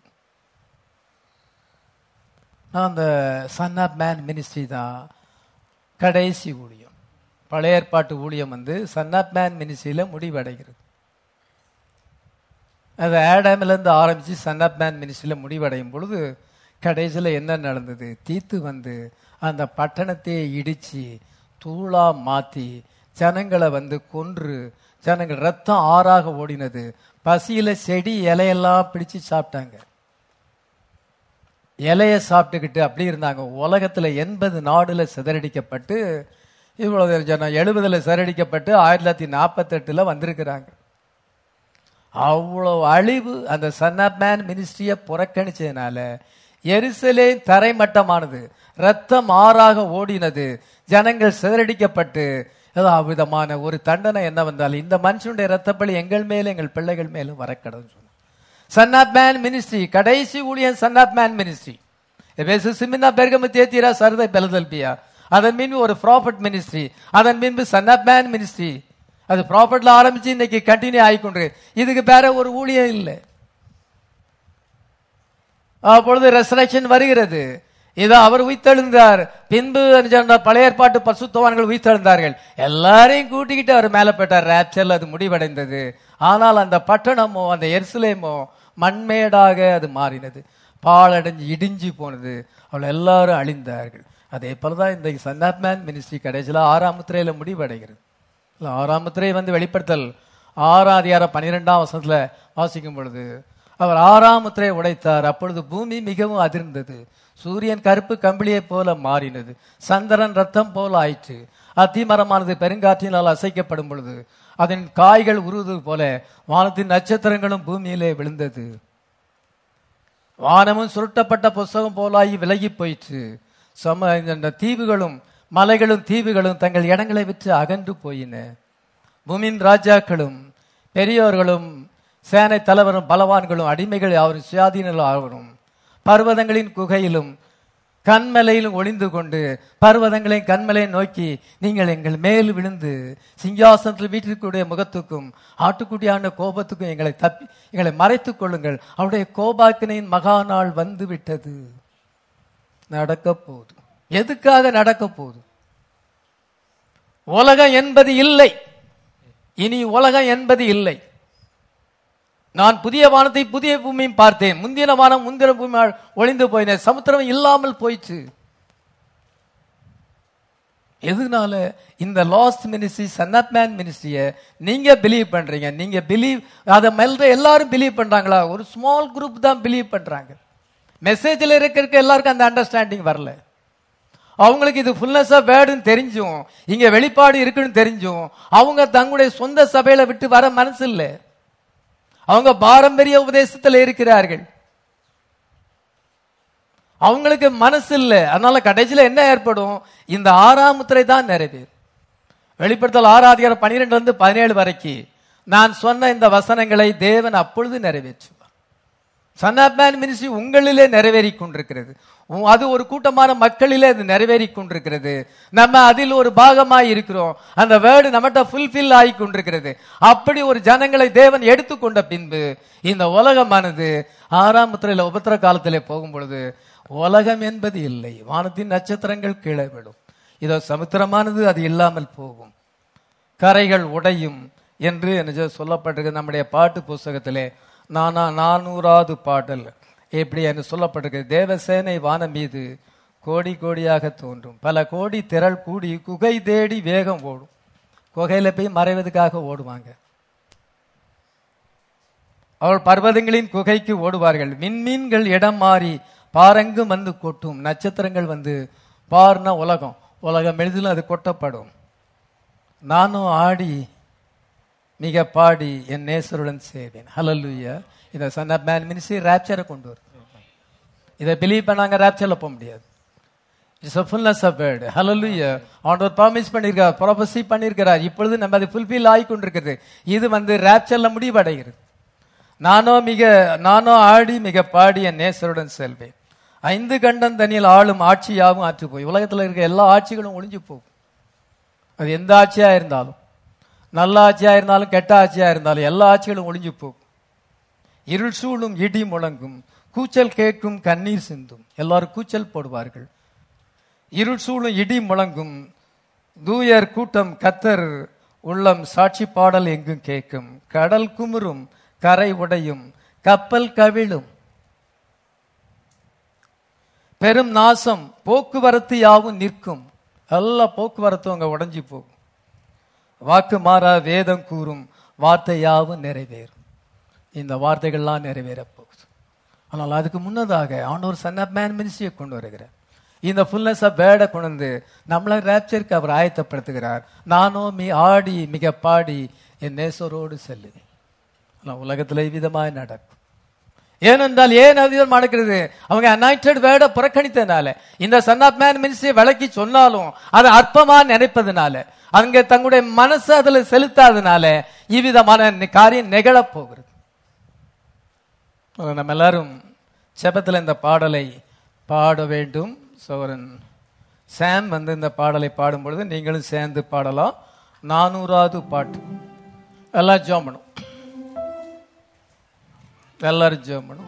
நான் அந்த சன் ஆஃப் மேன் மினிஸ்ட்ரி தான் கடைசி ஊழியம் பழைய ஏற்பாட்டு ஊழியம் வந்து சன் ஆஃப் மேன் மினிஸ்ட்ரியில முடிவடைகிறது அது ஆடாமிலேருந்து ஆரம்பித்து சன் ஆஃப் மேன் மினிஸ்ட்ரியில் முடிவடையும் பொழுது கடைசியில் என்ன நடந்தது தீத்து வந்து அந்த பட்டணத்தை இடித்து தூளா மாற்றி ஜனங்களை வந்து கொன்று ஜனங்கள் ரத்தம் ஆறாக ஓடினது பசியில் செடி இலையெல்லாம் பிடிச்சு சாப்பிட்டாங்க இலைய சாப்பிட்டுக்கிட்டு அப்படி இருந்தாங்க உலகத்துல எண்பது நாடுல சிதறடிக்கப்பட்டு இவ்வளவு ஜனம் எழுபதுல சிதறடிக்கப்பட்டு ஆயிரத்தி தொள்ளாயிரத்தி நாற்பத்தெட்டுல வந்திருக்கிறாங்க அவ்வளவு அழிவு அந்த சன் ஆஃப் மேன் மினிஸ்ட்ரியை புறக்கணிச்சதுனால எரிசலே தரைமட்டமானது ரத்தம் ஆறாக ஓடினது ஜனங்கள் சிதறடிக்கப்பட்டு ஏதோ அவ்விதமான ஒரு தண்டனை என்ன வந்தாலும் இந்த மனுஷனுடைய ரத்தப்பழி எங்கள் மேலும் எங்கள் பிள்ளைகள் மேலும் வரக்கடவுன்னு சொன்னார் சன் ஆஃப் மேன் மினிஸ்ட்ரி கடைசி ஊழியன் சன் ஆஃப் மேன் மினிஸ்ட்ரி எபேசு சிமினா பெருகமு தேத்திரா சரதை பெலதல்பியா அதன் பின்பு ஒரு ப்ராஃபட் மினிஸ்ட்ரி அதன் பின்பு சன் ஆஃப் மேன் மினிஸ்ட்ரி அது ப்ராஃபட்ல ஆரம்பிச்சு இன்னைக்கு கண்டினியூ ஆகிக்கொண்டு இதுக்கு வேற ஒரு ஊழியம் இல்லை அப்பொழுது ரெசரக்ஷன் வருகிறது இதோ அவர் உயிர்த்தெழுந்தார் பின்பு சொன்ன பழைய ஏற்பாட்டு பசுத்தவான்கள் உயிர்த்தெழுந்தார்கள் எல்லாரையும் கூட்டிக்கிட்டு அவர் மேல போயிட்டார் ரேப்சர்ல அது முடிவடைந்தது ஆனால் அந்த பட்டணமோ அந்த எருசலேமோ மண்மேடாக அது மாறினது பாழடைஞ்சு இடிஞ்சு போனது அவள் எல்லாரும் அழிந்தார்கள் அதே போலதான் இந்த சன் ஆஃப் மேன் மினிஸ்ட்ரி கடைசியில் ஆறாம் முத்திரையில முடிவடைகிறது இல்ல, ஆறாம் முத்திரை வந்து வெளிப்படுத்தல் ஆறாம் அதிகாரம் பன்னிரெண்டாம் வசனத்துல வாசிக்கும் பொழுது அவர் ஆறாம் முத்திரையை உடைத்தார் அப்பொழுது பூமி மிகவும் அதிர்ந்தது சூரியன் கருப்பு கம்பிளியைப் போல மாறினது சந்திரன் ரத்தம் போல ஆயிற்று அத்திமரமானது பெருங்காற்றினால் அசைக்கப்படும் பொழுது அதன் காய்கள் உருவது போல வானத்தின் நட்சத்திரங்களும் பூமியிலே விழுந்தது வானமும் சுருட்டப்பட்ட புஸ்தகம் போலாகி விலகி போயிற்று சம இந்த தீவுகளும் மலைகளும் தீவுகளும் தங்கள் இடங்களை விட்டு அகன்று போயின பூமியின் ராஜாக்களும் பெரியோர்களும் சேனை தலைவரும் பலவான்களும் அடிமைகள் அவரும் சுயாதீனர்கள் ஆவரும் பர்வதங்களின் குகையிலும் கண்மலையிலும் ஒளிந்து கொண்டு பர்வதங்களையும் கண்மலையும் நோக்கி நீங்கள் எங்கள் மேல் விழுந்து சிங்காசனத்தில் வீட்டிற்குடைய முகத்துக்கும் ஆட்டுக்குட்டியான கோபத்துக்கும் எங்களை தப்பி எங்களை மறைத்துக் கொள்ளுங்கள் அவருடைய கோபாக்கினையின் மகா நாள் வந்து விட்டது நடக்க போகுது எதுக்காக நடக்க போகுது உலகம் என்பது இல்லை இனி உலகம் என்பது இல்லை நான் புதிய வானத்தை புதிய பூமியும் பார்த்தேன் முந்தின வானம் முந்தின பூமி ஒளிந்து போயின சமுத்திரம் இல்லாமல் போயிடுச்சு எதனால இந்த last ministry son of man மினிஸ்ட்ரிய நீங்க பிலீவ் பண்றீங்க நீங்க பிலீவ் அதை மேல எல்லாரும் பிலீவ் பண்றாங்களா ஒரு ஸ்மால் குரூப் தான் பிலீவ் பண்றாங்க மெசேஜில் இருக்கிற எல்லாருக்கும் அந்த அண்டர்ஸ்டாண்டிங் வரல அவங்களுக்கு இது ஃபுல்னஸ் ஆஃப் வேர்டுன்னு தெரிஞ்சும் இங்க வெளிப்பாடு இருக்குன்னு தெரிஞ்சும் அவங்க தங்களுடைய சொந்த சபையில விட்டு வர மனசு இல்லை அவங்க பாரம்பரிய உபதேசத்தில் இருக்கிறார்கள் அவங்களுக்கு மனசு இல்லை அதனால கடைசியில என்ன ஏற்படும் இந்த ஆறாம் முத்திரை தான் நிறைவேறும் வெளிப்படுத்தல் ஆறாதிகாரம் பனிரெண்டுல இருந்து பதினேழு வரைக்கும் நான் சொன்ன இந்த வசனங்களை தேவன் அப்பொழுது நிறைவேற்றுவார் சன் ஆப் மேன் மினிஸ்ட்ரி உங்களிலே நிறைவேறி கொண்டிருக்கிறது உ- அது ஒரு கூட்டமான மக்களிலே அது நிறைவேறி கொண்டிருக்கிறது நம்ம அதில் ஒரு பாகமாய் இருக்கிறோம் அந்த வேர்டு நம்மகிட்ட ஃபுல்ஃபில் ஆகி கொண்டிருக்கிறது அப்படி ஒரு ஜனங்களை தேவன் எடுத்துக்கொண்ட பின்பு இந்த உலகமானது ஆறாம் முத்திரையில உபத்திர காலத்திலே போகும் பொழுது உலகம் என்பது இல்லை வானத்தின் நட்சத்திரங்கள் கீழே விடும் இதோ சமுத்திரமானது அது இல்லாமல் போகும் கரைகள் உடையும் என்று என்ன சொல்லப்பட்டிருக்கு நம்முடைய பாட்டு புஸ்தகத்திலே நானா நானூறாவது பாடல் எப்படி என்று சொல்லப்பட்டிருக்கு தேவசேனை வானம் மீது கோடி கோடியாக தோன்றும் பல கோடி திரள் கூடி குகை தேடி வேகம் ஓடும் குகையில போய் மறைவதற்காக ஓடுவாங்க அவள் பர்வதங்களின் குகைக்கு ஓடுவார்கள் விண்மீன்கள் இடம் மாறி பாரெங்கும் வந்து கொட்டும் நட்சத்திரங்கள் வந்து பார்னா உலகம் உலகம் எளிதிலும் அது கொட்டப்படும் நானும் ஆடி மிக பாடி என் நேசருடன் சேவேன் ஹalleluya இதை சன் ஆஃப் மேன் மினிஸ்ட்ரி ரேப்சரை கொண்டு வரும் இதை பிலீவ் பண்ணாங்க ரேப்சர்ல போக முடியாது it's a fullness of word ஹalleluya ஆண்டவர் ப்ராமிஸ் பண்ணியிருக்கார் ப்ராபசி பண்ணியிருக்கிறார் இப்பொழுது நம்ம அது ஃபுல்ஃபில் ஆகி கொண்டிருக்கிறது இது வந்து ரேப்சர்ல முடிவடைகிறது நானோ மிக நானோ ஆடி மிக பாடி என் நேசருடன் செல்வேன் ஐந்து கண்டம் தனியில் ஆளும் ஆட்சியாகவும் ஆற்று போய் உலகத்தில் இருக்க எல்லா ஆட்சிகளும் ஒளிஞ்சு போகும் அது எந்த ஆட்சியா இருந்தாலும் நல்ல ஆட்சியா இருந்தாலும் கெட்ட ஆட்சியா இருந்தாலும் எல்லா ஆட்சிகளும் ஒளிஞ்சு போகும் இருள் சூழும் இடி முழங்கும் கூச்சல் கேட்கும் கண்ணீர் சிந்தும் எல்லாரும் கூச்சல் போடுவார்கள் இருள் சூழும் இடி முழங்கும் தூயர் கூட்டம் கத்தர் உள்ளம் சாட்சி பாடல் எங்கும் கேட்கும் கடல் குமுறும் கரை உடையும் கப்பல் கவிழும் பெரும் நாசம் போக்குவரத்து யாவும் நிற்கும் எல்லா போக்குவரத்தும் அங்க உடைஞ்சு போகும் வாக்கு மாறா வேதம் கூறும் வார்த்தை யாவும் நிறைவேறும் இந்த வார்த்தைகள்லாம் நிறைவேறப் போகுது ஆனால் அதுக்கு முன்னதாக ஆண்டவர் சன் ஆஃப் மேன் மினிஸ்ட்ரியை கொண்டு வருகிறார் இந்த ஃபுல்னஸ் ஆஃப் பேடை கொண்டு வந்து நம்மளை ரேப்சருக்கு அவர் ஆயத்தப்படுத்துகிறார் நானும் மீ ஆடி மிக பாடி என் நேசரோடு செல்லுவேன் ஆனால் உலகத்தில் விதமாய் நடக்கும் ஏனென்றால் ஏன் அவ்விதம் நடக்கிறது அவங்க அனாய்டட் வேர்டை புறக்கணித்ததுனால இந்த சன் ஆஃப் மேன் மினிஸ்ட்ரி விளக்கி சொன்னாலும் அதை அற்பமா நினைப்பதனால அங்க தங்களுடைய மனசை அதுல செலுத்தாதனால இவ்விதமான நி- காரியம் நிகழப் போகிறது அஹ் நம்ம எல்லாரும் செபத்தில் இந்த பாடலை பாட வேண்டும் சோரன் சாம் வந்து இந்த பாடலை பாடும் பொழுது நீங்களும் சேர்ந்து பாடலாம் நானூறாவது பாட்டு எல்லாம் ஜோம் பண்ணும் எல்லாரும் ஜெபம் பண்ணும்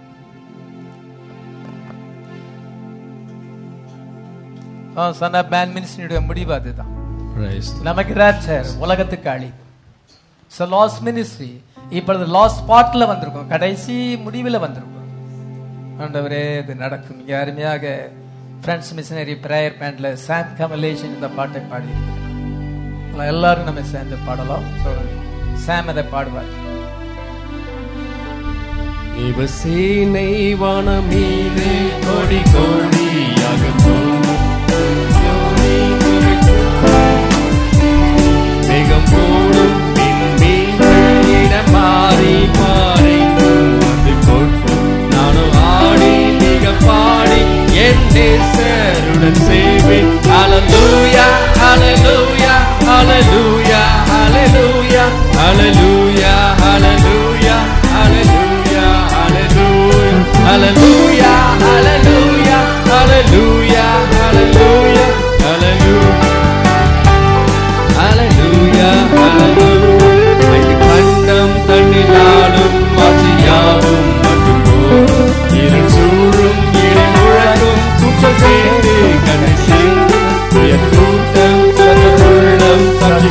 சன் ஆஃப் மேன் மினிஸ்ட்ரியுடைய முடிவு அதுதான் Praise the நமக்கு ராப்சர் உலகத்துக்கு அழி ஸோ லாஸ் மினிஸ்ட்ரி இப்பொழுது லாஸ் ஸ்பாட்ல வந்திருக்கோம் கடைசி முடிவில் வந்திருக்கோம் ஆண்டவரே இது நடக்கும் இங்க அருமையாக ஃப்ரெண்ட்ஸ் மிஷனரி பிரேயர் பேண்ட்ல சாம் கமலேஷன் இந்த பாட்டை பாடியிருக்கிறார் எல்லாரும் நம்ம சேர்ந்து பாடலாம் So, சாம் அதை பாடுவார் தேவசேனை வானம் மீது கொடி கொடியாக மேகம் போடும் இடம் மாறி மாறி வந்து கொட்டும் நானும் ஆடி மிக பாடி என் நேசருடன் செய்வேன் ஹalleluya ஹalleluya ஹalleluya ஹalleluya ஹalleluya ஹalleluya ஹalleluya ஹalleluya ஹalleluya ஹalleluya ஹalleluya ஹalleluya ஹalleluya ஹalleluya ஹalleluya ஐந்து கண்டம் தண்ணிலாலும் மாற்றியாவும் மற்றும் போகும் இருள் சூழும் இடி முழங்கும் கூச்சல் கேட்டு கண்ணை சேர்ந்து உயர் கூட்டம் சத உள்ளம் சத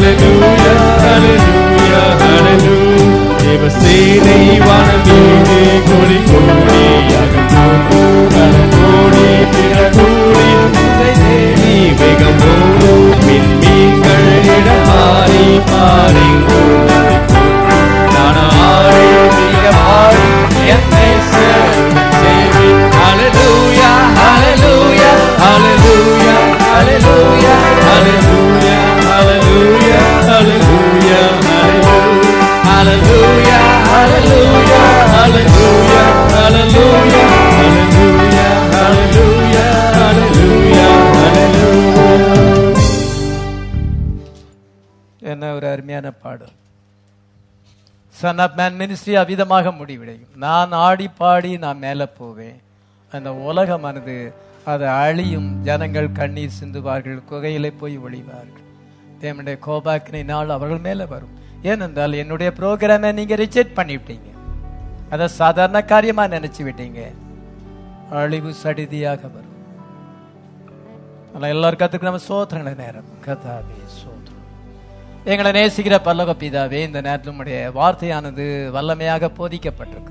Hallelujah, hallelujah, hallelujah. தேவசேனை வானமீது கோடி கோடியாக தோன்றும் கடற்கோடி பிறகூடி உதை தேடி வேகம் ஓடும் விண்மீன்கள் இடமாறி மாறெங்கும் நதி தோன்றும் நானாடி மிக பாடி என்னை சேவி Hallelujah, hallelujah, hallelujah, hallelujah, hallelujah, hallelujah, hallelujah, hallelujah, hallelujah, hallelujah, hallelujah, hallelujah, hallelujah, hallelujah, hallelujah. என்ன ஒரு அருமையான பாடல் சன் ஆஃப் மேன் மினிஸ்ட்ரி அவ்விதமாக முடிவடையும் நான் ஆடி பாடி நான் மேலே போவேன் அந்த உலகமானது அது அழியும் ஜனங்கள் கண்ணீர் சிந்துவார்கள் குகையிலே போய் ஒளிவார்கள் தேவனுடைய கோபாக்கினை நாள் அவர்கள் மேலே வரும் ஏனென்றால் என்னுடைய ப்ரோக்ராமை நீங்க ரிஜெக்ட் பண்ணிவிட்டீங்க அதை சாதாரண காரியமா நினைச்சு விட்டீங்க அழிவு சடிதியாக வரும் ஆனால் எல்லாரும் கத்துக்கு நம்ம சோத்திரங்கள நேரம் கதாவே சோத்திரம் எங்களை நேசிக்கிற பல்லவ பிதாவே இந்த நேரத்தில் உம்முடைய வார்த்தையானது வல்லமையாக போதிக்கப்பட்டிருக்கு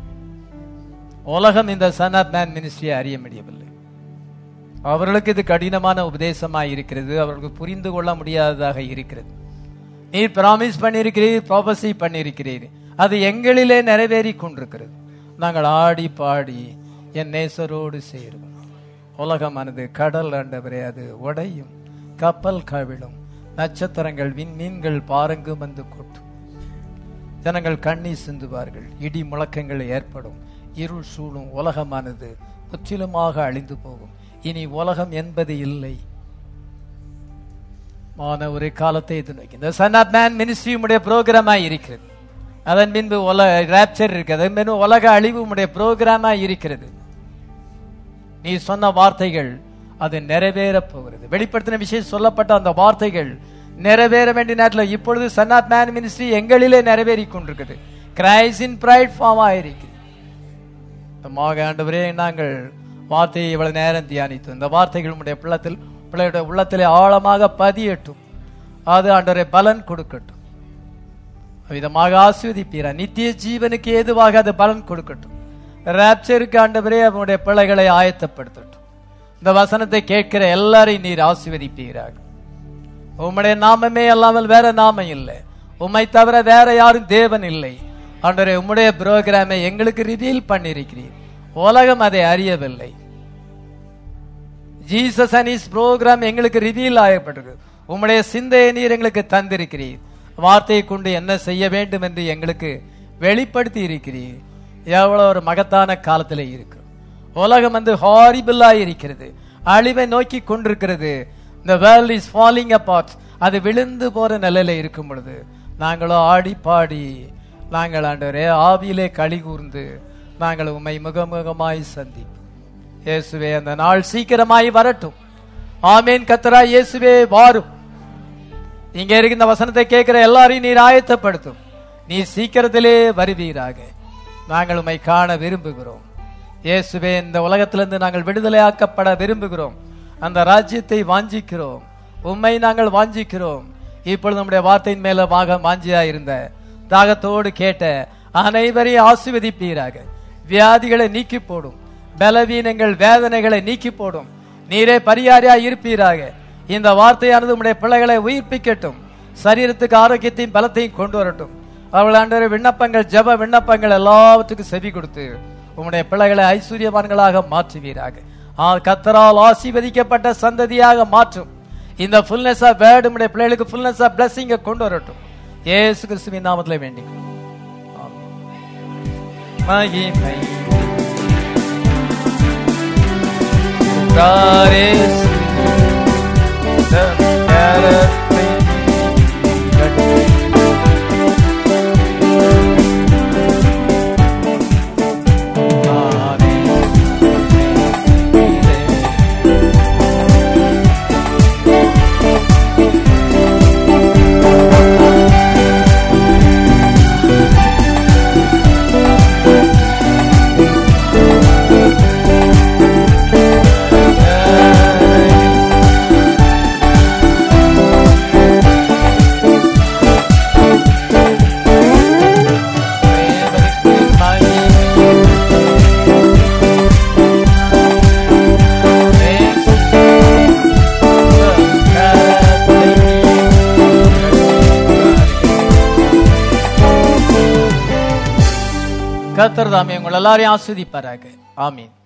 உலகம் இந்த சன் ஆஃப் மேன் மினிஸ்ட்ரியை அறிய முடியவில்லை அவர்களுக்கு இது கடினமான உபதேசமாய் இருக்கிறது அவர்களுக்கு புரிந்து கொள்ள முடியாததாக இருக்கிறது நீர் பிராமிஸ் பண்ணியிருக்கிறீர் ப்ராபசி பண்ணியிருக்கிறீர் அது எங்களிலே நிறைவேறி கொண்டிருக்கிறது நாங்கள் ஆடி பாடி என் நேசரோடு சேருவோம் உலகமானது கடல் ஆண்டவரே அது உடையும் கப்பல் கவிழும் நட்சத்திரங்கள் விண்மீன்கள் பாருங்கு வந்து கொட்டும் ஜனங்கள் கண்ணீர் சிந்துவார்கள் இடி முழக்கங்கள் ஏற்படும் இருள் சூழும் உலகமானது முற்றிலுமாக அழிந்து போகும் இனி உலகம் என்பது இல்லை மான ஒரு காலத்தை இது நோக்கி இந்த சன் ஆஃப் மேன் மினிஸ்ட்ரி உடைய ப்ரோக்ராமா இருக்கிறது அதன் பின்பு உலக ரேப்சர் இருக்கு அதன் பின்பு உலக அழிவு உடைய ப்ரோக்ராமா இருக்கிறது நீ சொன்ன வார்த்தைகள் அது நிறைவேற போகிறது வெளிப்படுத்தின விஷயம் சொல்லப்பட்ட அந்த வார்த்தைகள் நிறைவேற வேண்டிய நேரத்தில் இப்பொழுது சன் ஆஃப் மேன் மினிஸ்ட்ரி எங்களிலே நிறைவேறி கொண்டிருக்குது கிரைஸ் இன் பிரைட் ஃபார்ம் ஆயிருக்கு மாக ஆண்டவரே நாங்கள் வார்த்தையை இவ்வளவு நேரம் தியானித்தோம் இந்த வார்த்தைகள் உடைய பிள்ளத்தில் பிள்ளையுடைய உள்ளத்திலே ஆழமாக பதியட்டும் அது ஆண்டவரை பலன் கொடுக்கட்டும் விதமாக ஆஸ்வதிப்பீரா நித்திய ஜீவனுக்கு ஏதுவாக அது பலன் கொடுக்கட்டும் ராப்சருக்கு ஆண்டவரே அவனுடைய பிள்ளைகளை ஆயத்தப்படுத்தட்டும் இந்த வசனத்தை கேட்கிற எல்லாரையும் நீர் ஆசீர்வதிப்பீராக உம்முடைய நாமமே அல்லாமல் வேற நாமம் இல்லை உம்மை தவிர வேற யாரும் தேவன் இல்லை ஆண்டவரே உம்முடைய புரோகிராமை எங்களுக்கு ரிவீல் பண்ணியிருக்கிறீர் உலகம் அதை அறியவில்லை ஜீசஸ் அண்ட் இஸ் ப்ரோக்ராம் எங்களுக்கு ரிவீல் ஆகப்பட்டிருக்கு உம்முடைய சிந்தையை நீர் எங்களுக்கு தந்திருக்கிறீர் வார்த்தையை கொண்டு என்ன செய்ய வேண்டும் என்று எங்களுக்கு வெளிப்படுத்தி இருக்கிறீர் எவ்வளவு ஒரு மகத்தான காலத்தில் இருக்கிறோம் உலகம் வந்து ஹாரிபிளா இருக்கிறது அழிவை நோக்கி கொண்டிருக்கிறது இந்த வேர்ல்ட் இஸ் ஃபாலிங் அப்பார்ட் அது விழுந்து போற நிலையில இருக்கும் பொழுது நாங்களோ ஆடி பாடி நாங்கள் ஆண்டவரே ஆவியிலே களி கூர்ந்து நாங்கள் உம்மை முகமுகமாய் சந்திப்போம் இயேசுவே அந்த நாள் சீக்கிரமாய் வரட்டும் ஆமேன் கத்தரா இயேசுவே வாரும் இங்க இருக்க இந்த வசனத்தை கேட்கிற எல்லாரையும் நீர் ஆயத்தப்படுத்தும் நீ சீக்கிரத்திலே வருவீராக நாங்கள் உம்மை காண விரும்புகிறோம் இயேசுவே இந்த உலகத்திலிருந்து நாங்கள் விடுதலையாக்கப்பட விரும்புகிறோம் அந்த ராஜ்யத்தை வாஞ்சிக்கிறோம் உம்மை நாங்கள் வாஞ்சிக்கிறோம் இப்பொழுது நம்முடைய வார்த்தையின் மேல வாக வாஞ்சியா இருந்த தாகத்தோடு கேட்ட அனைவரையும் ஆசிர்வதிப்பீராக வியாதிகளை நீக்கி போடும் பலவீனங்கள் வேதனைகளை நீக்கி போடும் நீரே பரிகாரியா இருப்பீராக இந்த வார்த்தையானது உம்முடைய பிள்ளைகளை உயிர்ப்பிக்கட்டும் சரீரத்துக்கு ஆரோக்கியத்தையும் பலத்தையும் கொண்டு வரட்டும் அவள் ஆண்டவரே விண்ணப்பங்கள் ஜெப விண்ணப்பங்கள் எல்லாவற்றுக்கும் செவி கொடுத்து உம்முடைய பிள்ளைகளை ஐஸ்வர்யவான்களாக மாற்றுவீராக ஆ, கத்தரால் ஆசீர்வதிக்கப்பட்ட சந்ததியாக மாற்றும் இந்த ஃபுல்னஸ் ஆஃப் வேர்டு உம்முடைய பிள்ளைகளுக்கு ஃபுல்னஸ் ஆஃப் பிளஸிங்க கொண்டு வரட்டும் இயேசு கிறிஸ்துவின் நாமத்திலே வேண்டிக் மகிமை தாரேஸ் கரத்தை கட்டி நானே நீரே. கத்தர் தாமே உங்கள் எல்லாரையும் ஆஸ்வதிப்பாராக ஆமீன்